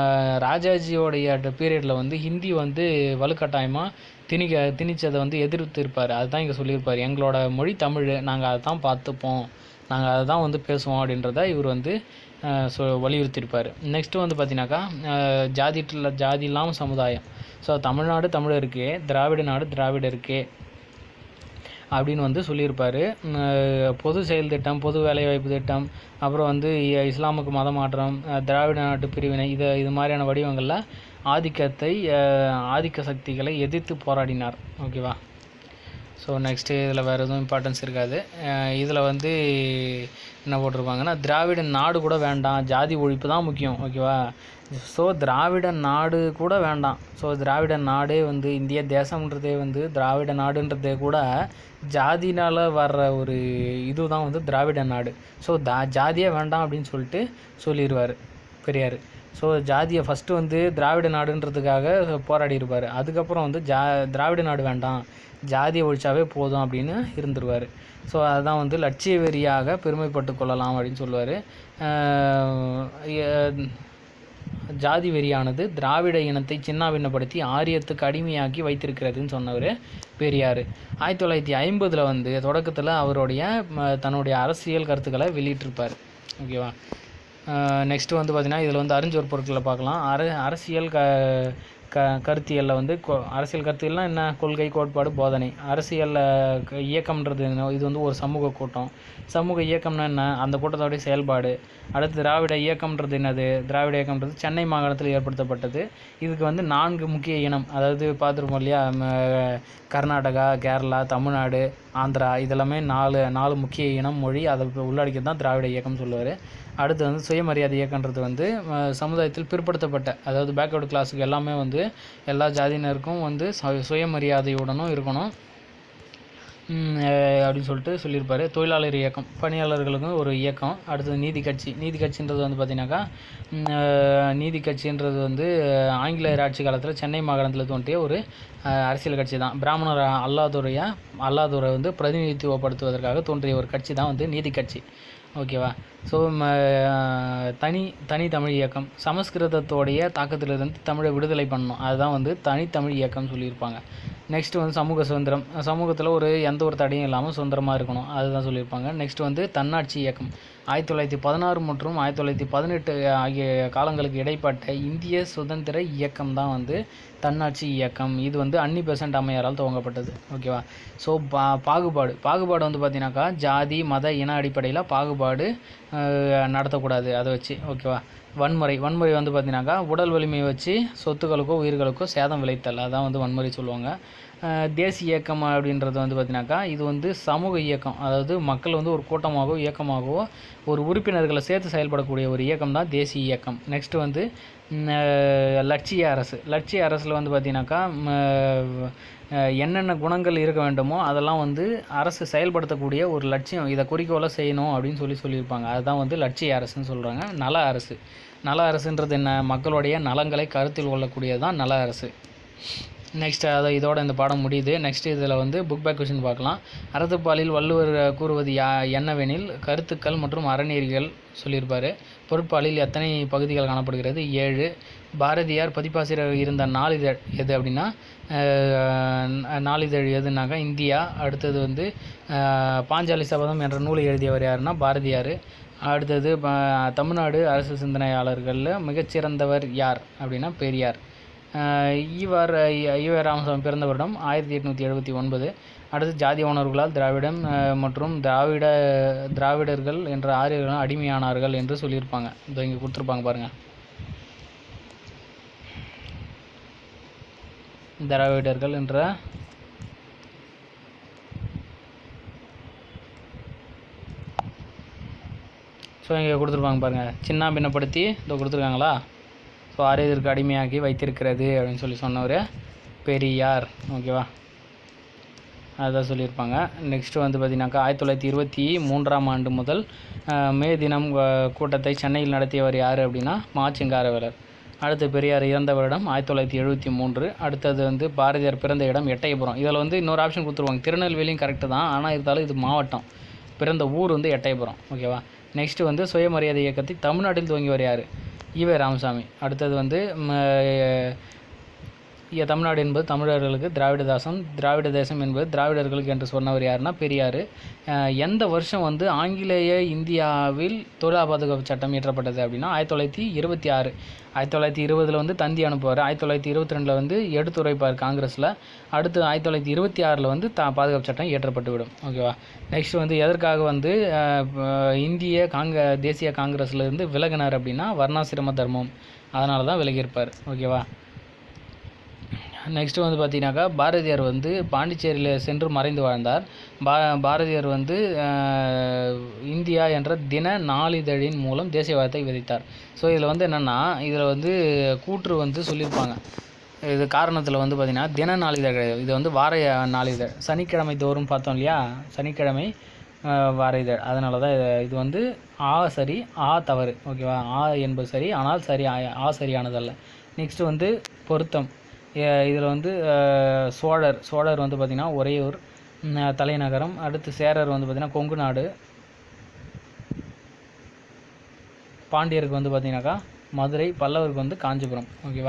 ராஜாஜியோடைய பீரியடில் வந்து ஹிந்தி வந்து வலுக்கட்டாயமாக திணிக்க திணிச்சதை வந்து எதிர்த்து இருப்பார் அதுதான் இங்கே சொல்லியிருப்பார் எங்களோட மொழி தமிழ் நாங்கள் அதை தான் பார்த்துப்போம் நாங்கள் அதை தான் வந்து பேசுவோம் அப்படின்றத இவர் வந்து அஹ், சொ வலியுறுத்தியிருப்பார் நெக்ஸ்ட்டு வந்து பார்த்தீங்கன்னாக்கா அஹ், ஜாதி ஜாதி இல்லாமல் சமுதாயம் ஸோ தமிழ்நாடு தமிழருக்கே திராவிட நாடு திராவிடருக்கே அப்படின்னு வந்து சொல்லியிருப்பார் பொது செயல் திட்டம் பொது வேலைவாய்ப்பு திட்டம் அப்புறம் வந்து இ- இஸ்லாமுக்கு மத மாற்றம் அஹ், திராவிட நாட்டு பிரிவினை இது இது மாதிரியான வடிவங்களில் ஆதிக்கத்தை அஹ், ஆதிக்க சக்திகளை எதிர்த்து போராடினார் ஓகேவா ஸோ நெக்ஸ்ட்டு இதில் வேறு எதுவும் இம்பார்ட்டன்ஸ் இருக்காது இதில் வந்து என்ன போட்டிருப்பாங்கன்னா திராவிட நாடு கூட வேண்டாம் ஜாதி ஒழிப்பு தான் முக்கியம் ஓகேவா ஸோ திராவிட நாடு கூட வேண்டாம் ஸோ திராவிட நாடே வந்து இந்திய தேசம்ன்றதே வந்து திராவிட நாடுன்றதே கூட ஜாதினால் வர்ற ஒரு இதுதான் வந்து திராவிட நாடு ஸோ தா ஜாதியே வேண்டாம் அப்படின்னு சொல்லிட்டு சொல்லிடுவார் பெரியார் ஸோ ஜாதியை ஃபஸ்ட்டு வந்து திராவிட நாடுன்றதுக்காக போராடி இருப்பார் அதுக்கப்புறம் வந்து ஜா திராவிட நாடு வேண்டாம் ஜாதியை ஒழிச்சாவே போதும் அப்படின்னு இருந்துருவார் ஸோ அதுதான் வந்து லட்சிய வெறியாக பெருமைப்பட்டு கொள்ளலாம் அப்படின்னு சொல்லுவார் ஜாதி வெறியானது திராவிட இனத்தை சின்னாபின்னப்படுத்தி ஆரியத்துக்கு அடிமையாக்கி வைத்திருக்கிறதுன்னு சொன்னவர் பெரியார் ஆயிரத்தி தொள்ளாயிரத்தி ஐம்பதில் வந்து தொடக்கத்தில் அவருடைய ம, தன்னுடைய அரசியல் கருத்துக்களை வெளியிட்டிருப்பார் ஓகேவா நெக்ஸ்ட்டு வந்து பார்த்திங்கன்னா இதில் வந்து அறிஞ்சொரு பொருட்களை பார்க்கலாம் அர அரசியல் க க கருத்தியலில் வந்து கொ அரசியல் கருத்தியல்னால் என்ன கொள்கை கோட்பாடு போதனை அரசியல் அஹ், க- இயக்கம்ன்றது என்ன? இது வந்து ஒரு சமூக கூட்டம் சமூக இயக்கம்னா என்ன அந்த கூட்டத்தோடைய செயல்பாடு அடுத்து திராவிட இயக்கம்ன்றது என்னது திராவிட இயக்கம்ன்றது சென்னை மாகாணத்தில் ஏற்படுத்தப்பட்டது இதுக்கு வந்து நான்கு முக்கிய இனம் அதாவது பார்த்துருப்போம் இல்லையா ம, கர்நாடகா கேரளா தமிழ்நாடு ஆந்திரா இதெல்லாமே நாலு நாலு முக்கிய இனம் மொழி அதை உள்ளடக்கியது தான் திராவிட இயக்கம் சொல்லுவார் அடுத்து வந்து சுயமரியாதை இயக்கன்றது வந்து அஹ், சமுதாயத்தில் பிற்படுத்தப்பட்ட அதாவது பேக்வர்டு கிளாஸுக்கு எல்லாமே வந்து எல்லா ஜாதியினருக்கும் வந்து சு- சுயமரியாதையுடனும் இருக்கணும் ம், அஹ், அப்படின்னு சொல்லிட்டு சொல்லியிருப்பாரு தொழிலாளர் இயக்கம் பணியாளர்களுக்கும் ஒரு இயக்கம் அடுத்தது நீதி கட்சி நீதி கட்சின்றது வந்து பார்த்தீங்கன்னாக்கா ம், அஹ், நீதி கட்சின்றது வந்து அஹ், ஆங்கிலேயர் ஆட்சி காலத்தில் சென்னை மாகாணத்தில் தோன்றிய ஒரு அஹ், அரசியல் கட்சி தான் பிராமணர் அல்லாதோரைய அல்லாதோரை வந்து பிரதிநிதித்துவப்படுத்துவதற்காக தோன்றிய ஒரு கட்சி தான் வந்து நீதி கட்சி ஓகேவா ஸோ தனி தனி தமிழ் இயக்கம் சமஸ்கிருதத்தோடைய தாக்கத்திலிருந்து தமிழை விடுதலை பண்ணணும் அதுதான் வந்து தனித்தமிழ் இயக்கம் சொல்லியிருப்பாங்க நெக்ஸ்ட் வந்து சமூக சுதந்திரம் சமூகத்தில் ஒரு எந்த ஒரு தடையும் இல்லாமல் சுதந்திரமாக இருக்கணும் அதுதான் சொல்லியிருப்பாங்க நெக்ஸ்ட் வந்து தன்னாட்சி இயக்கம் ஆயிரத்தி தொள்ளாயிரத்தி பதினாறு மற்றும் ஆயிரத்தி தொள்ளாயிரத்தி பதினெட்டு ஆகிய காலங்களுக்கு இடைப்பட்ட இந்திய சுதந்திர இயக்கம் தான் வந்து தன்னாட்சி இயக்கம் இது வந்து அன்னி பெசன்ட் அம்மையாரால் துவங்கப்பட்டது ஓகேவா ஸோ பா பாகுபாடு பாகுபாடு வந்து பார்த்தீங்கன்னாக்கா ஜாதி மத இன அடிப்படையில் பாகுபாடு அஹ், நடத்தக்கூடாது அதை வச்சு ஓகேவா வன்முறை வன்முறை வந்து பார்த்தீங்கன்னாக்கா உடல் வலிமையை வச்சு சொத்துக்களுக்கோ உயிர்களுக்கோ சேதம் விளைத்தல் அதான் வந்து வன்முறை சொல்லுவாங்க அஹ், தேசிய இயக்கம் அப்படின்றது வந்து பார்த்தீங்கன்னாக்கா இது வந்து சமூக இயக்கம் அதாவது மக்கள் வந்து ஒரு கூட்டமாகவோ இயக்கமாகவோ ஒரு உறுப்பினர்களை சேர்த்து செயல்படக்கூடிய ஒரு இயக்கம் தான் தேசிய இயக்கம் நெக்ஸ்ட் வந்து ம், அஹ், லட்சிய அரசு லட்சிய அரசில் வந்து பார்த்தீங்கன்னாக்கா ம், அஹ், என்னென்ன குணங்கள் இருக்க வேண்டுமோ அதெல்லாம் வந்து அரசு செயல்படுத்தக்கூடிய ஒரு லட்சியம் இதை குறிக்கோளாக செய்யணும் அப்படின்னு சொல்லி சொல்லியிருப்பாங்க அதுதான் வந்து லட்சிய அரசுன்னு சொல்கிறாங்க நல அரசு நல அரசுன்றது என்ன மக்களுடைய நலங்களை கருத்தில் கொள்ளக்கூடியது தான் நல அரசு நெக்ஸ்ட் அதை இதோட இந்த பாடம் முடியுது நெக்ஸ்ட் இதில் வந்து புக் பேக் கொஷின் பார்க்கலாம் அறத்துப்பாலில் வள்ளுவர் கூறுவது யா என்னவெனில் கருத்துக்கள் மற்றும் அறநெறிகள் சொல்லியிருப்பார் பொருட்பாலில் எத்தனை பகுதிகள் காணப்படுகிறது ஏழு பாரதியார் பதிப்பாசிரியர் இருந்த நாளிதழ் எது அப்படின்னா அஹ், நாளிதழ் எதுனாக்கா இந்தியா அடுத்தது வந்து அஹ், பாஞ்சாலி சபதம் என்ற நூலை எழுதியவர் யாருன்னா பாரதியார் அடுத்தது ப- தமிழ்நாடு அரசு சிந்தனையாளர்களில் மிகச்சிறந்தவர் யார் அப்படின்னா பெரியார் ஆஹ் ஈவர் ஈவ ராமசாமி பிறந்த வருடம் ஆயிரத்தி எட்நூற்றி எழுபத்தி ஒன்பது அடுத்து ஜாதிய உணர்வுகளால் திராவிடம் ஆஹ் மற்றும் திராவிட திராவிடர்கள் என்ற ஆரியர்களும் அடிமையானார்கள் என்று சொல்லியிருப்பாங்க இதோ இங்கே கொடுத்துருப்பாங்க பாருங்கள் திராவிடர்கள் என்ற ஸோ இங்கே கொடுத்துருப்பாங்க பாருங்கள் சின்ன பின்னப்படுத்தி இதோ கொடுத்துருக்காங்களா ஸோ ஆரியதற்கு அடிமையாக்கி வைத்திருக்கிறது அப்படின்னு சொல்லி சொன்னவர் பெரியார் ஓகேவா அதுதான் சொல்லியிருப்பாங்க நெக்ஸ்ட் வந்து பார்த்தீங்கன்னாக்கா ஆயிரத்தி தொள்ளாயிரத்தி இருபத்தி மூன்றாம் ஆண்டு முதல் அஹ், மே தினம் அஹ், கூட்டத்தை சென்னையில் நடத்தியவர் யார் அப்படின்னா மாச்சிங்காரவேலர் அடுத்து பெரியார் இறந்த வருடம் ஆயிரத்தி தொள்ளாயிரத்தி எழுபத்தி மூன்று அடுத்தது வந்து பாரதியார் பிறந்த இடம் எட்டயபுரம் இதில் வந்து இன்னொரு ஆப்ஷன் கொடுத்துருவாங்க திருநெல்வேலியும் கரெக்டு தான் ஆனால் இருந்தாலும் இது மாவட்டம் பிறந்த ஊர் வந்து எட்டயபுரம் ஓகேவா நெக்ஸ்ட் வந்து சுயமரியாதை இயக்கத்தை தமிழ்நாட்டில் துவங்கியவர் யார் ஈவே ராமசாமி அடுத்தது வந்து ம, இய தமிழ்நாடு என்பது தமிழர்களுக்கு திராவிட தேசம் திராவிட தேசம் என்பது திராவிடர்களுக்கு என்று சொன்னவர் யாருன்னா பெரியார் அஹ் எந்த வருஷம் வந்து ஆங்கிலேய இந்தியாவில் தொழிலாளர் பாதுகாப்பு சட்டம் இயற்றப்பட்டது அப்படின்னா ஆயிரத்தி தொள்ளாயிரத்தி இருபத்தி ஆறு ஆயிரத்தி தொள்ளாயிரத்தி இருபதில் வந்து தந்தி அனுப்புவார் ஆயிரத்தி தொள்ளாயிரத்தி இருபத்தி ரெண்டில் வந்து எடுத்துரைப்பார் காங்கிரஸில் அடுத்து ஆயிரத்தி தொள்ளாயிரத்தி இருபத்தி ஆறில் வந்து த பாதுகாப்பு சட்டம் இயற்றப்பட்டு விடும் ஓகேவா நெக்ஸ்ட் வந்து எதற்காக வந்து அஹ், ப- இந்திய காங்க தேசிய காங்கிரஸ்ல இருந்து விலகினார் அப்படின்னா வர்ணாசிரம தர்மம் அதனால தான் விலகியிருப்பார் ஓகேவா நெக்ஸ்ட் வந்து பார்த்தீங்கன்னாக்கா பாரதியார் வந்து பாண்டிச்சேரியில் சென்று மறைந்து வாழ்ந்தார் பா பாரதியார் வந்து அஹ், இந்தியா என்ற தின நாளிதழின் மூலம் தேசியவாதத்தை விதைத்தார் ஸோ இதில் வந்து என்னென்னா இதில் வந்து கூற்று வந்து சொல்லியிருப்பாங்க இது காரணத்தில் வந்து பார்த்திங்கன்னா தின நாளிதழ் கிடையாது இது வந்து வார நாளிதழ் சனிக்கிழமை தோறும் பார்த்தோம் இல்லையா சனிக்கிழமை அஹ், வார இதழ் அதனால தான் இது- இது வந்து ஆ சரி ஆ தவறு ஓகேவா ஆ என்பது சரி ஆனால் சரி ஆ ஆ சரியானதல்ல நெக்ஸ்ட் வந்து பொருத்தம் இதில் வந்து அஹ், சோழர் சோழர் வந்து பார்த்திங்கன்னா உறையூர் ம், தலைநகரம் அடுத்து சேரர் வந்து பார்த்திங்கன்னா கொங்கு நாடு பாண்டியருக்கு வந்து பார்த்திங்கனாக்கா மதுரை பல்லவருக்கு வந்து காஞ்சிபுரம் ஓகேவா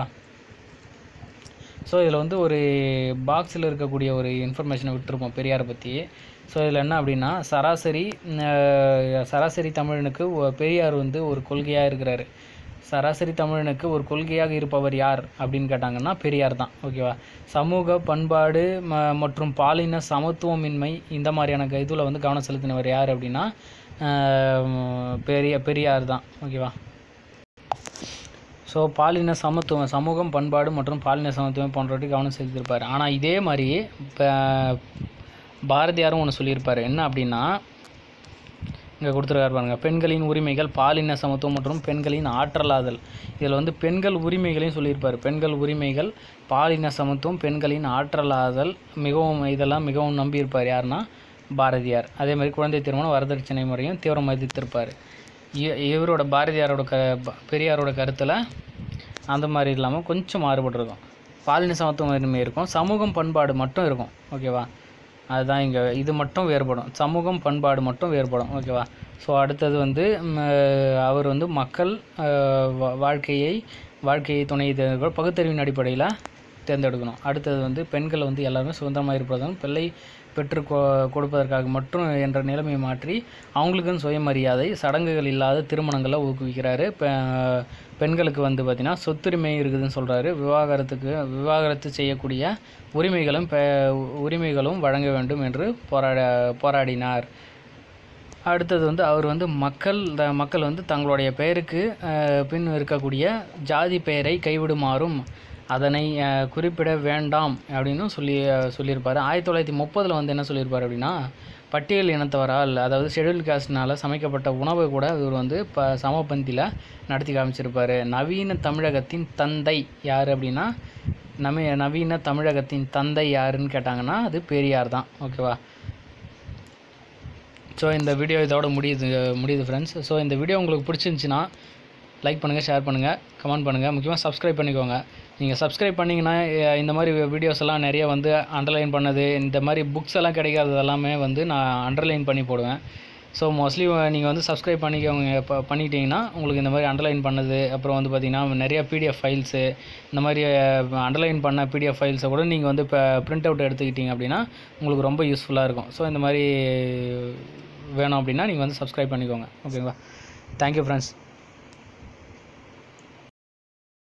ஸோ இதில் வந்து ஒரு பாக்ஸில் இருக்கக்கூடிய ஒரு இன்ஃபர்மேஷனை விட்டுருப்போம் பெரியாரை பற்றி ஸோ இதில் என்ன அப்படின்னா சராசரி அஹ், சராசரி தமிழனுக்கு ஒ- பெரியார் வந்து ஒரு கொள்கையாக இருக்கிறாரு சராசரி தமிழனுக்கு ஒரு கொள்கையாக இருப்பவர் யார் அப்படின்னு கேட்டாங்கன்னா பெரியார் தான் ஓகேவா சமூக பண்பாடு ம- மற்றும் பாலின சமத்துவமின்மை இந்த மாதிரியான இதில் வந்து கவனம் செலுத்தினவர் யார் அப்படின்னா அஹ், பெரிய பெரியார் தான் ஓகேவா ஸோ பாலின சமத்துவம் சமூகம் பண்பாடு மற்றும் பாலின சமத்துவம் போன்றவற்றை கவனம் செலுத்தியிருப்பார் ஆனால் இதே மாதிரி இப்போ பாரதியாரும் ஒன்று சொல்லியிருப்பார் என்ன அப்படின்னா இங்கே கொடுத்துருக்காரு பாருங்க பெண்களின் உரிமைகள் பாலின சமத்துவம் மற்றும் பெண்களின் ஆற்றலாதல் இதில் வந்து பெண்கள் உரிமைகளையும் சொல்லியிருப்பார் பெண்கள் உரிமைகள் பாலின சமத்துவம் பெண்களின் ஆற்றலாதல் மிகவும் இதெல்லாம் மிகவும் நம்பியிருப்பார் யாருன்னா பாரதியார் அதே மாதிரி குழந்தை திருமணம் வரதட்சணை முறையும் தீவிரம் மதித்திருப்பார் இ- இவரோட பாரதியாரோட க ப- பெரியாரோட கருத்தில் அந்த மாதிரி இல்லாமல் கொஞ்சம் மாறுபட்டிருக்கும் பாலின சமத்துவம் உரிமை இருக்கும் சமூகம் பண்பாடு மட்டும் இருக்கும் ஓகேவா அதுதான் இங்கே இது மட்டும் வேறுபடும் சமூகம் பண்பாடு மட்டும் வேறுபடும் ஓகேவா ஸோ அடுத்தது வந்து ம், அவர் வந்து மக்கள் அஹ், வா- வாழ்க்கையை வாழ்க்கையை துணை தேர்ந்தெடுக்க பகுத்தறிவின் அடிப்படையில் தேர்ந்தெடுக்கணும் அடுத்தது வந்து பெண்கள் வந்து எல்லாருமே சுதந்திரமாக இருப்பதும் பிள்ளை பெற்று கொ கொடுப்பதற்காக மட்டும் என்ற நிலைமையை மாற்றி அவங்களுக்குன்னு சுயமரியாதை சடங்குகள் இல்லாத திருமணங்களை ஊக்குவிக்கிறாரு பெ- பெண்களுக்கு வந்து பார்த்திங்கன்னா சொத்துரிமை இருக்குதுன்னு சொல்கிறாரு விவாகரத்துக்கு விவாகரத்து செய்யக்கூடிய உரிமைகளும் பெ உரிமைகளும் வழங்க வேண்டும் என்று போராட போராடினார் அடுத்தது வந்து அவர் வந்து மக்கள் த- மக்கள் வந்து தங்களுடைய பெயருக்கு அஹ், பின் இருக்கக்கூடிய ஜாதி பெயரை கைவிடுமாறும் அதனை அஹ், குறிப்பிட வேண்டாம் அப்படின்னு சொல்லி அஹ், சொல்லியிருப்பார் ஆயிரத்தி தொள்ளாயிரத்தி முப்பதில் வந்து என்ன சொல்லியிருப்பார் அப்படின்னா பட்டியல் இனத்தவரால் அதாவது ஷெட்யூல் காஸ்ட்னால சமைக்கப்பட்ட உணவை கூட இவர் வந்து இப்போ சமபந்தியில் நடத்தி காமிச்சிருப்பார் நவீன தமிழகத்தின் தந்தை யார் அப்படின்னா நம்ம நவீன தமிழகத்தின் தந்தை யாருன்னு கேட்டாங்கன்னா அது பெரியார் தான் ஓகேவா ஸோ இந்த வீடியோ இதோட முடியுது முடியுது ஃப்ரெண்ட்ஸ் ஸோ இந்த வீடியோ உங்களுக்கு பிடிச்சிருந்துச்சின்னா லைக் பண்ணுங்கள் ஷேர் பண்ணுங்கள் கமெண்ட் பண்ணுங்கள் முக்கியமாக சப்ஸ்கிரைப் பண்ணிக்கோங்க நீங்கள் சப்ஸ்கிரைப் பண்ணிங்கன்னா அஹ், இந்த மாதிரி வீடியோஸ் எல்லாம் நிறைய வந்து அண்டர்லைன் பண்ணது இந்த மாதிரி புக்ஸ் எல்லாம் கிடைக்காதது எல்லாமே வந்து நான் அண்டர்லைன் பண்ணி போடுவேன் ஸோ மோஸ்ட்லி நீங்கள் வந்து சப்ஸ்கிரைப் பண்ணிக்கோங்க இப்போ பண்ணிட்டீங்கன்னா உங்களுக்கு இந்த மாதிரி அண்டர்லைன் பண்ணது அப்புறம் வந்து பார்த்திங்கன்னா நிறைய பிடிஎஃப் ஃபைல்ஸு இந்த மாதிரி அண்டர்லைன் பண்ண பிடிஎஃப் ஃபைல்ஸை கூட நீங்கள் வந்து இப்போ பிரிண்ட் அவுட் எடுத்துக்கிட்டீங்க அப்படின்னா உங்களுக்கு ரொம்ப யூஸ்ஃபுல்லாக இருக்கும் ஸோ இந்த மாதிரி வேணும் அப்படின்னா நீங்கள் வந்து சப்ஸ்கிரைப் பண்ணிக்கோங்க ஓகேங்களா தேங்க்யூ ஃப்ரெண்ட்ஸ்